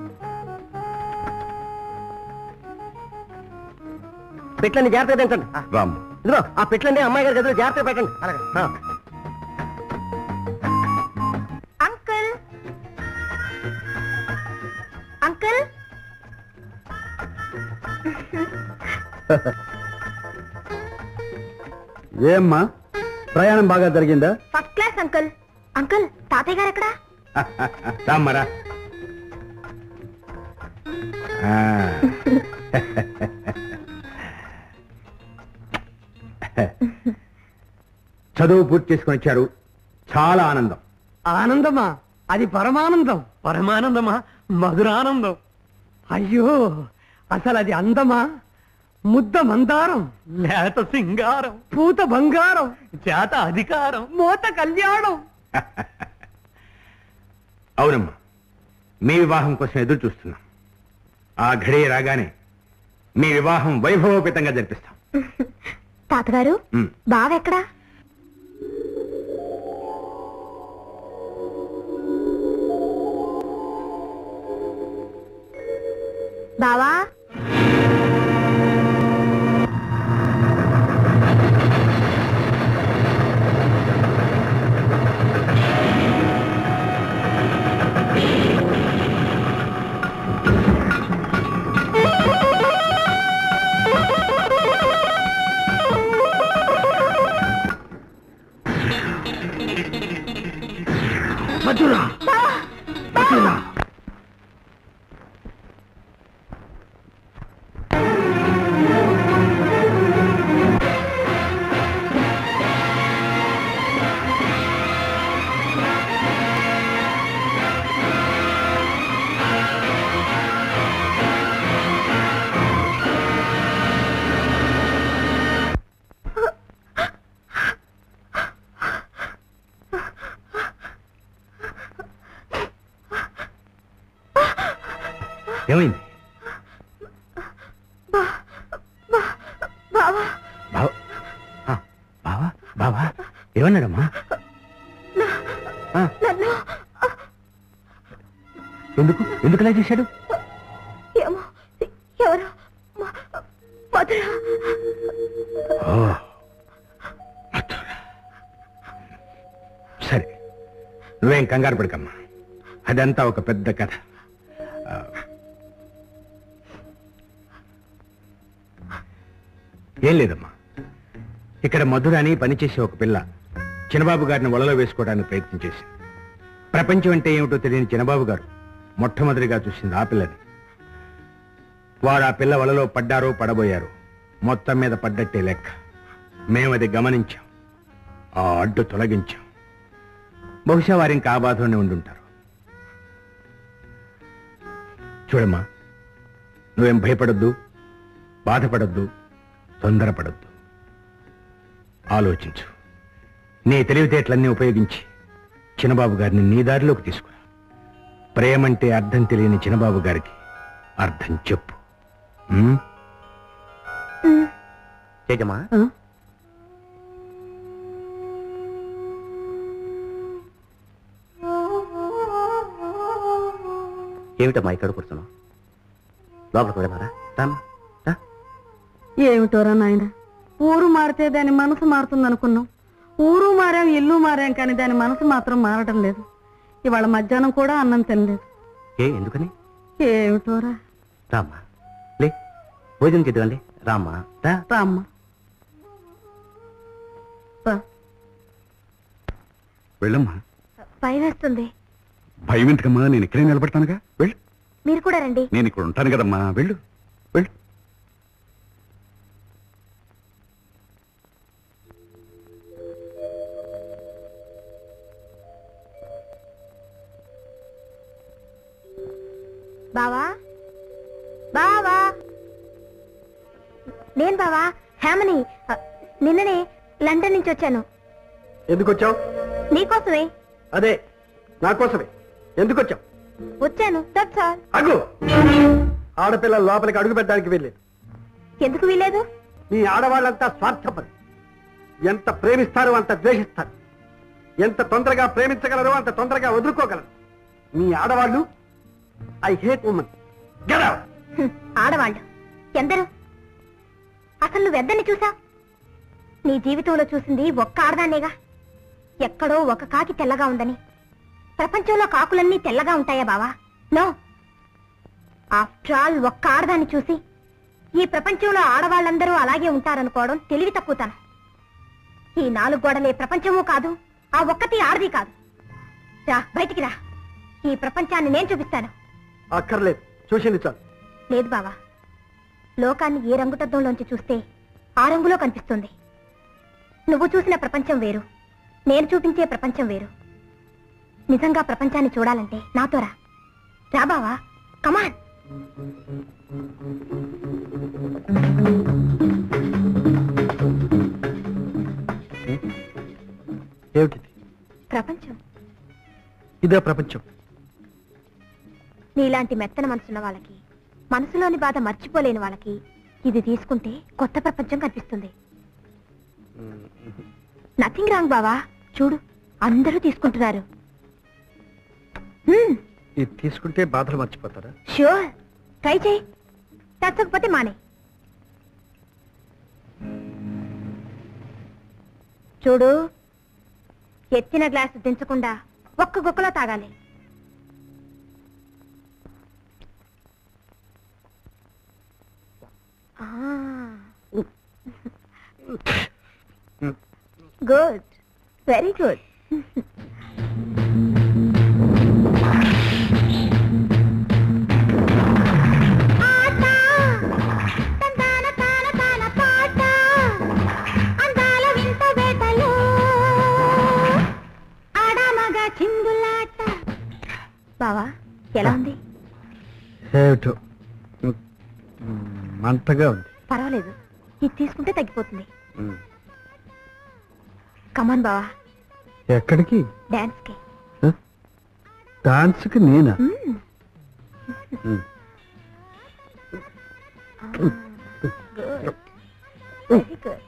S12: పెట్లని జాగ్రత్తగా పెంచండి
S10: రామ్
S12: ఇదిగో ఆ పెట్లండి అమ్మాయి గారి గదిలో జాగ్రత్తగా పెట్టండి అలాగే ఆ.
S9: అంకుల్ అంకుల్
S4: ఏమ్మా ప్రయాణం బాగా జరిగిందా
S9: ఫస్ట్ క్లాస్ అంకుల్ అంకుల్ తాతయ్య గారు ఎక్కడా
S3: రామ్మరా ఆ. చదువు పూర్తి చేసుకుని వచ్చారు చాలా ఆనందం
S1: ఆనందమా అది పరమానందం పరమానందమా మధురానందం అయ్యో అసలు అది అందమా ముద్ద మందారం లేత సింగారం పూత బంగారం చేత అధికారం మోత కళ్యాణం
S3: అవునమ్మా మీ వివాహం కోసం ఎదురు చూస్తున్నాం ఆ ఘడియ రాగానే మీ వివాహం వైభవోపేతంగా జరిపిస్తాం
S9: తాతగారు
S3: ఉమ్.
S9: బావెక్కడా బావా
S1: మధురా మధురా
S3: ఏమైంది
S9: బావా
S3: బావ ఆ, బావా బావా ఏమన్నాడమ్మా ఆ,
S9: నన్ను
S3: ఎందుకు ఎందుకు ఇలా చేశాడు
S9: ఏమో ఎవరు మ- మధుర
S3: ఓ, మధుర. సరే నువ్వేం కంగారు పడకమ్మా అదంతా ఒక పెద్ద కథ ఆ, ఏం లేదమ్మా ఇక్కడ మధుర అని పనిచేసే ఒక పిల్ల చిన్నబాబు గారిని వలలో వేసుకోవడానికి ప్రయత్నం చేసింది ప్రపంచం అంటే ఏమిటో తెలియని చిన్నబాబు గారు మొట్టమొదటిగా చూసింది ఆ పిల్లని వారు ఆ పిల్ల వలలో పడ్డారో పడబోయారు మొత్తం మీద పడ్డట్టే లెక్క మేమది గమనించాం ఆ అడ్డు తొలగించాం బహుశా వారి ఇంకా ఆ బాధలోనే ఉండుంటారు చూడమ్మా నువ్వేం భయపడద్దు బాధపడద్దు తొందరపడద్దు ఆలోచించు నీ తెలివితేటలన్నీ ఉపయోగించి చిన్నబాబు గారిని నీ దారిలోకి తీసుకురా ప్రేమంటే అర్థం తెలియని చిన్నబాబు గారికి అర్థం చెప్పు ఉమ్?
S12: తేజమ్మా ఏమిటమ్మా ఇక్కడ కూర్చున్నావు లోపలికి వెళ్ళమారా రామ్మా రా.
S8: ఏమిటోరా నాయన ఊరు మారితే దాని మనసు మారుతుంది అనుకున్నాం ఊరు మారాం ఇల్లు మారాం కానీ దాని మనసు మాత్రం మారడం లేదు ఇవాళ మధ్యాహ్నం కూడా అన్నం తినలేదు
S12: ఏ ఎందుకని
S8: ఏమిటోరా
S12: రామ్మా లే భోజనం చేద్దాంలే రామ్మా రా
S8: రామ్మా రా.
S10: వెళ్ళమ్మా
S9: భయం వేస్తుంది
S10: భయం ఎందుకమ్మా నేను ఇక్కడే నిలబడతానుగా వెళ్ళు
S9: మీరు కూడా రండి
S10: నేను ఇక్కడ ఉంటాను కదమ్మా వెళ్ళు వెళ్ళు
S9: బావా బావా నేను బావా హేమని అ, నిన్ననే లండన్ నుంచి వచ్చాను
S4: ఎందుకు వచ్చావు
S9: నీకోసమే
S4: అదే నా కోసమే ఎందుకు వచ్చావు
S9: వచ్చాను దట్స్ ఆల్
S4: అగు ఆడపిల్లల లోపలికి అడుగు పెట్టడానికి వెళ్ళేది
S9: ఎందుకు వీలేదు
S4: మీ ఆడవాళ్ళంతా స్వార్థపరు ఎంత ప్రేమిస్తారో అంత ద్వేషిస్తారు ఎంత తొందరగా ప్రేమించగలరో అంత తొందరగా వదులుకోగలరు మీ ఆడవాళ్ళు ఐ హేట్ ఉమెన్ గెట్
S9: హ్మ్, ఆడవాళ్ళు ఎందరు అసలు నువ్వెద్దరిని చూసావు నీ జీవితంలో చూసింది ఒక్క ఆడదాన్నేగా ఎక్కడో ఒక కాకి తెల్లగా ఉందని ప్రపంచంలో కాకులన్నీ తెల్లగా ఉంటాయా బావా నో ఆఫ్టర్ ఆల్ ఒక్క ఆడదాన్ని చూసి ఈ ప్రపంచంలో ఆడవాళ్ళందరూ అలాగే ఉంటారనుకోవడం తెలివి తక్కువతనం ఈ నాలుగు గోడలే ప్రపంచమూ కాదు ఆ ఒక్కటి ఆడది కాదు రా బయటికి రా ఈ ప్రపంచాన్ని నేను చూపిస్తాను
S4: అక్కర్లేదు చూసింది చాలు
S9: లేదు బావా లోకాన్ని ఏ రంగుటద్దంలోంచి చూస్తే ఆ రంగులో కనిపిస్తుంది నువ్వు చూసిన ప్రపంచం వేరు నేను చూపించే ప్రపంచం వేరు నిజంగా ప్రపంచాన్ని చూడాలంటే నాతో రా రా బావా కమాన్
S4: ఏమిటిది
S9: ప్రపంచం
S4: ఇదే ప్రపంచం
S9: నీలాంటి మెత్తన మనసున్న వాళ్ళకి మనసులోని బాధ మర్చిపోలేని వాళ్ళకి ఇది తీసుకుంటే కొత్త ప్రపంచం కనిపిస్తుంది నథింగ్ రాంగ్ బావా చూడు అందరూ తీసుకుంటున్నారు
S4: ఇది తీసుకుంటే బాధలు మర్చిపోతారా
S9: షూర్ ట్రై చేయి నచ్చకపోతే మానే చూడు ఎత్తిన గ్లాసు దించకుండా ఒక్క గుక్కలో తాగాలి గుడ్ వెరీ గుడ్ అందాల వింత వేటలు ఆడామగ చిందులాట బావా ఎలా ఉంది
S4: ఏమిటో మంటగా ఉంది
S9: పర్వాలేదు ఇది తీసుకుంటే తగ్గిపోతుంది కమాన్ బావా
S4: ఎక్కడికి
S9: డాన్స్ కి
S4: డాన్స్కి నేనా
S9: మ్మ్.
S4: మ్మ్.
S9: గుడ్ వెరీ గుడ్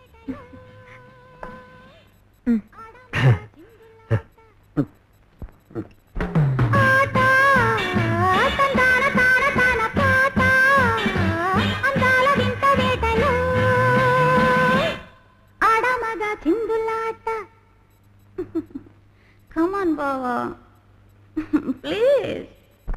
S9: అందాల వింత వేటలు ఆడమగ చిందులాట కమాన్ బావా ప్లీజ్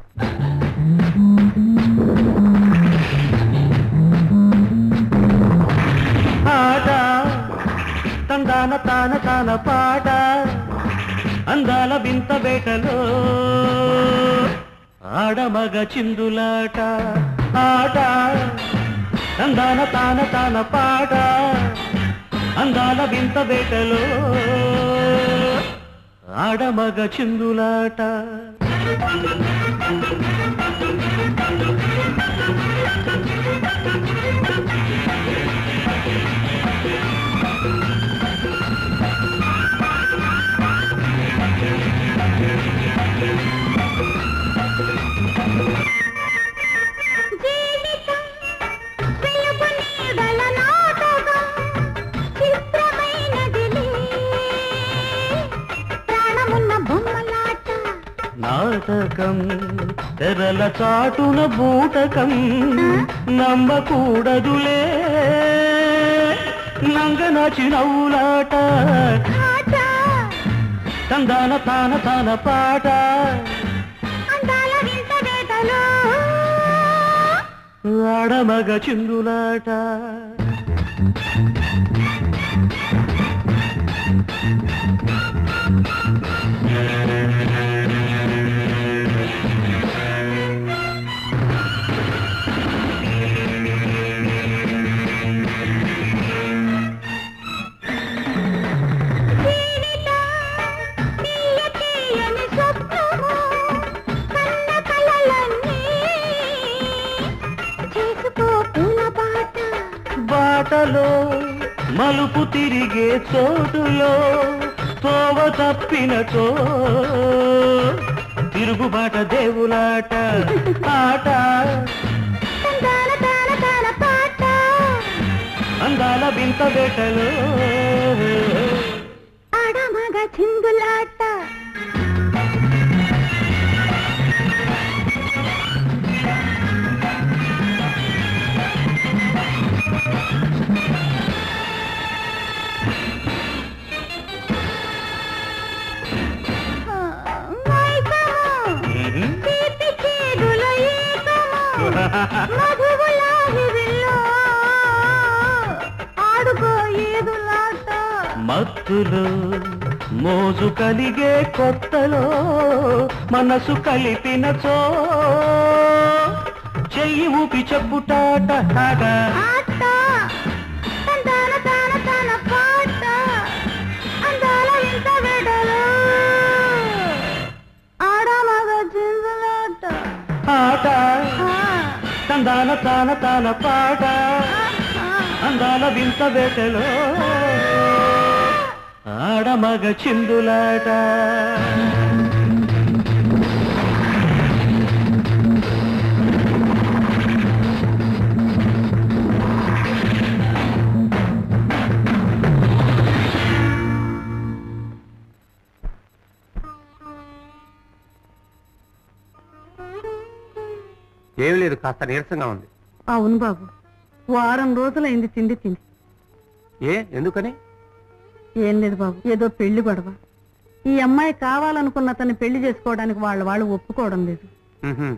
S13: ఆట తందాన తాన తాన పాట అందాల వింత వేటలో ఆడమగ చిందులాట ఆట అందాల తాన తాన పాట అందాల వింత వేటలో ఆడమగ చిందులాట
S11: జీవితం వెలుగు నీడల నాటకం చిత్రమైనదిలే ప్రాణమున్న బొమ్మలాట
S13: నాటకం తెరల చాటున బూటకం నమ్మకూడదులే నంగనాచి నవ్వులాట
S11: ఆట
S13: తందాన తాన తాన పాట
S11: అందాల వింత వేటలో
S13: ఆడమగ చిందులాట
S11: జీవితం తీయ తీయని స్వప్నము కన్న కలలన్నీ చేసుకో పూల బాట
S13: బాటలో మలుపు తిరిగే చోటులో తోవ తప్పినచో తిరుగుబాట దేవులాట ఆట
S11: తందాల తాన తాన పాట
S13: అందాల వింత వేటలో
S11: ఆడమగ చిందులాట మైకము తీపి చేదుల ఏకము మధువుల హిరిలో ఆడుకో ఏదులాట
S13: మత్తులో మోజు కలిగే కొత్తలో మనసు కలిపినచో చెయ్యి ఊపి చెప్పుటాట హాట.
S11: ఆట తందాన తాన తాన పాట అందాల ఇంత వెడలో ఆడమగ చిందులాట
S13: ఆట
S11: ఆ,
S13: తందాన తాన తాన పాట
S11: ఆ,
S13: అందాల వింత వేటలో ఆడమగ చిందులాట
S3: ఏమీ లేదు కాస్త నీరసంగా ఉంది
S8: అవును బాబు వారం రోజులైంది తిండి తిని
S3: ఏ ఎందుకని
S8: ఏం లేదు బాబు ఏదో పెళ్లి గొడవ ఈ అమ్మాయి కావాలనుకున్న అతన్ని పెళ్లి చేసుకోవడానికి వాళ్ళ వాళ్ళు ఒప్పుకోవడం లేదు
S3: మ్హూ.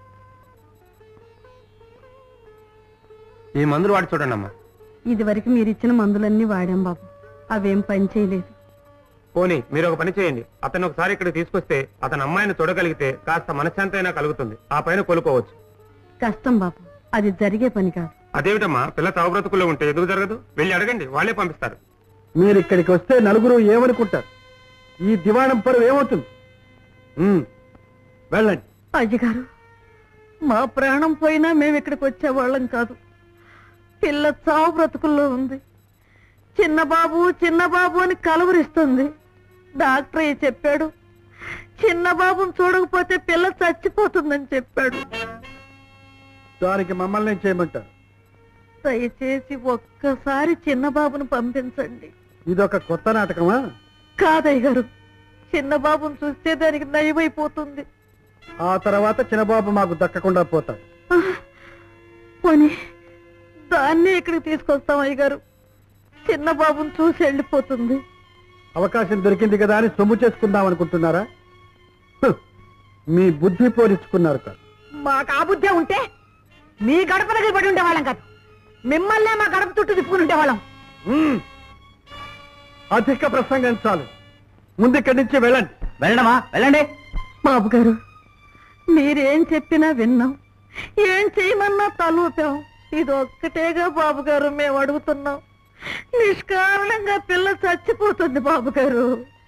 S3: ఈ మందులు వాడి చూడండి అమ్మా
S8: ఇదివరకు మీరు ఇచ్చిన మందులన్నీ వాడాం బాబు అవేం పని చేయలేదు
S3: పోనీ మీరు ఒక పని చేయండి అతను ఒకసారి ఇక్కడికి తీసుకొస్తే అతని అమ్మాయిని చూడగలిగితే కాస్త మనశ్శాంతి అయినా కలుగుతుంది ఆ పైన కొలుకోవచ్చు
S8: కష్టం బాబు అది జరిగే పని కాదు
S3: అదేమిటమ్మా పిల్ల చావుబ్రతుకుల్లో ఉంటే ఎందుకు జరగదు వెళ్ళి అడగండి వాళ్ళే పంపిస్తారు
S4: మీరు ఇక్కడికి వస్తే నలుగురు ఏమనుకుంటారు ఈ దివాణం పరువు ఏమవుతుంది ఉమ్, వెళ్ళండి
S8: అయ్యగారు మా ప్రాణం పోయినా మేము ఇక్కడికి వచ్చేవాళ్ళం కాదు పిల్ల చావు బ్రతుకుల్లో ఉంది చిన్న బాబు చిన్న బాబు అని కలవరిస్తుంది డాక్టర్ ఏ చెప్పాడు చిన్న బాబుని చూడకపోతే పిల్ల చచ్చిపోతుందని చెప్పాడు
S4: దానికి మమ్మల్ని ఏం చేయమంటారు
S8: దయచేసి ఒక్కసారి చిన్న బాబును పంపించండి
S4: ఇదొక కొత్త నాటకమా
S8: కాదయ్య గారు చిన్న బాబుని చూస్తే దానికి నయమైపోతుంది
S4: ఆ తర్వాత చిన్నబాబు మాకు దక్కకుండా పోతాడు
S8: పోనీ దాన్ని ఇక్కడికి తీసుకొస్తాం అయ్యగారు చిన్న బాబుని చూసి వెళ్ళిపోతుంది
S4: అవకాశం దొరికింది కదా అని సొమ్ము చేసుకుందాం అనుకుంటున్నారా హ్, మీ బుద్ధి పోనిచ్చుకున్నారు కాదు
S6: మాకు ఆ బుద్ధే ఉంటే మీ గడప దగ్గర పడి ఉండేవాళ్ళం కాదు మిమ్మల్నే మా గడప చుట్టూ తిప్పుకుని ఉండేవాళ్ళం
S4: ఉమ్. అధిక ప్రసంగం చాలు ముందిక్కడి నుంచి వెళ్ళండి
S5: వెళ్ళడమా వెళ్ళండి
S8: బాబు గారు మీరేం చెప్పినా విన్నాం ఏం చేయమన్నా తలూపాం ఇది ఒక్కటేగా బాబు గారు మేము అడుగుతున్నాం నిష్కారణంగా పిల్ల చచ్చిపోతుంది బాబు గారు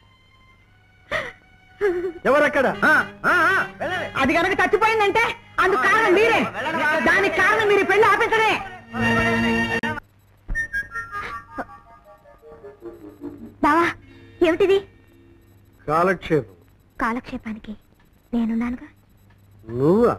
S4: ఎవరక్కడ
S8: అది కనుక చచ్చిపోయిందంటే అందుకు కారణం మీరే దానికి కారణం మీరు ఈ పెళ్లి ఆపించడే
S9: బావా ఏమిటిది
S4: కాలక్షేపం
S9: కాలక్షేపానికి నేనున్నానుగా
S4: నువ్వా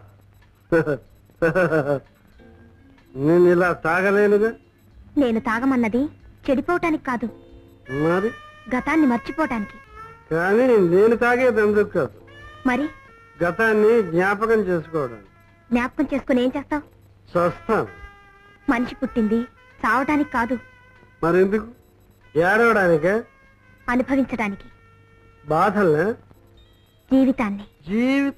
S4: నేను ఇలా తాగలేనుగా
S9: నేను తాగమన్నది చెడిపోవటానికి కాదు
S4: మరి
S9: గతాన్ని మర్చిపోవటానికి
S4: కానీ నేను తాగేది ఎందుకు కాదు
S9: మరి
S4: గతాన్ని జ్ఞాపకం చేసుకోవడానికి
S9: జ్ఞాపకం చేసుకుని ఏం చేస్తావు
S4: చస్తాను
S9: మనిషి పుట్టింది చావటానికి కాదు
S4: మరెందుకు ఏడవడానికే
S9: అనుభవించడానికి
S4: బాధల్నే
S9: జీవితాన్ని
S4: జీవిత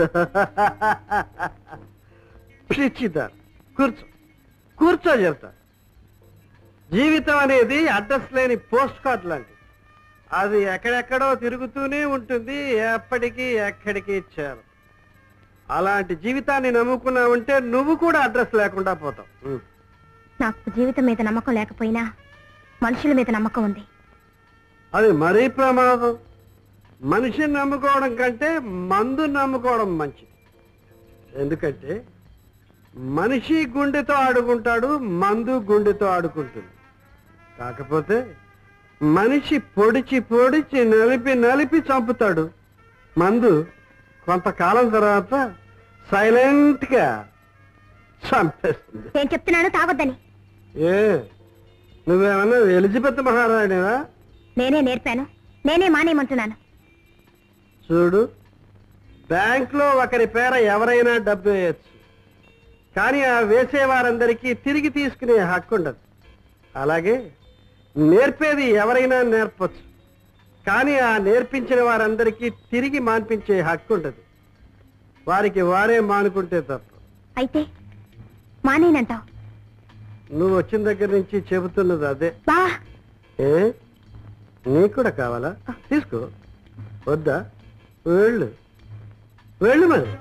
S4: పిచ్చిత కూర్చో కూర్చో చెప్తా జీవితం అనేది అడ్రస్ లేని పోస్ట్ కార్డ్ లాంటిది అది ఎక్కడెక్కడో తిరుగుతూనే ఉంటుంది ఎప్పటికీ ఎక్కడికి చేరు అలాంటి జీవితాన్ని నమ్ముకున్నావంటే నువ్వు కూడా అడ్రస్ లేకుండా పోతావు ఉం.
S9: నాకు జీవితం మీద నమ్మకం లేకపోయినా మనుషుల మీద నమ్మకం ఉంది
S4: అది మరీ ప్రమాదం మనిషిని నమ్ముకోవడం కంటే మందు నమ్ముకోవడం మంచిది ఎందుకంటే మనిషి గుండెతో ఆడుకుంటాడు మందు గుండెతో ఆడుకుంటుంది కాకపోతే మనిషి పొడిచి పొడిచి నలిపి నలిపి చంపుతాడు మందు కొంతకాలం తర్వాత సైలెంట్ గా చంపేస్తుంది
S9: నేను చెప్తున్నాను తాగొద్దని
S4: ఏ నువ్వేమన్నా ఎలిజబెత్ మహారాణివా
S9: నేనే నేర్పాను నేనే మానేయమంటున్నాను
S4: చూడు బ్యాంక్ లో ఒకరి పేర ఎవరైనా డబ్బు వేయచ్చు కానీ ఆ వేసేవారందరికీ తిరిగి తీసుకునే హక్కు ఉండదు అలాగే నేర్పేది ఎవరైనా నేర్పచ్చు కానీ ఆ నేర్పించిన వారందరికీ తిరిగి మాన్పించే హక్కు ఉండదు వారికి వారే మానుకుంటే తప్ప
S9: అయితే మానేనంటావు
S4: నువ్వు వచ్చిన దగ్గర నుంచి చెబుతున్నది అదే
S9: బా
S4: ఏ నీకు కూడా కావాలా తీసుకో వద్దా వెళ్ళు వెళ్ళు మరి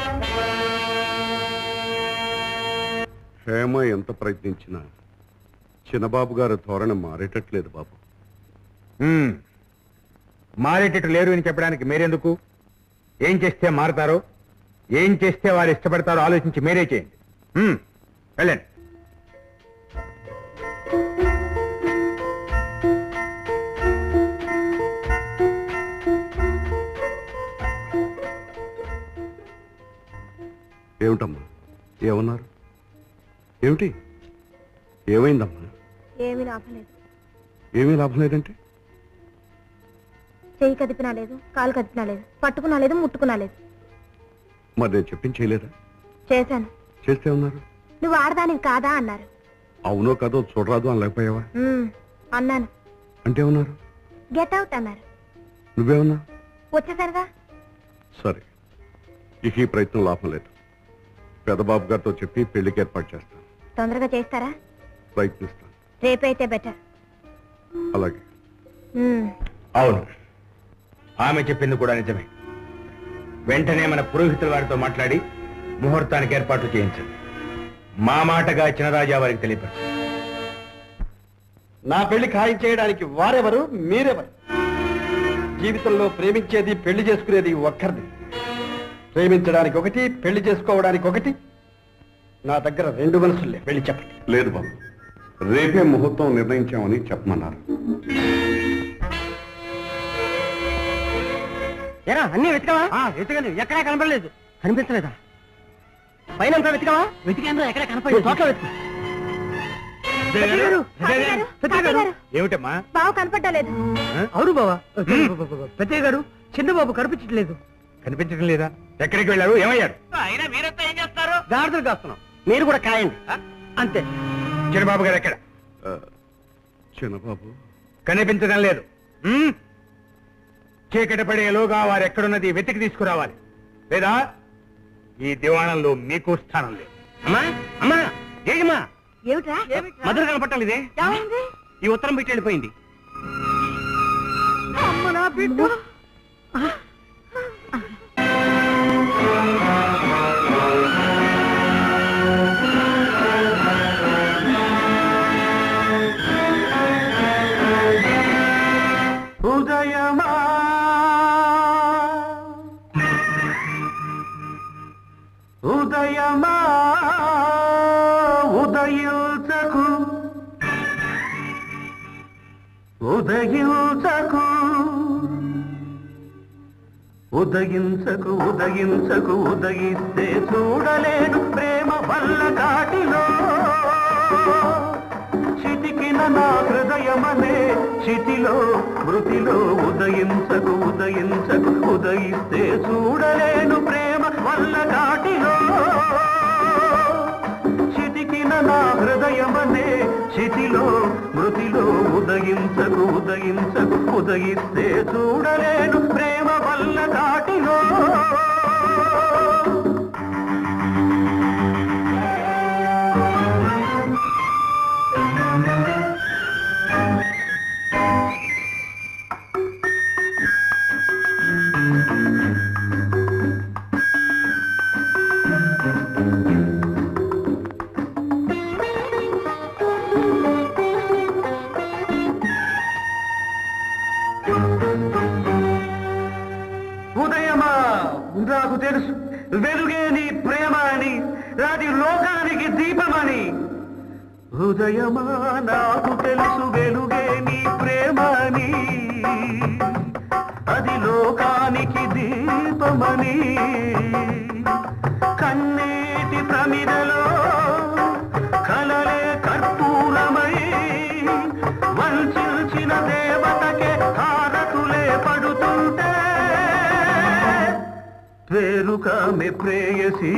S10: హేమ ఎంత ప్రయత్నించినా చిన్నబాబు గారు ధోరణి మారేటట్లేదు బాబు
S3: మ్మ్. మారేటట్టు లేరు అని చెప్పడానికి మీరెందుకు ఏం చేస్తే మారతారో ఏం చేస్తే వారు ఇష్టపడతారో ఆలోచించి మీరే చేయండి మ్మ్. వెళ్ళండి
S10: ఏమిటమ్మా ఏమన్నారు ఏమిటి ఏమైందమ్మా
S9: ఏమీ లాభం లేదు
S10: ఏమీ లాభం లేదంటే
S9: చెయ్యి కదిపినా లేదు కాలు కదిపినా లేదు పట్టుకున్నా లేదు ముట్టుకున్నా లేదు
S10: మరి నేను చెప్పింది చేయలేదా
S9: చేశాను
S10: చేస్తే ఉన్నారు
S9: నువ్వు ఆడదానివి కాదా అన్నారు
S10: అవునో కదో చూడరాదు అని లేకపోయావా
S9: "మ్మ్" అన్నాను
S10: అంటే ఉన్నారు
S9: గెట్ అవుట్ అన్నారు
S10: నువ్వేమన్నా
S9: వచ్చేసరిగా
S10: సరే ఇక ఈ ప్రయత్నం లాభం లేదు పెదబాబు గారితో చెప్పి పెళ్లికి ఏర్పాటు చేస్తాను
S9: తొందరగా చేస్తారా
S10: ప్రయత్నిస్తాను
S9: రేపైతే బెటర్
S10: అలాగే
S3: అవును ఆమె చెప్పింది కూడా నిజమే వెంటనే మన పురోహితుల వారితో మాట్లాడి ముహూర్తానికి ఏర్పాట్లు చేయించండి మా మాటగా చినరాజా వారికి తెలియపరచండి
S4: నా పెళ్లి ఖాయం చేయడానికి వారెవరు మీరెవరు జీవితంలో ప్రేమించేది పెళ్లి చేసుకునేది ఒక్కరిది ప్రేమించడానికి ఒకటి పెళ్లి చేసుకోవడానికి ఒకటి నా దగ్గర రెండు మనసులే పెళ్లి చెప్పండి
S10: లేదు బాబు రేపే ముహూర్తం నిర్ణయించామని చెప్పమన్నారు
S6: ఎరా అన్ని వెతికావా వెతకండి ఎక్కడా కనపడలేదు కనిపించలేదా పైన అంతా వెతికావా వెతికేంద్ర ఎక్కడ కనపడలేదు చోట్ల వెతుకు
S3: ఏమిటమ్మా
S9: బావు కనపడ్డలేదు
S6: అవును బావా పెద్దయ్య గారు చిన్నబాబు కనిపించట్లేదు
S3: కనిపించడం లేదా ఎక్కడికి వెళ్ళారు ఏమయ్యారు
S5: అయినా మీరంతా ఏం చేస్తారు
S6: గాడిదలు కాస్తున్నాం మీరు కూడా కాయండి అంతే
S3: చిన్నబాబు గారు ఎక్కడ
S10: ఆ, చిన్నబాబు
S3: కనిపించడం లేదు మ్మ్? చీకటి పడేలోగా వారు ఎక్కడున్నది వెతికి తీసుకురావాలి లేదా ఈ దివాణంలో మీకు స్థానం లేదు
S6: అమ్మా అమ్మా ఏమా
S9: ఏమిట్రా
S6: మధుర కనపట్టాలి ఇదే
S9: ఏమైంది
S6: ఈ ఉత్తరం పెట్టి వెళ్ళిపోయింది
S8: అమ్మ నా బిడ్డ
S13: ఉదయమా ఉదయించకు ఉదయించకు ఉదయించకు ఉదయించకు ఉదయిస్తే చూడలేను ప్రేమ వల్ల కాటిలో చితికిన నా హృదయమనే చితిలో మృతిలో ఉదయించకు ఉదయించకు ఉదయిస్తే చూడలేను ప్రేమ వల్ల కాటిలో చితికిన నా హృదయమనే చితిలో మృతిలో ఉదయించకు ఉదయించకు ఉదయిస్తే చూడలేను ప్రేమ వల్ల కాటిలో ఉదయమా నాకు తెలుసు వెలుగే నీ ప్రేమ అని అది లోకానికి దీపమని ఉదయమా నాకు తెలుసు వెలుగే నీ ప్రేమ అని అది లోకానికి దీపమని కన్నీటి ప్రమిదలో కలలే కర్పూరమై వంచిన దేవతకే హారతులే పడుతుంటే పేరు కామె ప్రేయసి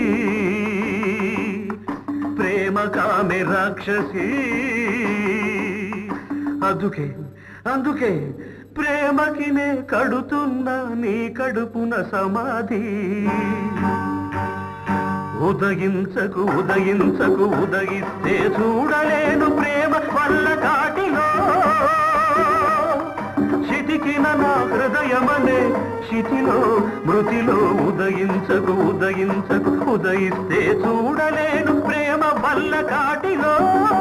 S13: ప్రేమ కామె రాక్షసి అందుకే అందుకే ప్రేమకి నే కడుతున్నా నీ కడుపున సమాధి ఉదయించకు ఉదయించకు ఉదయిస్తే చూడలేను ప్రేమ వల్ల కాటిలో చితికిన నా హృదయమనే చితిలో మృతిలో ఉదయించకు ఉదయించకు ఉదయిస్తే చూడలేను ప్రేమ వల్ల కాటిలో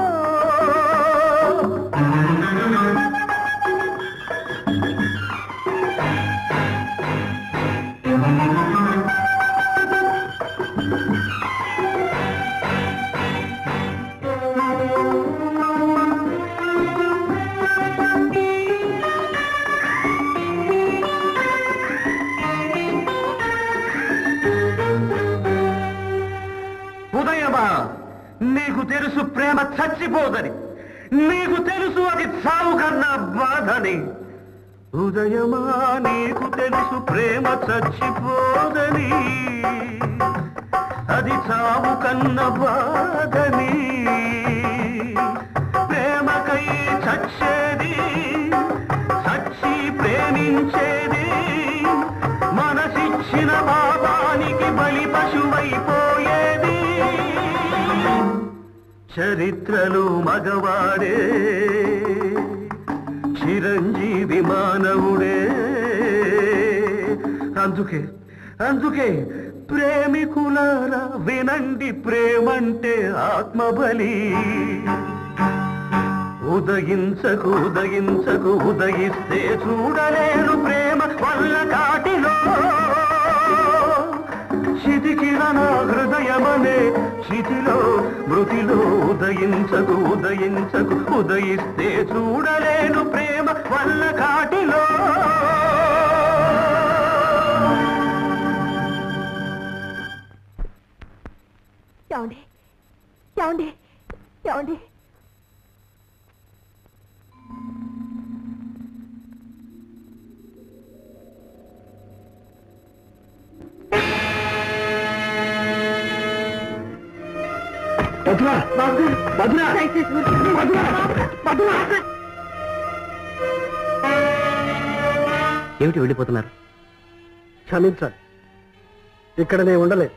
S13: ఉదయమా నీకు తెలుసు ప్రేమ చచ్చిపోదని నీకు తెలుసు అది చావు కన్నా బాధని ఉదయమా నీకు తెలుసు ప్రేమ చచ్చిపోదని అది చావు కన్న బాధని ప్రేమకై చచ్చేది చచ్చి ప్రేమించేది మనసిచ్చిన పాపానికి బలి పశువైపోయేది చరిత్రలో మగవాడే చిరంజీవి మానవుడే అందుకే అందుకే ప్రేమికులారా వినండి ప్రేమంటే ఆత్మబలి ఉదయించకు ఉదయించకు ఉదయిస్తే చూడలేరు ప్రేమ వల్ల కాటిలో చితికిన నా హృదయమనే చితిలో మృతిలో ఉదయించకు ఉదయించకు ఉదయిస్తే చూడలేను ప్రేమ వల్ల కాటిలో
S7: ఏమండి ఏమండి ఏమండి
S4: మధురా మధురా మధురా
S12: ఏమిటి వెళ్ళిపోతున్నారు
S4: క్షమించాలి ఇక్కడ నేను ఉండలేదు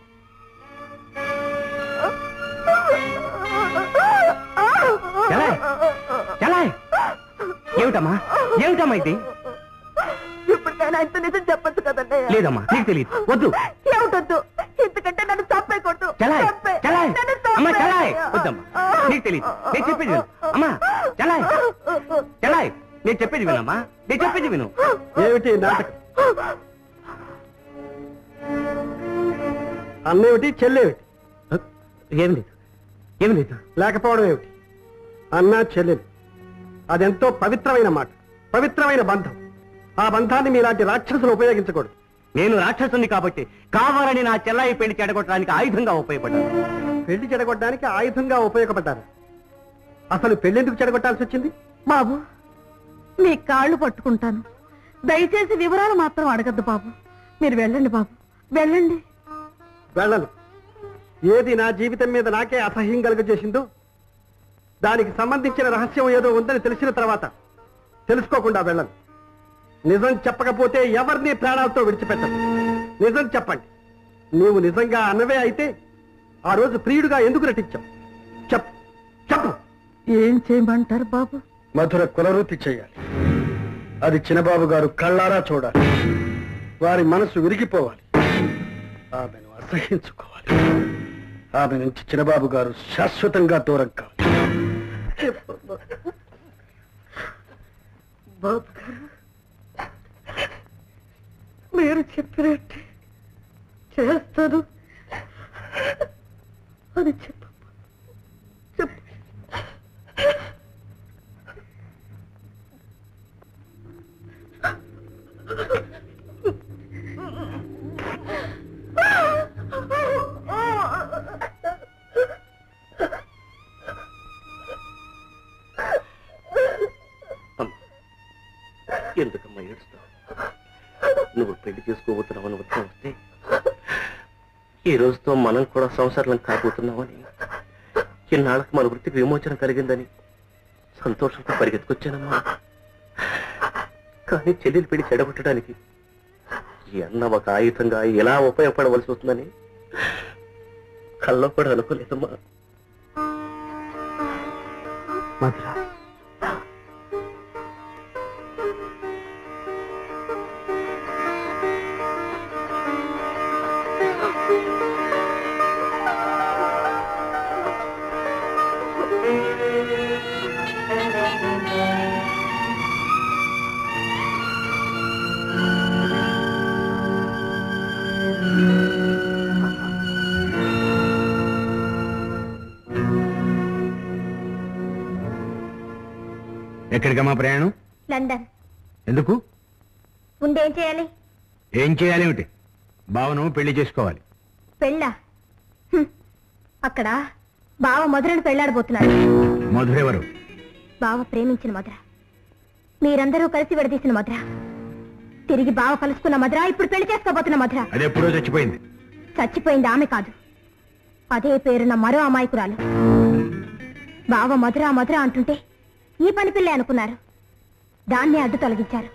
S3: చలా చలా ఏమిటమ్మా ఏమిటమ్మా ఇది
S7: ఇప్పుడు నేను ఆయనతో నిజం చెప్పొచ్చు కదండి
S3: లేదమ్మా నీకు తెలియదు వద్దు
S7: ఏమిటొద్దు ఎందుకంటే నన్ను చంపేయకూడదు
S3: చలాయ్
S7: చంపే-
S3: చలాయ్
S7: నన్ను
S3: అమ్మా చలాయ్
S7: చంపేయ్.
S3: వద్దమ్మా నీకు తెలియదు నేను చెప్పేది విను అమ్మా చలాయ్ చలాయ్ నేను చెప్పేది వినమ్మా నేను చెప్పేది విను
S4: ఏమిటి ఈ నాటకం అన్నేమిటి చెల్లేమిటి
S3: ఏం లేదు ఏం లేదు
S4: లేకపోవడం ఏమిటి అన్న చెల్లెలు అదెంతో పవిత్రమైన మాట పవిత్రమైన బంధం ఆ బంధాన్ని మీలాంటి రాక్షసులు ఉపయోగించకూడదు
S3: నేను రాక్షసుని కాబట్టి కావాలని నా చెల్లాయి పెళ్లి చెడగొట్టడానికి ఆయుధంగా ఉపయోగపడ్డాను
S4: పెళ్లి చెడగొట్టడానికి ఆయుధంగా ఉపయోగపడ్డారు అసలు పెళ్ళెందుకు చెడగొట్టాల్సి వచ్చింది
S8: బాబు మీ కాళ్ళు పట్టుకుంటాను దయచేసి వివరాలు మాత్రం అడగద్దు బాబు మీరు వెళ్ళండి బాబు వెళ్ళండి
S4: వెళ్ళను ఏది నా జీవితం మీద నాకే అసహ్యం కలుగజేసిందో దానికి సంబంధించిన రహస్యం ఏదో ఉందని తెలిసిన తర్వాత తెలుసుకోకుండా వెళ్ళను నిజం చెప్పకపోతే ఎవరిని ప్రాణాలతో విడిచిపెట్టను నిజం చెప్పండి నీవు నిజంగా అన్నవే అయితే ఆ రోజు ప్రియుడిగా ఎందుకు నటించావు చెప్పు చెప్పు
S8: ఏం చేయమంటారు బాబు
S4: మధుర కులవృత్తి చేయాలి అది చిన్నబాబు గారు కళ్ళారా చూడాలి వారి మనసు విరిగిపోవాలి ఆమెను అసహించుకోవాలి ఆమె నుంచి చిన్నబాబు గారు శాశ్వతంగా దూరం కావాలి
S8: బాబు గారు మీరు చెప్పినట్టు చేస్తాను అది చెప్పు చెప్పు
S12: ఎందుకమ్మా ఏడుస్తావు నువ్వు పెళ్లి చేసుకోబోతున్నావని ఉత్తరం వస్తే ఈ రోజుతో మనం కూడా సంసారం కాబోతున్నామని ఇన్నాళ్ళకి మన వృత్తికి విమోచన కలిగిందని సంతోషంతో పరిగెత్తుకొచ్చానమ్మా కానీ చెల్లెలు పెళ్లి చెడగొట్టడానికి ఈ అన్న ఒక ఆయుధంగా ఎలా ఉపయోగపడవలసి వస్తుందని కల్లో కూడా అనుకోలేదమ్మా
S4: మధుర
S3: ఎక్కడికమ్మా ప్రయాణం
S9: లండన్
S3: ఎందుకు
S9: ఉండేం చేయాలి
S3: ఏం చేయాలేమిటి భావను పెళ్లి చేసుకోవాలి
S9: పెళ్ళా హ్మ్. అక్కడ బావ మధురను పెళ్ళాడబోతున్నాడు
S3: మధురెవరు
S9: బావ ప్రేమించిన మధుర మీరందరూ కలిసి విడదీసిన మధుర తిరిగి బావ కలుసుకున్న మధుర ఇప్పుడు పెళ్లి చేసుకోబోతున్న మధుర
S3: అది ఎప్పుడో చచ్చిపోయింది
S9: చచ్చిపోయింది ఆమె కాదు అదే పేరున్న మరో అమాయకురాలు బావ మధుర మధుర అంటుంటే ఈ పని పిల్లే అనుకున్నారు దాన్ని అడ్డు తొలగించారు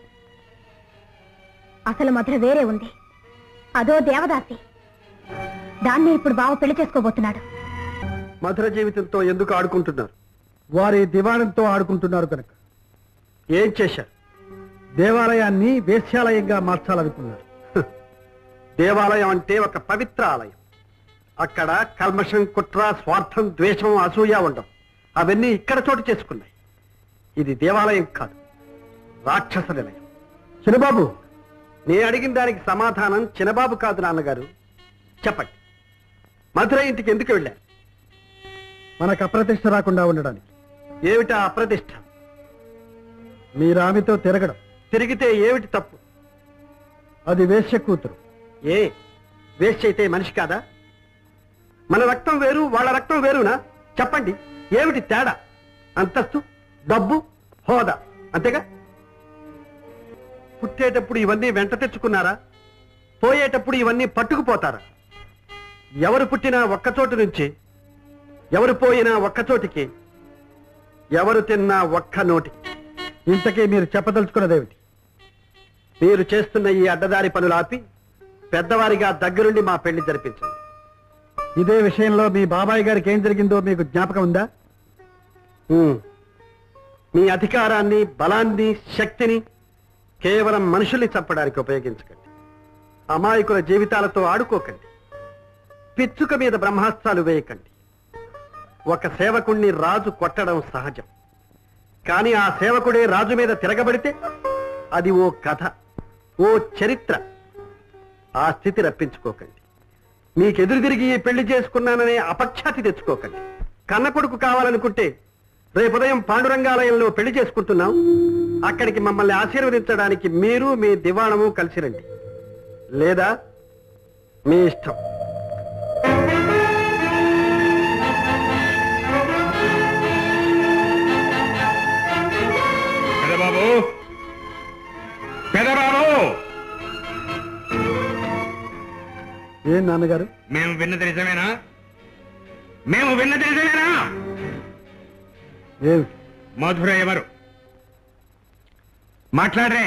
S9: అసలు మధుర వేరే ఉంది అదో దేవదాసి దాన్ని ఇప్పుడు బావ పెళ్లి చేసుకోబోతున్నాడు
S4: మధుర జీవితంతో ఎందుకు ఆడుకుంటున్నారు వారి దివాణంతో ఆడుకుంటున్నారు కనుక ఏం చేశారు దేవాలయాన్ని వేశ్యాలయంగా మార్చాలనుకున్నారు హ్. దేవాలయం అంటే ఒక పవిత్ర ఆలయం అక్కడ కల్మషం కుట్ర స్వార్థం ద్వేషం అసూయ ఉండవు అవన్నీ ఇక్కడ చోటు చేసుకున్నాయి ఇది దేవాలయం కాదు రాక్షస నిలయం చిన్నబాబు నే అడిగిన దానికి సమాధానం చిన్నబాబు కాదు నాన్నగారు చెప్పండి మధుర ఇంటికి ఎందుకు వెళ్ళారు మనకు అప్రతిష్ట రాకుండా ఉండడానికి ఏమిటా అప్రతిష్ట మీరు ఆమెతో తిరగడం తిరిగితే ఏమిటి తప్పు అది వేశ్య కూతురు ఏ వేశ్య అయితే మనిషి కాదా మన రక్తం వేరు వాళ్ళ రక్తం వేరునా చెప్పండి ఏమిటి తేడా అంతస్తు డబ్బు హోదా అంతేగా పుట్టేటప్పుడు ఇవన్నీ వెంట తెచ్చుకున్నారా పోయేటప్పుడు ఇవన్నీ పట్టుకుపోతారా ఎవరు పుట్టినా ఒక్క చోటు నుంచి ఎవరు పోయినా ఒక్క చోటికి ఎవరు తిన్నా ఒక్క నోటి ఇంతకీ మీరు చెప్పదలుచుకున్నదేమిటి మీరు చేస్తున్న ఈ అడ్డదారి పనులు ఆపి పెద్దవారిగా దగ్గరుండి మా పెళ్లి జరిపించండి ఇదే విషయంలో మీ బాబాయ్ గారికి ఏం జరిగిందో మీకు జ్ఞాపకం ఉందా ఉమ్. మీ అధికారాన్ని బలాన్ని శక్తిని కేవలం మనుషుల్ని చంపడానికి ఉపయోగించకండి అమాయకుల జీవితాలతో ఆడుకోకండి పిచ్చుక మీద బ్రహ్మాస్త్రాలు వేయకండి ఒక సేవకుణ్ణి రాజు కొట్టడం సహజం కానీ ఆ సేవకుడే రాజు మీద తిరగబడితే అది ఓ కథ ఓ చరిత్ర ఆ స్థితి రప్పించుకోకండి మీకెదురు తిరిగి ఈ పెళ్లి చేసుకున్నాననే అపఖ్యాతి తెచ్చుకోకండి కన్న కొడుకు కావాలనుకుంటే రేపు ఉదయం పాండురంగాలయంలో పెళ్లి చేసుకుంటున్నాం అక్కడికి మమ్మల్ని ఆశీర్వదించడానికి మీరు మీ దివాణము కలిసి రండి లేదా మీ ఇష్టం
S3: పెదబాబు పెదబాబు
S4: ఏం నాన్నగారు
S3: మేము విన్నది నిజమేనా మేము విన్నది నిజమేనా
S4: ఏమి
S3: మధుర ఎవరు మాట్లాడరే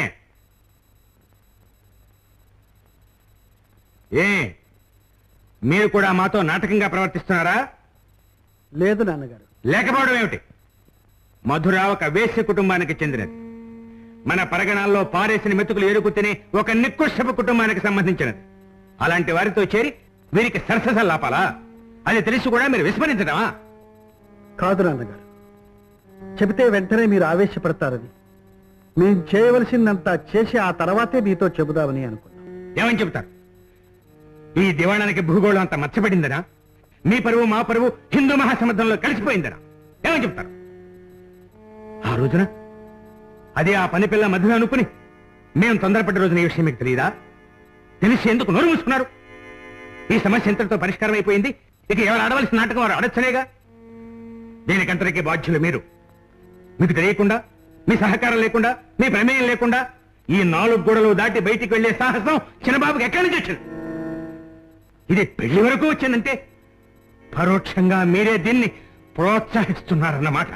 S3: ఏ మీరు కూడా మాతో నాటకంగా ప్రవర్తిస్తున్నారా
S4: లేదు నాన్నగారు
S3: లేకపోవడం ఏమిటి మధుర ఒక వేశ్య కుటుంబానికి చెందినది మన పరగణాల్లో పారేసిన మెతుకులు ఏరుకు తినే ఒక నికృష్టపు కుటుంబానికి సంబంధించినది అలాంటి వారితో చేరి వీరికి సరసల్లాపాలా అది తెలిసి కూడా మీరు విస్మరించడమా
S4: కాదు నాన్నగారు చెబితే వెంటనే మీరు ఆవేశపడతారని మేం చేయవలసిందంతా చేసి ఆ తర్వాతే మీతో చెబుదామని అనుకున్నాం
S3: ఏమని చెబుతారు ఈ దివాణానికి భూగోళం అంత మచ్చబడిందనా మీ పరువు మా పరువు హిందూ మహాసముద్రంలో కలిసిపోయిందనా ఏమని చెప్తారు ఆ రోజున అదే ఆ పని పిల్ల మధ్య అనుకుని మేము తొందరపడ్డ రోజున ఈ విషయం మీకు తెలియదా తెలిసి ఎందుకు నోరు మూసుకున్నారు ఈ సమస్య ఎంతటితో పరిష్కారం అయిపోయింది ఇక ఎవరు ఆడవలసిన నాటకం వారు ఆడొచ్చలేగా దీనికంతటికీ బాధ్యులు మీరు మీకు తెలియకుండా మీ సహకారం లేకుండా మీ ప్రమేయం లేకుండా ఈ నాలుగు గోడలు దాటి బయటికి వెళ్లే సాహసం చిన్నబాబుకి ఎక్కడి నుంచి వచ్చింది ఇది పెళ్లి వరకు వచ్చిందంటే పరోక్షంగా మీరే దీన్ని ప్రోత్సహిస్తున్నారన్నమాట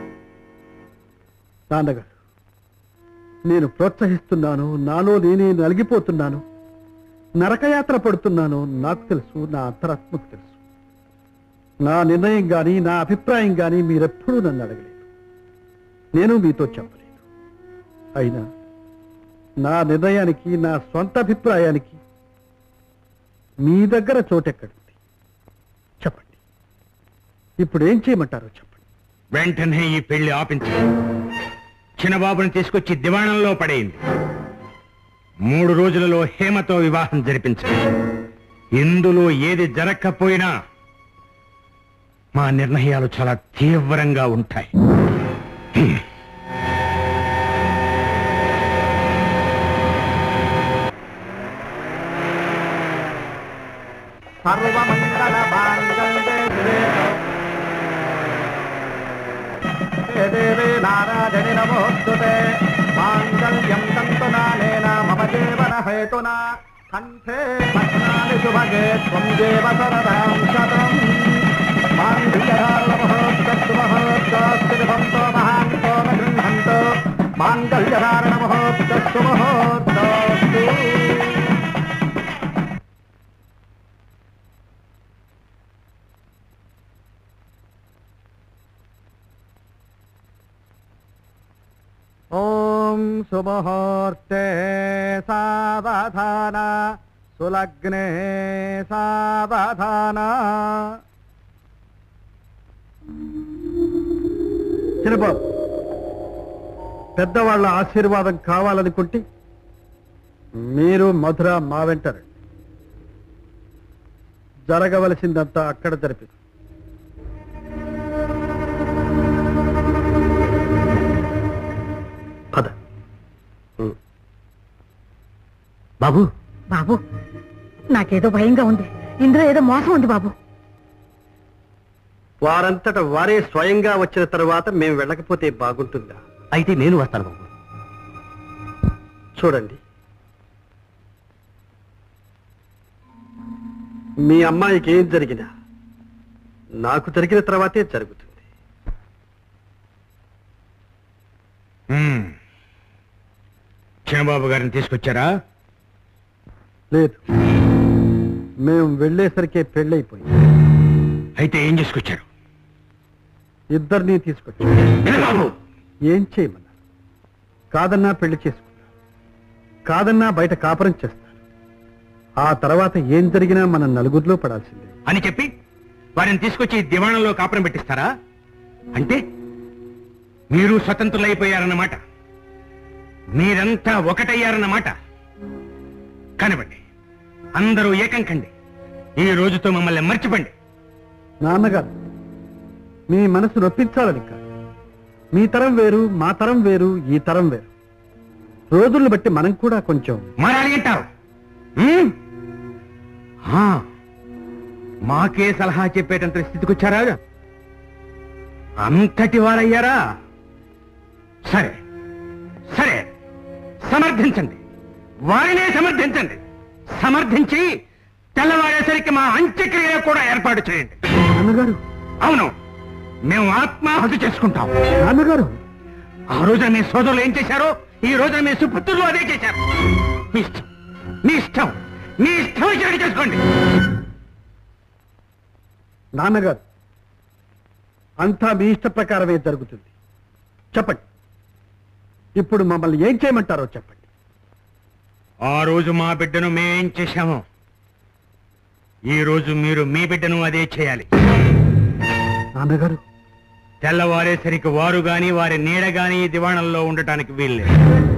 S4: నాన్నగారు నేను ప్రోత్సహిస్తున్నాను నాలో నేనే నలిగిపోతున్నాను నరకయాత్ర పడుతున్నాను నాకు తెలుసు నా అంతరాత్మకు తెలుసు నా నిర్ణయం గాని నా అభిప్రాయం గాని మీరెప్పుడూ నన్ను అడగలేదు నేను మీతో చెప్పలేదు అయినా నా నిర్ణయానికి నా స్వంత అభిప్రాయానికి మీ దగ్గర చోటెక్కడుంది చెప్పండి ఇప్పుడు ఏం చేయమంటారో చెప్పండి
S3: వెంటనే ఈ పెళ్లి ఆపించండి చిన్నబాబుని తీసుకొచ్చి దివాణంలో పడేయండి మూడు రోజులలో హేమతో వివాహం జరిపించండి ఇందులో ఏది జరగకపోయినా మా నిర్ణయాలు చాలా తీవ్రంగా ఉంటాయి
S13: సర్వమంగళ దేవే నారాజని నమోస్తుతే మాంగళ్యం తంతునానేన మమ జీవన హేతునా కంఠే పద్నాని శుభగే త్వం దేవ సరదాం శతం మాంగళ్యధారణమహోత్తు మహోత్తోస్తిభంతో మహాంతో న గృహంతో మాంగళ్యధారణమహోత్తు మహోత్తోస్తు ఓం సుముహూర్తే సావధాన సులగ్నే సావధాన
S4: చిన్నబాబు పెద్దవాళ్ళ ఆశీర్వాదం కావాలనుకుంటే మీరు మధుర మా వెంటరండి జరగవలసిందంతా అక్కడ జరిపి పద
S8: బాబు బాబు నాకేదో భయంగా ఉంది ఇందులో ఏదో మోసం ఉంది బాబు
S4: వారంతట వారే స్వయంగా వచ్చిన తర్వాత మేము వెళ్ళకపోతే బాగుంటుందా
S12: అయితే నేను వస్తాను బాబు
S4: చూడండి మీ అమ్మాయికి ఏం జరిగినా నాకు జరిగిన తర్వాతే జరుగుతుంది
S3: హ్మ్. చిన్నబాబు గారిని తీసుకొచ్చారా
S4: లేదు మేము వెళ్ళేసరికే పెళ్ళైపోయింది
S3: అయితే ఏం చేసుకొచ్చారు
S4: ఇద్దరినీ తీసుకొచ్చాం ఏం చేయమన్నారు కాదన్నా పెళ్లి చేసుకున్నారు కాదన్నా బయట కాపురం చేస్తారు ఆ తర్వాత ఏం జరిగినా మనం నలుగురిలో పడాల్సిందే
S3: అని చెప్పి వారిని తీసుకొచ్చి దివాణంలో కాపురం పెట్టిస్తారా అంటే మీరు స్వతంత్రులైపోయారన్నమాట మీరంతా ఒకటయ్యారన్నమాట కనబడి అందరూ ఏకం కండి ఈ రోజుతో మమ్మల్ని మర్చిపోండి
S4: నాన్నగారు మీ మనసు నొప్పించాలని కాదు మీ తరం వేరు మా తరం వేరు ఈ తరం వేరు రోజులను బట్టి మనం కూడా కొంచెం
S3: మారాలి అంటారు ఉమ్? ఆ, మాకే సలహా చెప్పేటంత స్థితికి వచ్చారా అంతటి వారయ్యారా సరే సరే సమర్థించండి వారినే సమర్థించండి సమర్థించి తెల్లవారేసరికి మా అంత్యక్రియలు కూడా ఏర్పాటు చేయండి
S4: నాన్నగారు
S3: అవును మేము ఆత్మాహుతి చేసుకుంటాం
S4: నాన్నగారు
S3: ఆ రోజున మీ సోదరులు ఏం చేశారో ఈ రోజున మీ సుపుత్రులు అదే చేశారు మీ ఇష్టం మీ ఇష్టం మీ ఇష్టం వచ్చినట్టు చేసుకోండి
S4: నాన్నగారు అంతా మీ ఇష్ట ప్రకారమే జరుగుతుంది చెప్పండి ఇప్పుడు మమ్మల్ని ఏం చేయమంటారో చెప్పండి
S3: ఆ రోజు మా బిడ్డను మేమేం చేశామో ఈ రోజు మీరు మీ బిడ్డను అదే చేయాలి
S4: నాన్నగారు
S3: తెల్లవారేసరికి వారు గాని వారి నీడ గాని ఈ దివాణంలో ఉండటానికి వీల్లేదు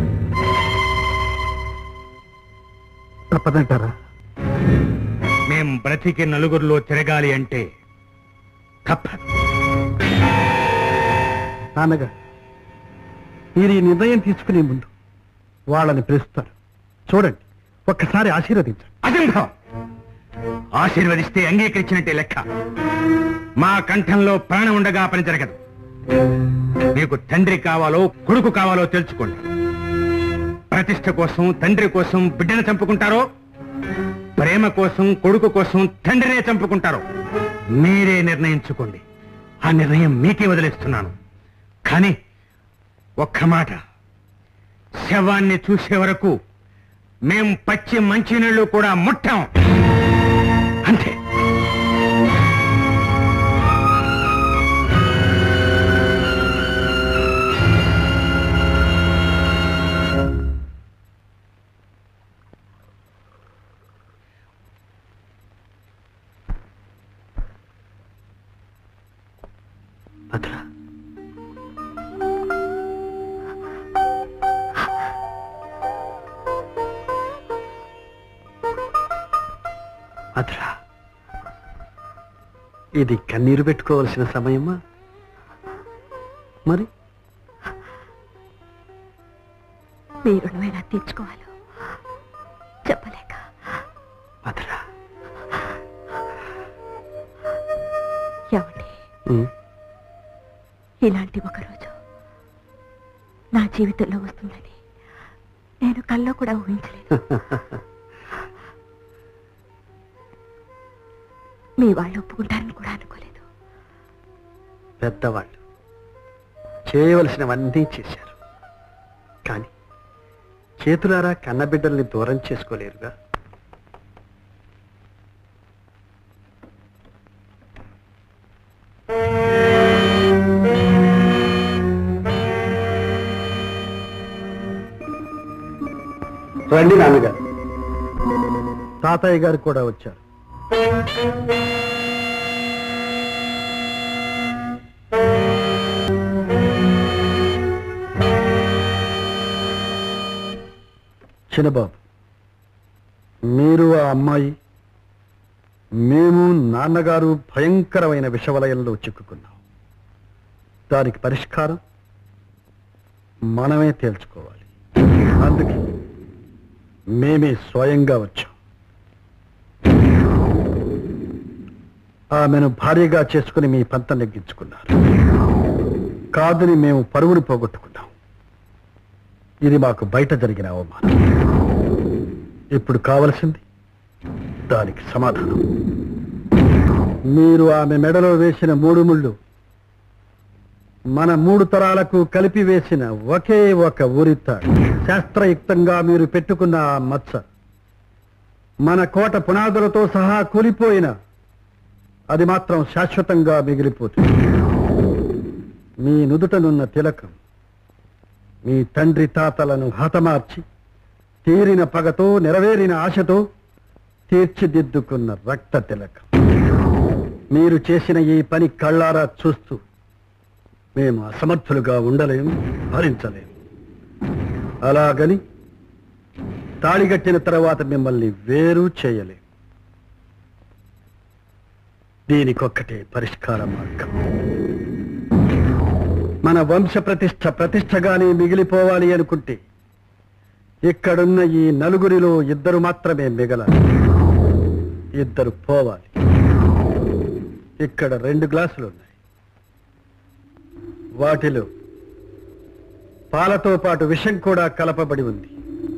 S4: తప్పదంటారా
S3: మేం బ్రతికి నలుగురిలో తిరగాలి అంటే తప్పదు
S4: నాన్నగారు మీరు ఈ నిర్ణయం తీసుకునే ముందు వాళ్ళని పిలుస్తారు చూడండి ఒక్కసారి ఆశీర్వదించండి
S3: అసంభవం ఆశీర్వదిస్తే అంగీకరించినట్టే లెక్క మా కంఠంలో ప్రాణం ఉండగా పని జరగదు మీకు తండ్రి కావాలో కొడుకు కావాలో తెలుసుకోండి ప్రతిష్ట కోసం తండ్రి కోసం బిడ్డను చంపుకుంటారో ప్రేమ కోసం కొడుకు కోసం తండ్రినే చంపుకుంటారో మీరే నిర్ణయించుకోండి ఆ నిర్ణయం మీకే వదిలేస్తున్నాను కానీ ఒక్క మాట శవాన్ని చూసే వరకు మేం పచ్చి మంచినీళ్ళు కూడా ముట్టాం అంతే
S4: భద్ర భద్ర ఇది కన్నీరు పెట్టుకోవలసిన సమయమా మరి
S7: మీ రుణం ఎలా తీర్చుకోవాలో చెప్పలేక
S4: భద్ర
S7: ఏమండి ఇలాంటి ఒక రోజు నా జీవితంలో వస్తుందని నేను కల్లో కూడా ఊహించలేదు మీ వాళ్ళు ఒప్పుకుంటారని కూడా అనుకోలేదు
S4: పెద్దవాళ్ళు చేయవలసినవన్నీ చేశారు కానీ చేతులారా కన్నబిడ్డల్ని దూరం చేసుకోలేరుగా రండి నాన్నగారు తాతయ్య గారు కూడా వచ్చారు చిన్నబాబు మీరు ఆ అమ్మాయి మేము నాన్నగారు భయంకరమైన విషవలయంలో చిక్కుకున్నాం దానికి పరిష్కారం మనమే తేల్చుకోవాలి అందుకే మేమే స్వయంగా వచ్చాం ఆమెను భార్యగా చేసుకుని మీ పంతం నెగ్గించుకున్నారు కాదని మేము పరువును పోగొట్టుకున్నాం ఇది మాకు బయట జరిగిన అవమానం ఇప్పుడు కావలసింది దానికి సమాధానం మీరు ఆమె మెడలో వేసిన మూడు ముళ్ళు మన మూడు తరాలకు కలిపి వేసిన ఒకే ఒక ఊరితాడు శాస్త్రయుక్తంగా మీరు పెట్టుకున్న ఆ మచ్చ మన కోట పునాదులతో సహా కూలిపోయిన అది మాత్రం శాశ్వతంగా మిగిలిపోతుంది మీ నుదుటనున్న తిలకం మీ తండ్రి తాతలను హతమార్చి తీరిన పగతో నెరవేరిన ఆశతో తీర్చిదిద్దుకున్న రక్త తిలకం మీరు చేసిన ఈ పని కళ్ళారా చూస్తూ మేము అసమర్థులుగా ఉండలేము భరించలేము అలాగని తాళిగట్టిన తర్వాత మిమ్మల్ని వేరు చేయలేము దీనికొక్కటే పరిష్కార మార్గం మన వంశ ప్రతిష్ఠ ప్రతిష్టగానే మిగిలిపోవాలి అనుకుంటే ఇక్కడున్న ఈ నలుగురిలో ఇద్దరు మాత్రమే మిగలాలి ఇద్దరు పోవాలి ఇక్కడ రెండు గ్లాసులు ఉన్నాయి వాటిలో పాలతో పాటు విషం కూడా కలపబడి ఉంది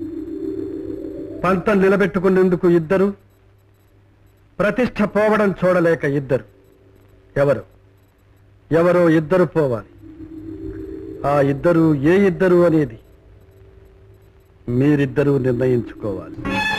S4: పంతం నిలబెట్టుకునేందుకు ఇద్దరు ప్రతిష్ట పోవడం చూడలేక ఇద్దరు ఎవరు ఎవరో ఇద్దరు పోవాలి ఆ ఇద్దరు ఏ ఇద్దరు అనేది మీరిద్దరూ నిర్ణయించుకోవాలి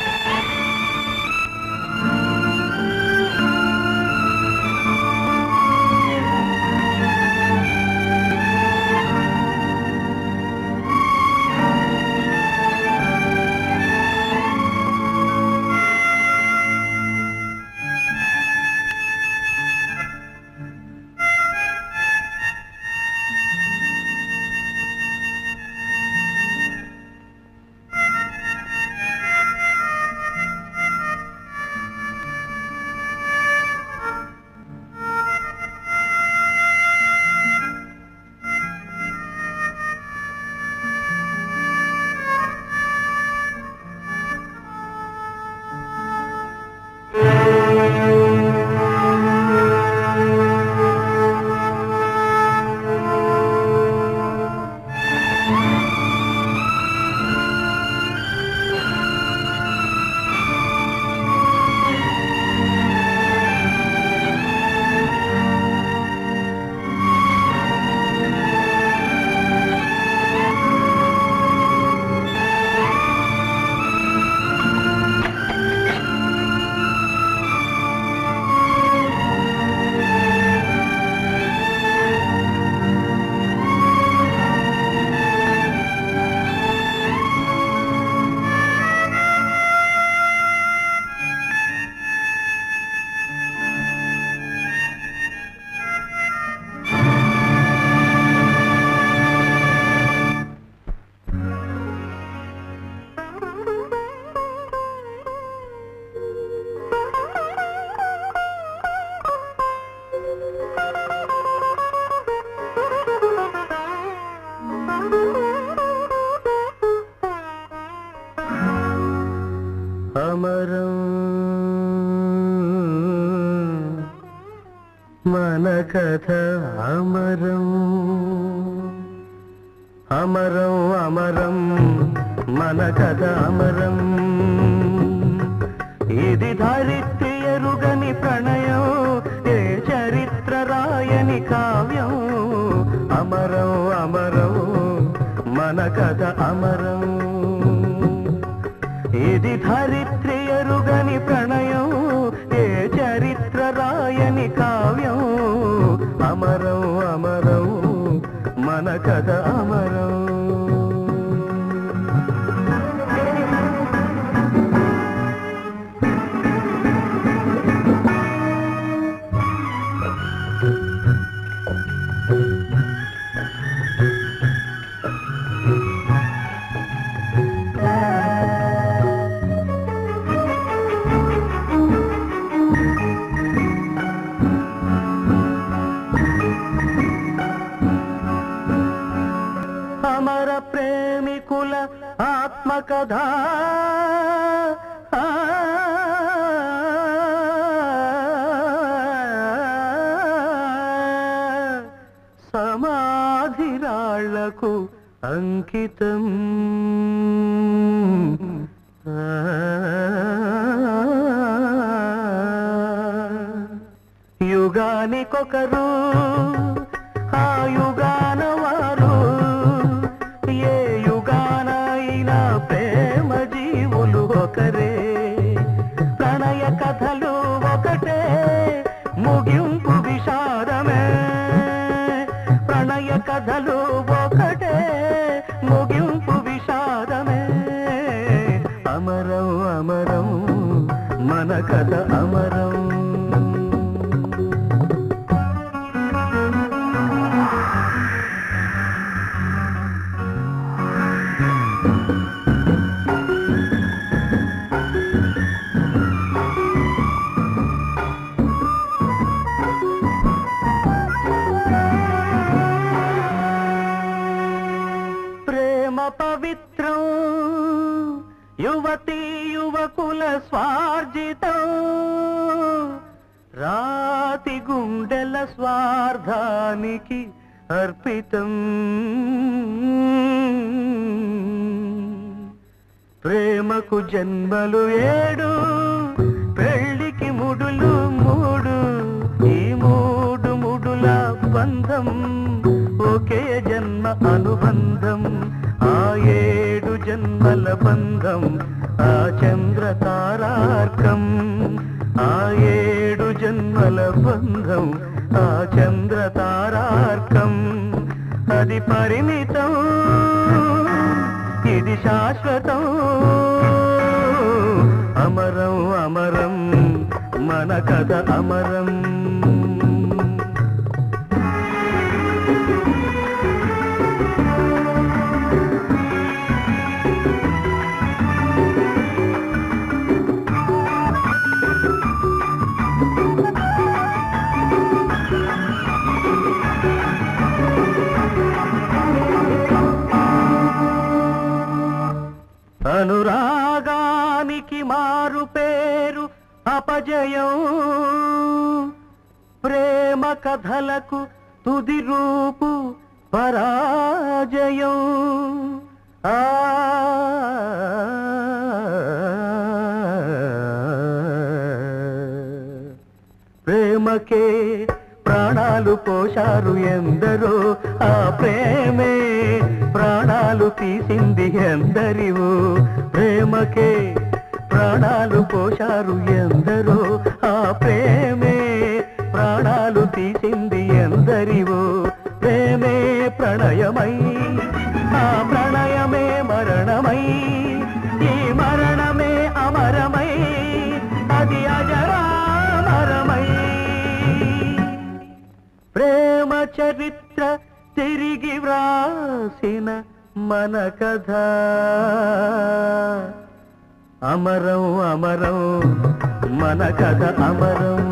S14: అమరం మన కథ అమరం అమరం అమరం మన కథ అమరం ఇది ధరిత్రి ఎరుగని ప్రణయం ఏ చరిత్ర రాయని కావ్యం అమరం అమరం మన కథ అమరం ఇది ధరిత్రి ఎరుగని ప్రణయం ఏ చరిత్ర రాయని కావ్యం అమరం అమరం మన కథ అమరం అమర ప్రేమికుల ఆత్మకథ ఆ, సమాధిరాళ్లకు అంకితం యుగానికొకరు ఆ యుగాన వారు ఏ యుగానైనా ప్రేమ జీవులు ఒకరే ప్రణయ కథలు ఒకటే ముగింపు విషాదమే ప్రణయ కథలు ఒకటే ముగింపు విషాదమే అమరం అమరం మన కథ అమరం యువతీ యువకుల స్వార్జితం రాతి గుండెల స్వార్థానికి అర్పితం ప్రేమకు జన్మలు ఏడు పెళ్లికి ముడులు మూడు ఈ మూడు ముడుల బంధం ఒకే జన్మ అనుబంధం ఆ ఏడు జన్మల బంధం ఆ చంద్ర తారార్కం ఆ ఏడు జన్మల బంధం ఆ చంద్ర తారార్కం అది పరిమితం ఇది శాశ్వతం అమరం అమరం మన కథ అమరం అనురాగానికి మారు పేరు అపజయం ప్రేమ కథలకు తుది రూపు పరాజయం ఆ ప్రేమకే ప్రాణాలు పోశారు ఎందరో ఆ ప్రేమే ప్రాణాలు తీసింది ఎందరివో ప్రేమకే ప్రాణాలు పోశారు ఎందరో ఆ ప్రేమే ప్రాణాలు తీసింది ఎందరివో ప్రేమే ప్రణయమై ఆ ప్రణయమే మరణమై ఈ మరణమే అమరమై అది అజరామరమై ప్రేమ చరిత్ర తిరిగి వ్రాసిన మన కథ అమరం అమరం మన కథ అమరం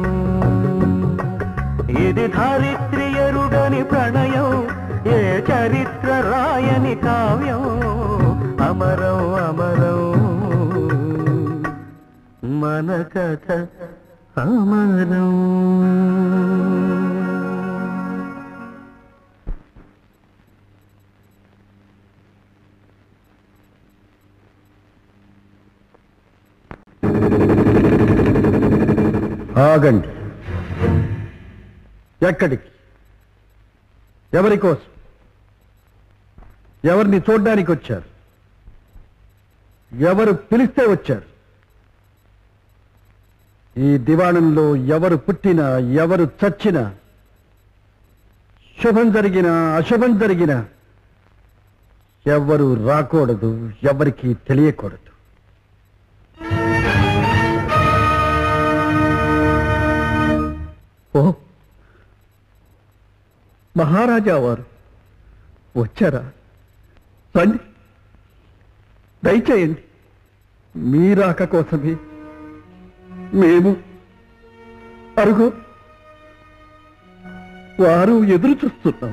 S14: ఇది ధారిత్రి ఎరుగని ప్రణయం ఏ చరిత్ర రాయని కావ్యం అమరం అమరం మన కథ అమరం
S4: ఆగండి ఎక్కడికి ఎవరి కోసం ఎవరిని చూడ్డానికి వచ్చారు ఎవరు పిలిస్తే వచ్చారు ఈ దివాణంలో ఎవరు పుట్టినా ఎవరు చచ్చినా శుభం జరిగినా అశుభం జరిగినా ఎవరు రాకూడదు ఎవరికి తెలియకూడదు ఓ మహారాజా వారు వచ్చారా రండి దయచేయండి మీ రాక కోసమే మేము అరుగు వారు ఎదురు చూస్తున్నాం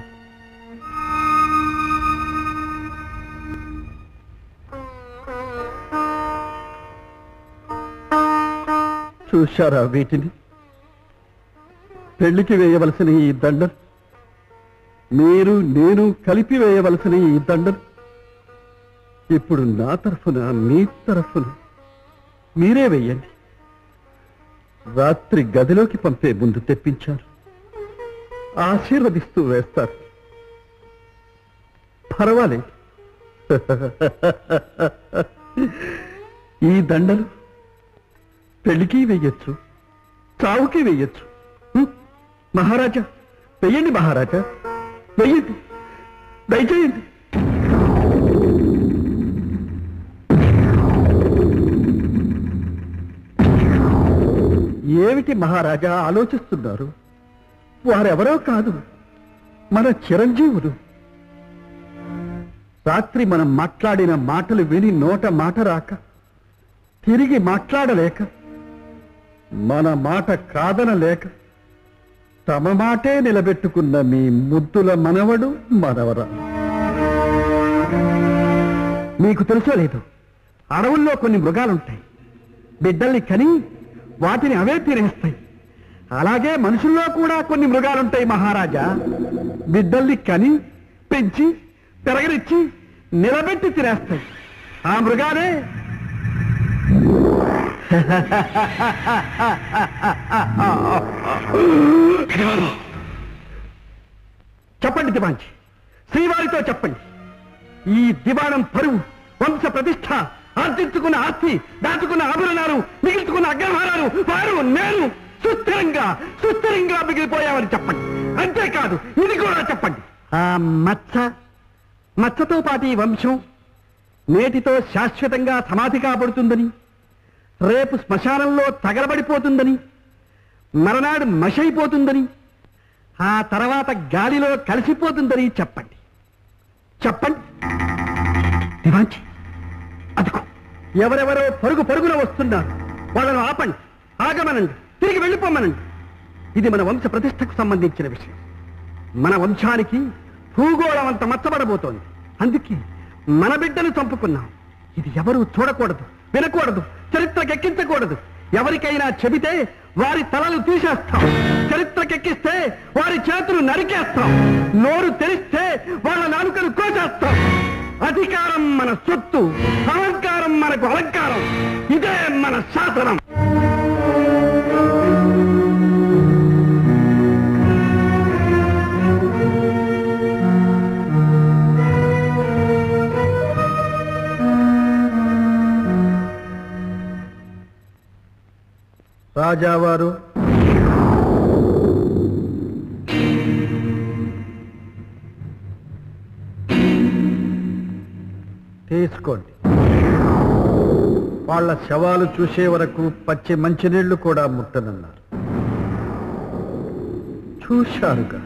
S4: చూశారా వీటిని పెళ్లికి వేయవలసిన ఈ దండలు మీరు నేను కలిపి వేయవలసిన ఈ దండలు ఇప్పుడు నా తరఫున మీ తరఫున మీరే వేయండి రాత్రి గదిలోకి పంపే ముందు తెప్పించారు ఆశీర్వదిస్తూ వేస్తారు పర్వాలేదు ఈ దండలు పెళ్లికి వెయ్యొచ్చు చావుకి వెయ్యొచ్చు హ్మ్? మహారాజా వెయ్యండి మహారాజా వెయ్యండి దయచేయండి ఏమిటి మహారాజా ఆలోచిస్తున్నారు వారెవరో కాదు మన చిరంజీవులు రాత్రి మనం మాట్లాడిన మాటలు విని నోట మాట రాక తిరిగి మాట్లాడలేక మన మాట కాదనలేక తమ మాటే నిలబెట్టుకున్న మీ ముద్దుల మనవడు మనవరా మీకు తెలుసో లేదు అడవుల్లో కొన్ని మృగాలుంటాయి బిడ్డల్ని కని వాటిని అవే తినేస్తాయి అలాగే మనుషుల్లో కూడా కొన్ని మృగాలుంటాయి మహారాజా బిడ్డల్ని కని పెంచి పెరగనిచ్చి నిలబెట్టి తినేస్తాయి ఆ మృగాలే చెప్పండి దివాంచి శ్రీవారితో చెప్పండి ఈ దివాణం పరువు వంశ ప్రతిష్ట ఆర్జించుకున్న ఆస్తి దాచుకున్న ఆభరణాలు మిగిల్చుకున్న అగ్రహారాలు వారు నేను సుస్థిరంగా సుస్థిరంగా మిగిలిపోయామని చెప్పండి అంతేకాదు ఇది కూడా చెప్పండి ఆ మచ్చ మచ్చతో పాటు ఈ వంశం నేటితో శాశ్వతంగా సమాధి కాబడుతుందని రేపు శ్మశానంలో తగలబడిపోతుందని మరనాడు మషైపోతుందని ఆ తర్వాత గాలిలో కలిసిపోతుందని చెప్పండి చెప్పండి దివాంచి అదుకో ఎవరెవరో పరుగు పరుగున వస్తున్నారు వాళ్ళను ఆపండి ఆగమనండి తిరిగి వెళ్ళిపోమనండి ఇది మన వంశ ప్రతిష్టకు సంబంధించిన విషయం మన వంశానికి భూగోళం అంత మచ్చబడబోతోంది అందుకే మన బిడ్డను చంపుకున్నాం ఇది ఎవరూ చూడకూడదు వినకూడదు చరిత్రకెక్కించకూడదు ఎవరికైనా చెబితే వారి తలలు తీసేస్తాం చరిత్రకెక్కిస్తే వారి చేతులు నరికేస్తాం నోరు తెరిస్తే వాళ్ళ నాలుకలు కోసేస్తాం అధికారం మన సొత్తు అలంకారం మనకు అలంకారం ఇదే మన శాసనం రాజావారు తీసుకోండి వాళ్ళ శవాలు చూసే వరకు పచ్చి మంచినీళ్లు కూడా ముట్టనన్నారు చూశారుగా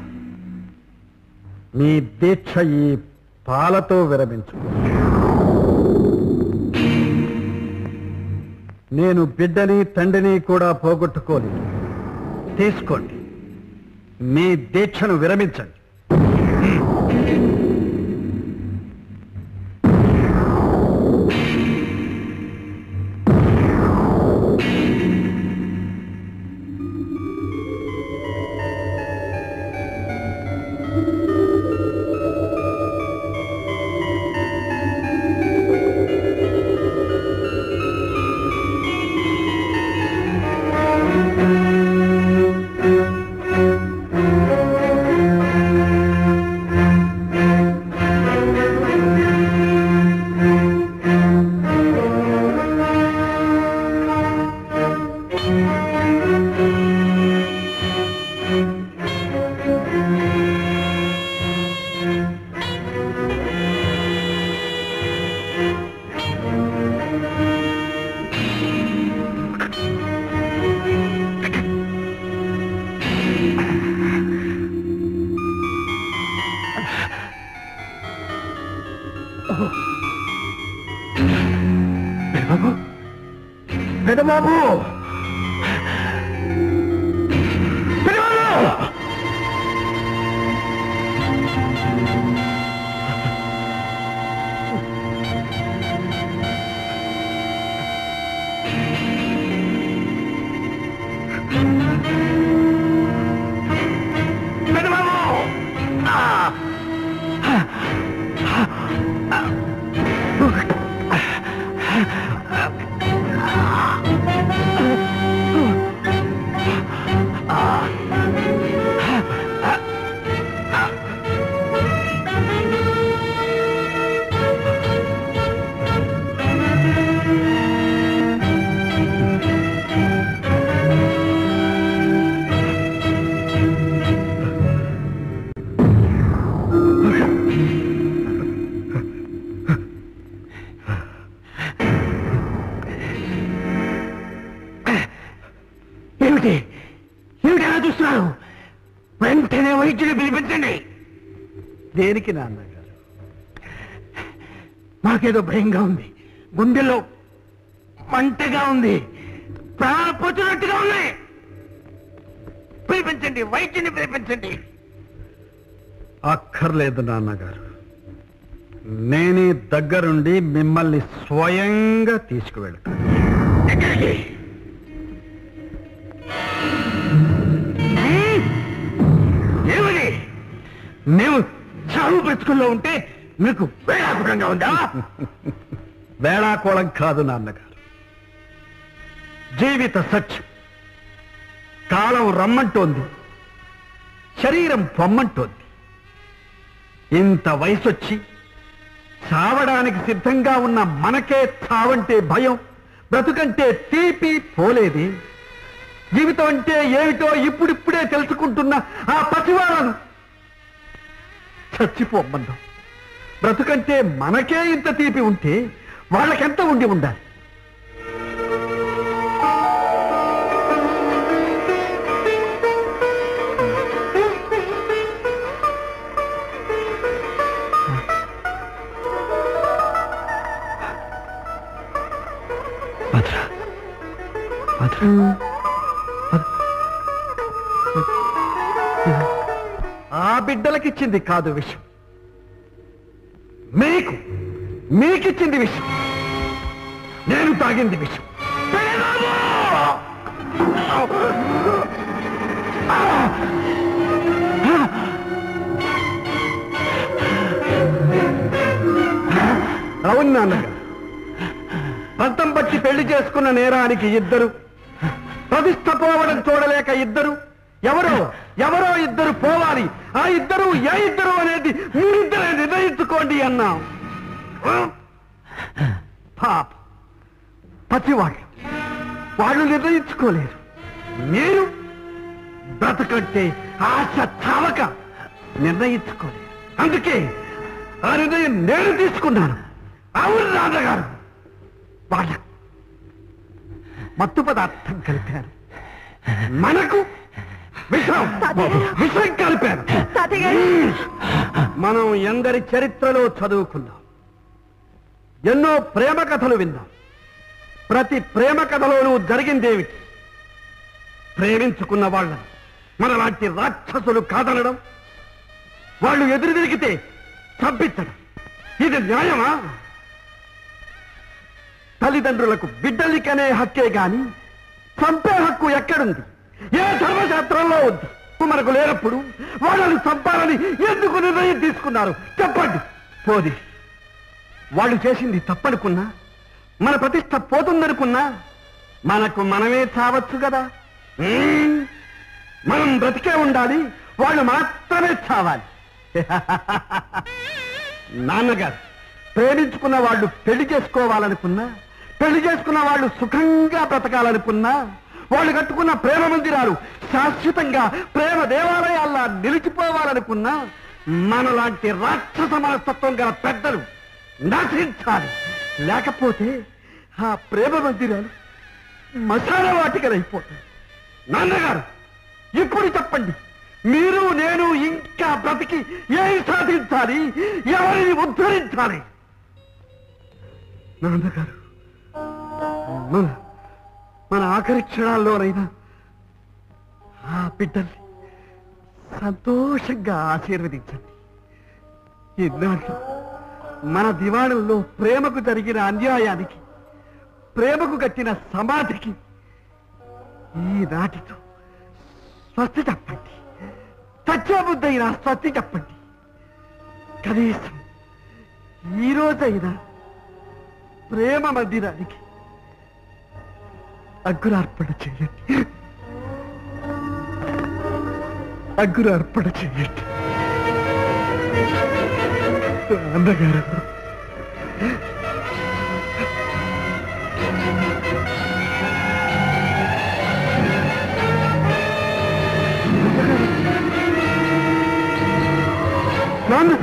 S4: మీ దీక్ష ఈ పాలతో విరమించుకో నేను బిడ్డని తండ్రిని కూడా పోగొట్టుకోలేదు తీసుకోండి మీ దీక్షను విరమించండి పెదబాబు పెదబాబు పెదబాబు ఏమిటి ఏమిటి ఎలా చూస్తున్నారు వెంటనే వైద్యుని పిలిపించండి దేనికి నాన్నగారు మాకేదో భయంగా ఉంది గుండెల్లో మంటగా ఉంది ప్రాణాలు పోతున్నట్టుగా ఉన్నాయి పిలిపించండి వైద్యుని పిలిపించండి అక్కర్లేదు నాన్నగారు నేనే దగ్గరుండి మిమ్మల్ని స్వయంగా తీసుకువెళ్తాను
S3: ఏమని మేము చావు బ్రతుకుల్లో ఉంటే మీకు వేళాకులంగా ఉందా
S4: వేళాకోళం కాదు నాన్నగారు జీవిత సత్యం కాలం రమ్మంటోంది శరీరం పొమ్మంటోంది ఇంత వయసొచ్చి చావడానికి సిద్ధంగా ఉన్న మనకే చావంటే భయం బ్రతుకంటే తీపి పోలేది జీవితం అంటే ఏమిటో ఇప్పుడిప్పుడే తెలుసుకుంటున్న ఆ పసివాళ్ళను చచ్చిపోమ్మందాం బ్రతుకంటే మనకే ఇంత తీపి ఉంటే వాళ్ళకెంత ఉండి ఉండాలి భద్ర భద్ర ఆ బిడ్డలకిచ్చింది కాదు విషయం మీకు మీకిచ్చింది విషయం నేను తాగింది విషయం అవును నాన్నగారు పంతం బట్టి పెళ్లి చేసుకున్న నేరానికి ఇద్దరు ప్రతిష్ట పోవడం చూడలేక ఇద్దరు ఎవరో ఎవరో ఇద్దరు పోవాలి ఆ ఇద్దరు ఏ ఇద్దరు అనేది మీరిద్దరే నిర్ణయించుకోండి అన్నాం పాప పసివాళ్ళు వాళ్ళు నిర్ణయించుకోలేరు మీరు బ్రతకంటే ఆశ చావక నిర్ణయించుకోలేరు అందుకే ఆ నిర్ణయం నేను తీసుకున్నాను అవును నాన్నగారు వాళ్ళ మత్తు పదార్థం కలిపారు మనకు విషం విషం కలిపారు మనం ఎందరి చరిత్రలో చదువుకున్నాం ఎన్నో ప్రేమ కథలు విన్నాం ప్రతి ప్రేమ కథలోనూ జరిగిందేమిటి ప్రేమించుకున్న వాళ్ళని మనలాంటి రాక్షసులు కాదనడం వాళ్ళు ఎదురు తిరిగితే చంపించడం ఇది న్యాయమా తల్లిదండ్రులకు బిడ్డల్ని కనే హక్కే గాని చంపే హక్కు ఎక్కడుంది ఏ ధర్మశాస్త్రంలో ఉంది మనకు లేనప్పుడు వాళ్ళని చంపాలని ఎందుకు నిర్ణయం తీసుకున్నారు చెప్పండి పోది వాళ్ళు చేసింది తప్పనుకున్నా మన ప్రతిష్ట పోతుందనుకున్నా మనకు మనమే చావచ్చు కదా మ్మ్. మనం బ్రతికే ఉండాలి వాళ్ళు మాత్రమే చావాలి నాన్నగారు ప్రేమించుకున్న వాళ్ళు పెళ్లి చేసుకోవాలనుకున్నా పెళ్లి చేసుకున్న వాళ్ళు సుఖంగా బ్రతకాలనుకున్నా వాళ్ళు కట్టుకున్న ప్రేమ మందిరాలు శాశ్వతంగా ప్రేమ దేవాలయాల్లా నిలిచిపోవాలనుకున్నా మనలాంటి రాక్షస మనస్తత్వం గల పెద్దలు నశించాలి లేకపోతే ఆ ప్రేమ మందిరాలు మసాల వాటికలైపోతాయి నాన్నగారు ఇప్పుడు చెప్పండి మీరు నేను ఇంకా బ్రతికి ఏం సాధించాలి ఎవరిని ఉద్ధరించాలి నాన్నగారు మన మన ఆఖరి క్షణాల్లోనైనా ఆ బిడ్డల్ని సంతోషంగా ఆశీర్వదించండి ఇన్నాళ్ళు మన దివాణంలో ప్రేమకు జరిగిన అన్యాయానికి ప్రేమకు కట్టిన సమాధికి ఈనాటితో స్వస్తి చెప్పండి సత్యబుద్ధైన స్వస్తి చెప్పండి కనీసం ఈ రోజైనా ప్రేమ మందిరానికి అగ్గురార్పణ చేయండి అగ్గురార్పణ చేయండి అన్నగారు నాన్న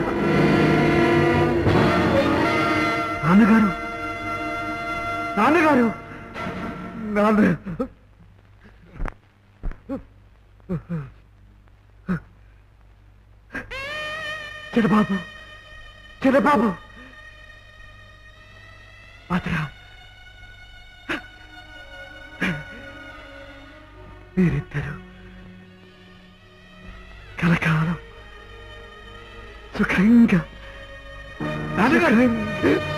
S4: నాన్నగారు నాన్నగారు నాన్న చిరబాబు చిరబాబు అతరా మీరిద్దరు కలకాలం సుఖంగా
S3: నాన్నగారు